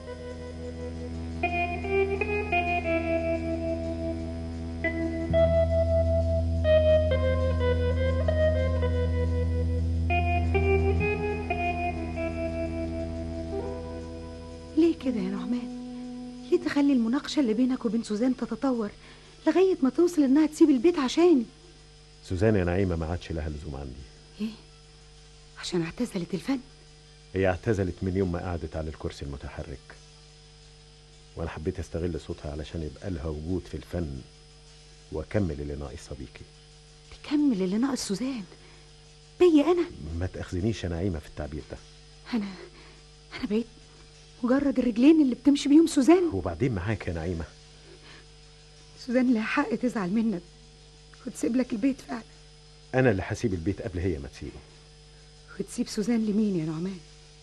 ليه كده يا نعمان ليه تخلي المناقشه اللي بينك وبين سوزان تتطور لغايه ما توصل انها تسيب البيت عشاني سوزان يا نعيمه ما عادش لها لزوم عندي ايه عشان اعتزلت الفن هي اعتزلت من يوم ما قعدت على الكرسي المتحرك وانا حبيت استغل صوتها علشان يبقى لها وجود في الفن واكمل اللي ناقص صديقي تكمل اللي ناقص سوزان بيا انا ما تاخذنيش يا نعيمه في التعبير ده انا انا بقيت مجرد الرجلين اللي بتمشي بيهم سوزان وبعدين معاك يا نعيمه سوزان لها حق تزعل منك وتسيب لك البيت فعلا انا اللي هسيب البيت قبل هي ما تسيبه وتسيب سوزان لمين يا نعمان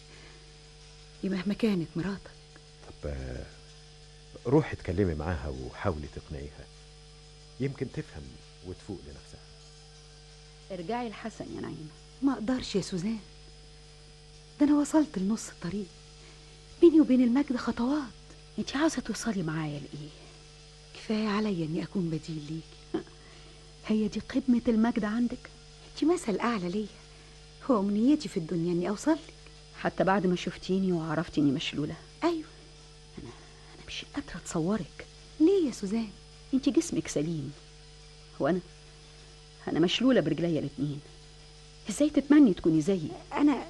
دي مهما كانت مراتك طب آه، روحي اتكلمي معاها وحاولي تقنعيها يمكن تفهم وتفوق لنفسها ارجعي لحسن يا نعيمة ما اقدرش يا سوزان ده انا وصلت لنص الطريق بيني وبين المجد خطوات انت عاوزة توصلي معايا لإيه كفايه عليا اني اكون بديل ليك هي دي قمة المجد عندك انت مثل اعلى ليا هو امنيتي في الدنيا اني اوصل لك حتى بعد ما شفتيني وعرفتي اني مشلولة ايوه أنا مش قادرة أتصورك ليه يا سوزان انت جسمك سليم وأنا أنا مشلولة برجليا الاتنين ازاي تتمني تكوني زيي انا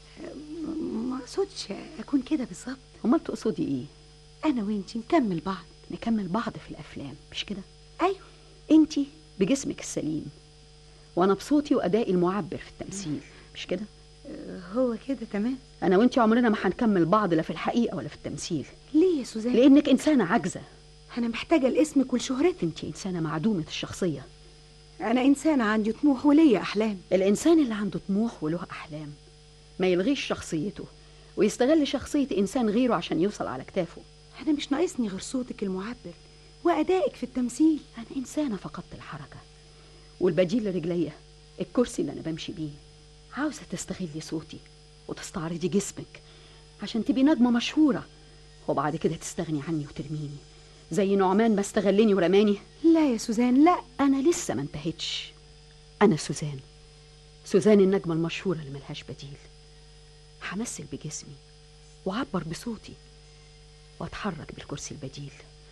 ما اقصدش اكون كده بالظبط امال تقصدي ايه انا وانتي نكمل بعض نكمل بعض في الافلام مش كده ايوه انت بجسمك السليم وانا بصوتي وادائي المعبر في التمثيل مش كده هو كده تمام انا وانت عمرنا ما هنكمل بعض لا في الحقيقه ولا في التمثيل ليه يا سوزان لانك انسانه عاجزه انا محتاجه لاسمك ولشهرتك انت انسانه معدومه الشخصيه انا انسانه عندي طموح وليا احلام الانسان اللي عنده طموح وله احلام ما يلغيش شخصيته ويستغل شخصيه انسان غيره عشان يوصل على كتافه انا مش ناقصني غير صوتك المعبر وادائك في التمثيل انا انسانه فقدت الحركه والبديل لرجليا الكرسي اللي انا بمشي بيه عاوزه تستغلي صوتي وتستعرضي جسمك عشان تبقي نجمه مشهوره وبعد كده تستغني عني وترميني زي نعمان ما استغلني ورماني لا يا سوزان لا انا لسه ما انتهتش انا سوزان سوزان النجمه المشهوره اللي ملهاش بديل همثل بجسمي واعبر بصوتي واتحرك بالكرسي البديل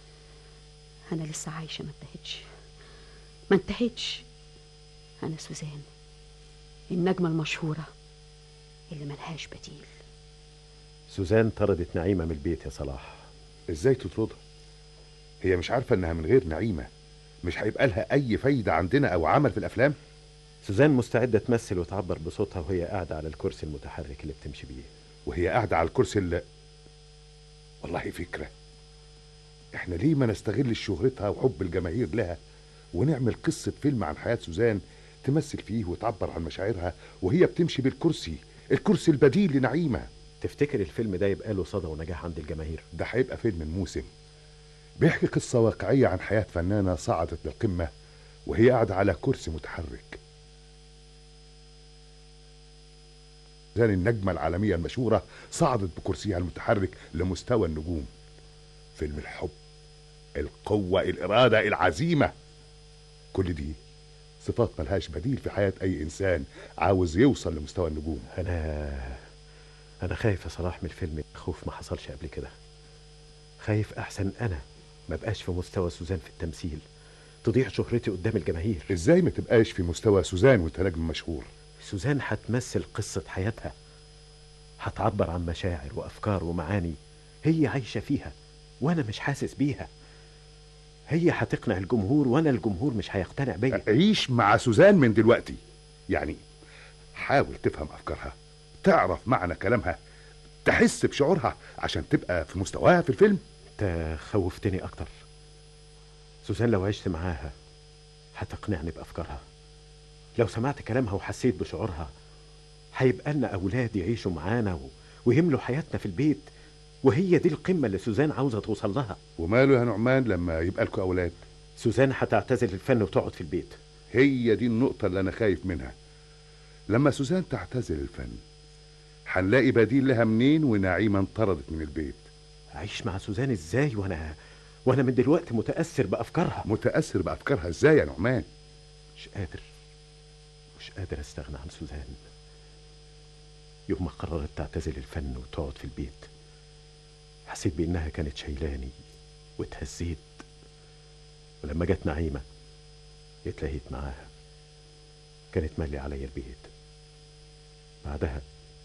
انا لسه عايشه ما انتهتش ما انتهتش انا سوزان النجمه المشهوره اللي ملهاش بديل سوزان طردت نعيمه من البيت يا صلاح ازاي تطردها هي مش عارفه انها من غير نعيمه مش هيبقى لها اي فايده عندنا او عمل في الافلام سوزان مستعده تمثل وتعبر بصوتها وهي قاعده على الكرسي المتحرك اللي بتمشي بيه وهي قاعده على الكرسي اللي والله فكره احنا ليه ما نستغلش شهرتها وحب الجماهير لها ونعمل قصة فيلم عن حياة سوزان تمثل فيه وتعبر عن مشاعرها وهي بتمشي بالكرسي الكرسي البديل لنعيمة تفتكر الفيلم ده يبقى له صدى ونجاح عند الجماهير ده هيبقى فيلم الموسم بيحكي قصة واقعية عن حياة فنانة صعدت للقمة وهي قاعدة على كرسي متحرك سوزان النجمة العالمية المشهورة صعدت بكرسيها المتحرك لمستوى النجوم فيلم الحب القوة الإرادة العزيمة كل دي صفات ملهاش بديل في حياة أي إنسان عاوز يوصل لمستوى النجوم أنا أنا خايف يا صلاح من الفيلم خوف ما حصلش قبل كده خايف أحسن أنا ما بقاش في مستوى سوزان في التمثيل تضيع شهرتي قدام الجماهير إزاي ما تبقاش في مستوى سوزان وأنت نجم مشهور سوزان هتمثل قصة حياتها هتعبر عن مشاعر وأفكار ومعاني هي عايشة فيها وأنا مش حاسس بيها هي هتقنع الجمهور وأنا الجمهور مش هيقتنع بيا عيش مع سوزان من دلوقتي يعني حاول تفهم أفكارها تعرف معنى كلامها تحس بشعورها عشان تبقى في مستواها في الفيلم انت خوفتني اكتر سوزان لو عشت معاها هتقنعني بافكارها لو سمعت كلامها وحسيت بشعورها هيبقى لنا اولاد يعيشوا معانا و... ويملوا حياتنا في البيت وهي دي القمه اللي سوزان عاوزه توصل لها وماله يا نعمان لما يبقى لكم أولاد سوزان هتعتزل الفن وتقعد في البيت هي دي النقطة اللي أنا خايف منها لما سوزان تعتزل الفن هنلاقي بديل لها منين ونعيمة انطردت من البيت اعيش مع سوزان ازاي وانا وانا من دلوقتي متاثر بافكارها متأثر بأفكارها ازاي يا نعمان مش قادر مش قادر استغنى عن سوزان يوم ما قررت تعتزل الفن وتقعد في البيت حسيت بانها كانت شايلاني واتهزيت ولما جت نعيمه اتلهيت معاها كانت مالي عليا البيت بعدها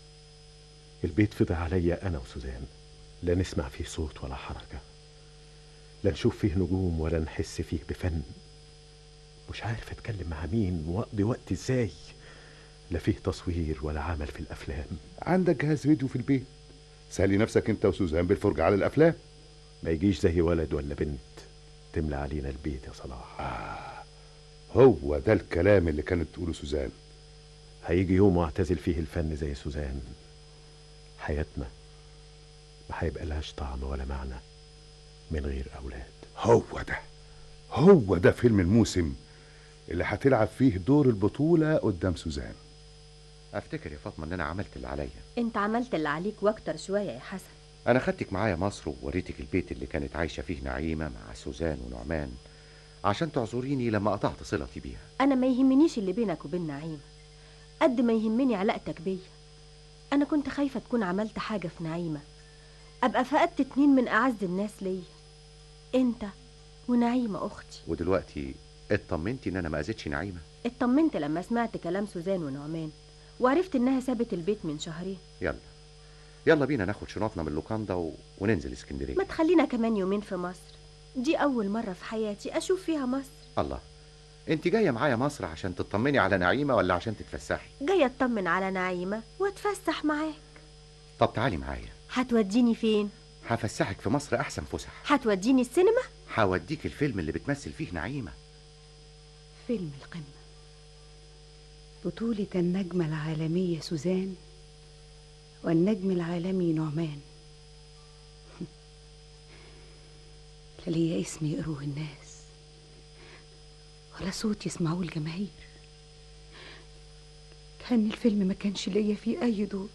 البيت فضى عليا انا وسوزان لا نسمع فيه صوت ولا حركه لا نشوف فيه نجوم ولا نحس فيه بفن مش عارف اتكلم مع مين واقضي وقت ازاي لا فيه تصوير ولا عمل في الافلام عندك جهاز فيديو في البيت سالي نفسك انت وسوزان بالفرجة على الأفلام ما يجيش زي ولد ولا بنت تملى علينا البيت يا صلاح آه هو ده الكلام اللي كانت تقوله سوزان هيجي يوم واعتزل فيه الفن زي سوزان حياتنا ما هيبقى لهاش طعم ولا معنى من غير أولاد هو ده هو ده فيلم الموسم اللي هتلعب فيه دور البطولة قدام سوزان افتكر يا فاطمه ان انا عملت اللي عليا انت عملت اللي عليك واكتر شوية يا حسن انا خدتك معايا مصر ووريتك البيت اللي كانت عايشه فيه نعيمه مع سوزان ونعمان عشان تعذريني لما قطعت صلتي بيها انا ما يهمنيش اللي بينك وبين نعيمة قد ما يهمني علاقتك بيا انا كنت خايفة تكون عملت حاجة في نعيمة ابقى فقدت اتنين من اعز الناس ليا انت ونعيمة اختي ودلوقتي اطمنتي ان انا ما اذيتش نعيمه اطمنت لما سمعت كلام سوزان ونعمان وعرفت انها سابت البيت من شهرين يلا يلا بينا ناخد شنطنا من اللوكاندا و... وننزل اسكندريه ما تخلينا كمان يومين في مصر دي اول مرة في حياتي اشوف فيها مصر الله انت جايه معايا مصر عشان تطمني على نعيمه ولا عشان تتفسحي جاية اطمن على نعيمة واتفسح معاك طب تعالي معايا هتوديني فين هفسحك في مصر احسن فسح هتوديني السينما هوديك الفيلم اللي بتمثل فيه نعيمه فيلم القمة بطولة النجمة العالمية سوزان والنجم العالمي نعمان لا ليا اسم يقروه الناس ولا صوت يسمعوه الجماهير كان الفيلم ما كانش ليا فيه أي دور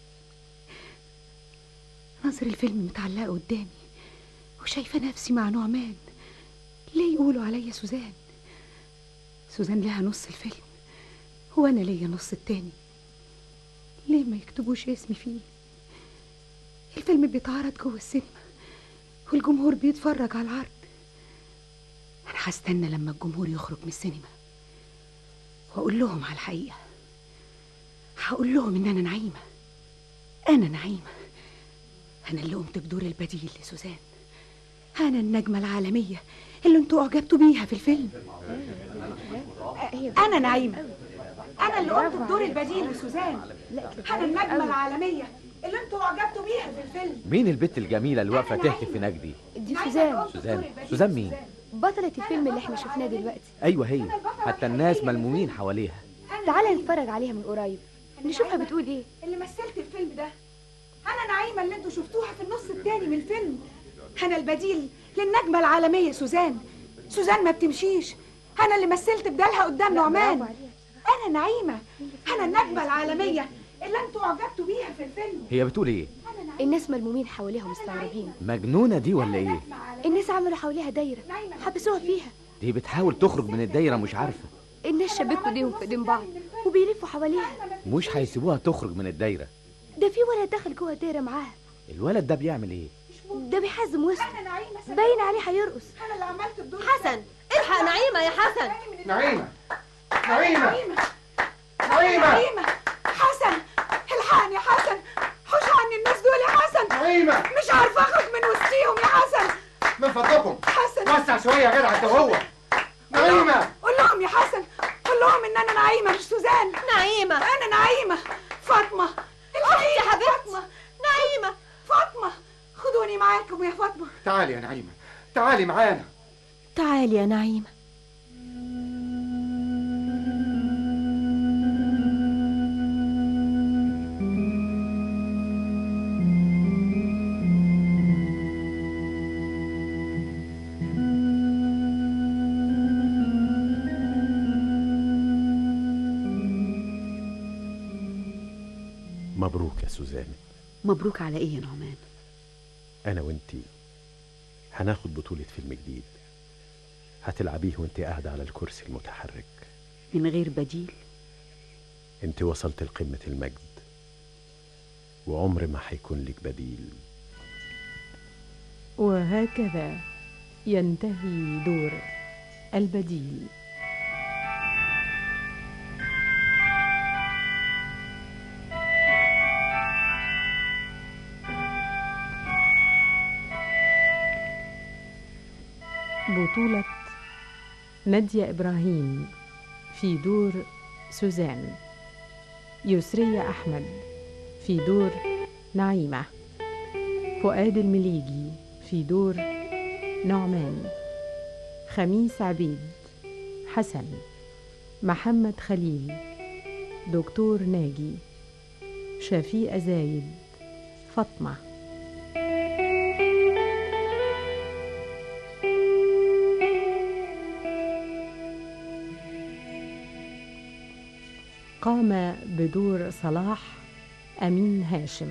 نظر الفيلم متعلقة قدامي وشايفة نفسي مع نعمان ليه يقولوا عليا سوزان سوزان لها نص الفيلم وانا ليا نص التاني ليه ما يكتبوش اسمي فيه الفيلم بيتعرض جوه السينما والجمهور بيتفرج على العرض انا هستنى لما الجمهور يخرج من السينما واقول لهم على الحقيقه هقول لهم ان انا نعيمه انا نعيمه انا اللي قمت بدور البديل لسوزان انا النجمه العالميه اللي انتوا اعجبتوا بيها في الفيلم انا نعيمه انا اللي قمت بدور البديل لسوزان انا النجمه العالميه اللي انتوا اعجبتوا بيها في الفيلم مين البت الجميله اللي واقفه تهتف هناك دي دي سوزان سوزان سوزان مين بطلة الفيلم اللي احنا شفناه دلوقتي ايوه هي حتى الناس ملمومين حواليها تعالى نتفرج عليها من قريب نشوفها بتقول ايه اللي مثلت الفيلم ده انا نعيمه اللي انتوا شفتوها في النص التاني من الفيلم انا البديل للنجمه العالميه سوزان سوزان ما بتمشيش انا اللي مثلت بدالها قدام نعمان انا نعيمه انا النجمه العالميه اللي انتوا اعجبتوا بيها في الفيلم هي بتقول ايه الناس ملمومين حواليها مستغربين مجنونه دي ولا ايه الناس عملوا حواليها دايرة حبسوها فيها دي بتحاول تخرج من الدايره مش عارفه الناس شبكوا ايديهم في ايدين بعض وبيلفوا حواليها مش هيسيبوها تخرج من الدايره ده في ولد دخل جوه الدايرة معاها الولد ده بيعمل ايه ده بيحزم وسطه باين عليه هيرقص انا اللي عملت الدور حسن الحق نعيمه يا حسن نعيمه نعيمه نعيمه نعيمه نعيمه حسن الحقني يا حسن حوش عني الناس دول يا حسن نعيمه مش عارفه اخرج من وسطيهم يا حسن من فضلكم حسن وسع شويه يا جدع انت وهو نعيمه قول لهم يا حسن قول لهم ان انا نعيمه مش سوزان نعيمه انا نعيمه فاطمه اختي يا حبيبتي نعيمه فاطمه خدوني معاكم يا فاطمه تعالي يا نعيمه تعالي معانا تعالي يا نعيمه مبروك يا سوزان مبروك على ايه يا نعمان انا وانتي هناخد بطولة فيلم جديد هتلعبيه وانت قاعدة على الكرسي المتحرك من غير بديل انت وصلت لقمة المجد وعمر ما هيكون لك بديل وهكذا ينتهي دور البديل بطولة نادية إبراهيم في دور سوزان يسرية أحمد في دور نعيمة فؤاد المليجي في دور نعمان خميس عبيد حسن محمد خليل دكتور ناجي شفيقة زايد فاطمه قام بدور صلاح أمين هاشم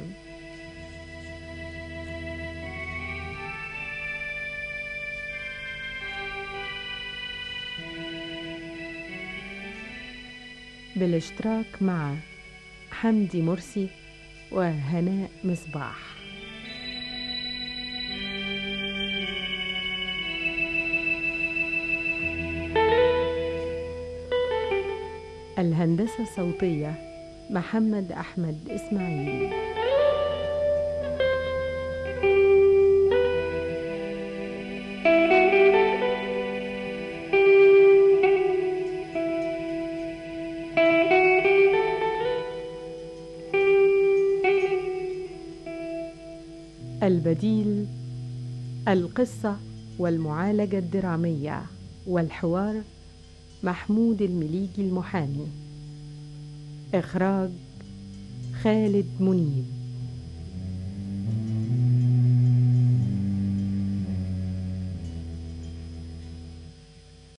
بالاشتراك مع حمدي مرسي وهناء مصباح الهندسة الصوتية محمد أحمد إسماعيل البديل القصة والمعالجة الدرامية والحوار محمود المليجي المحامي إخراج خالد منيب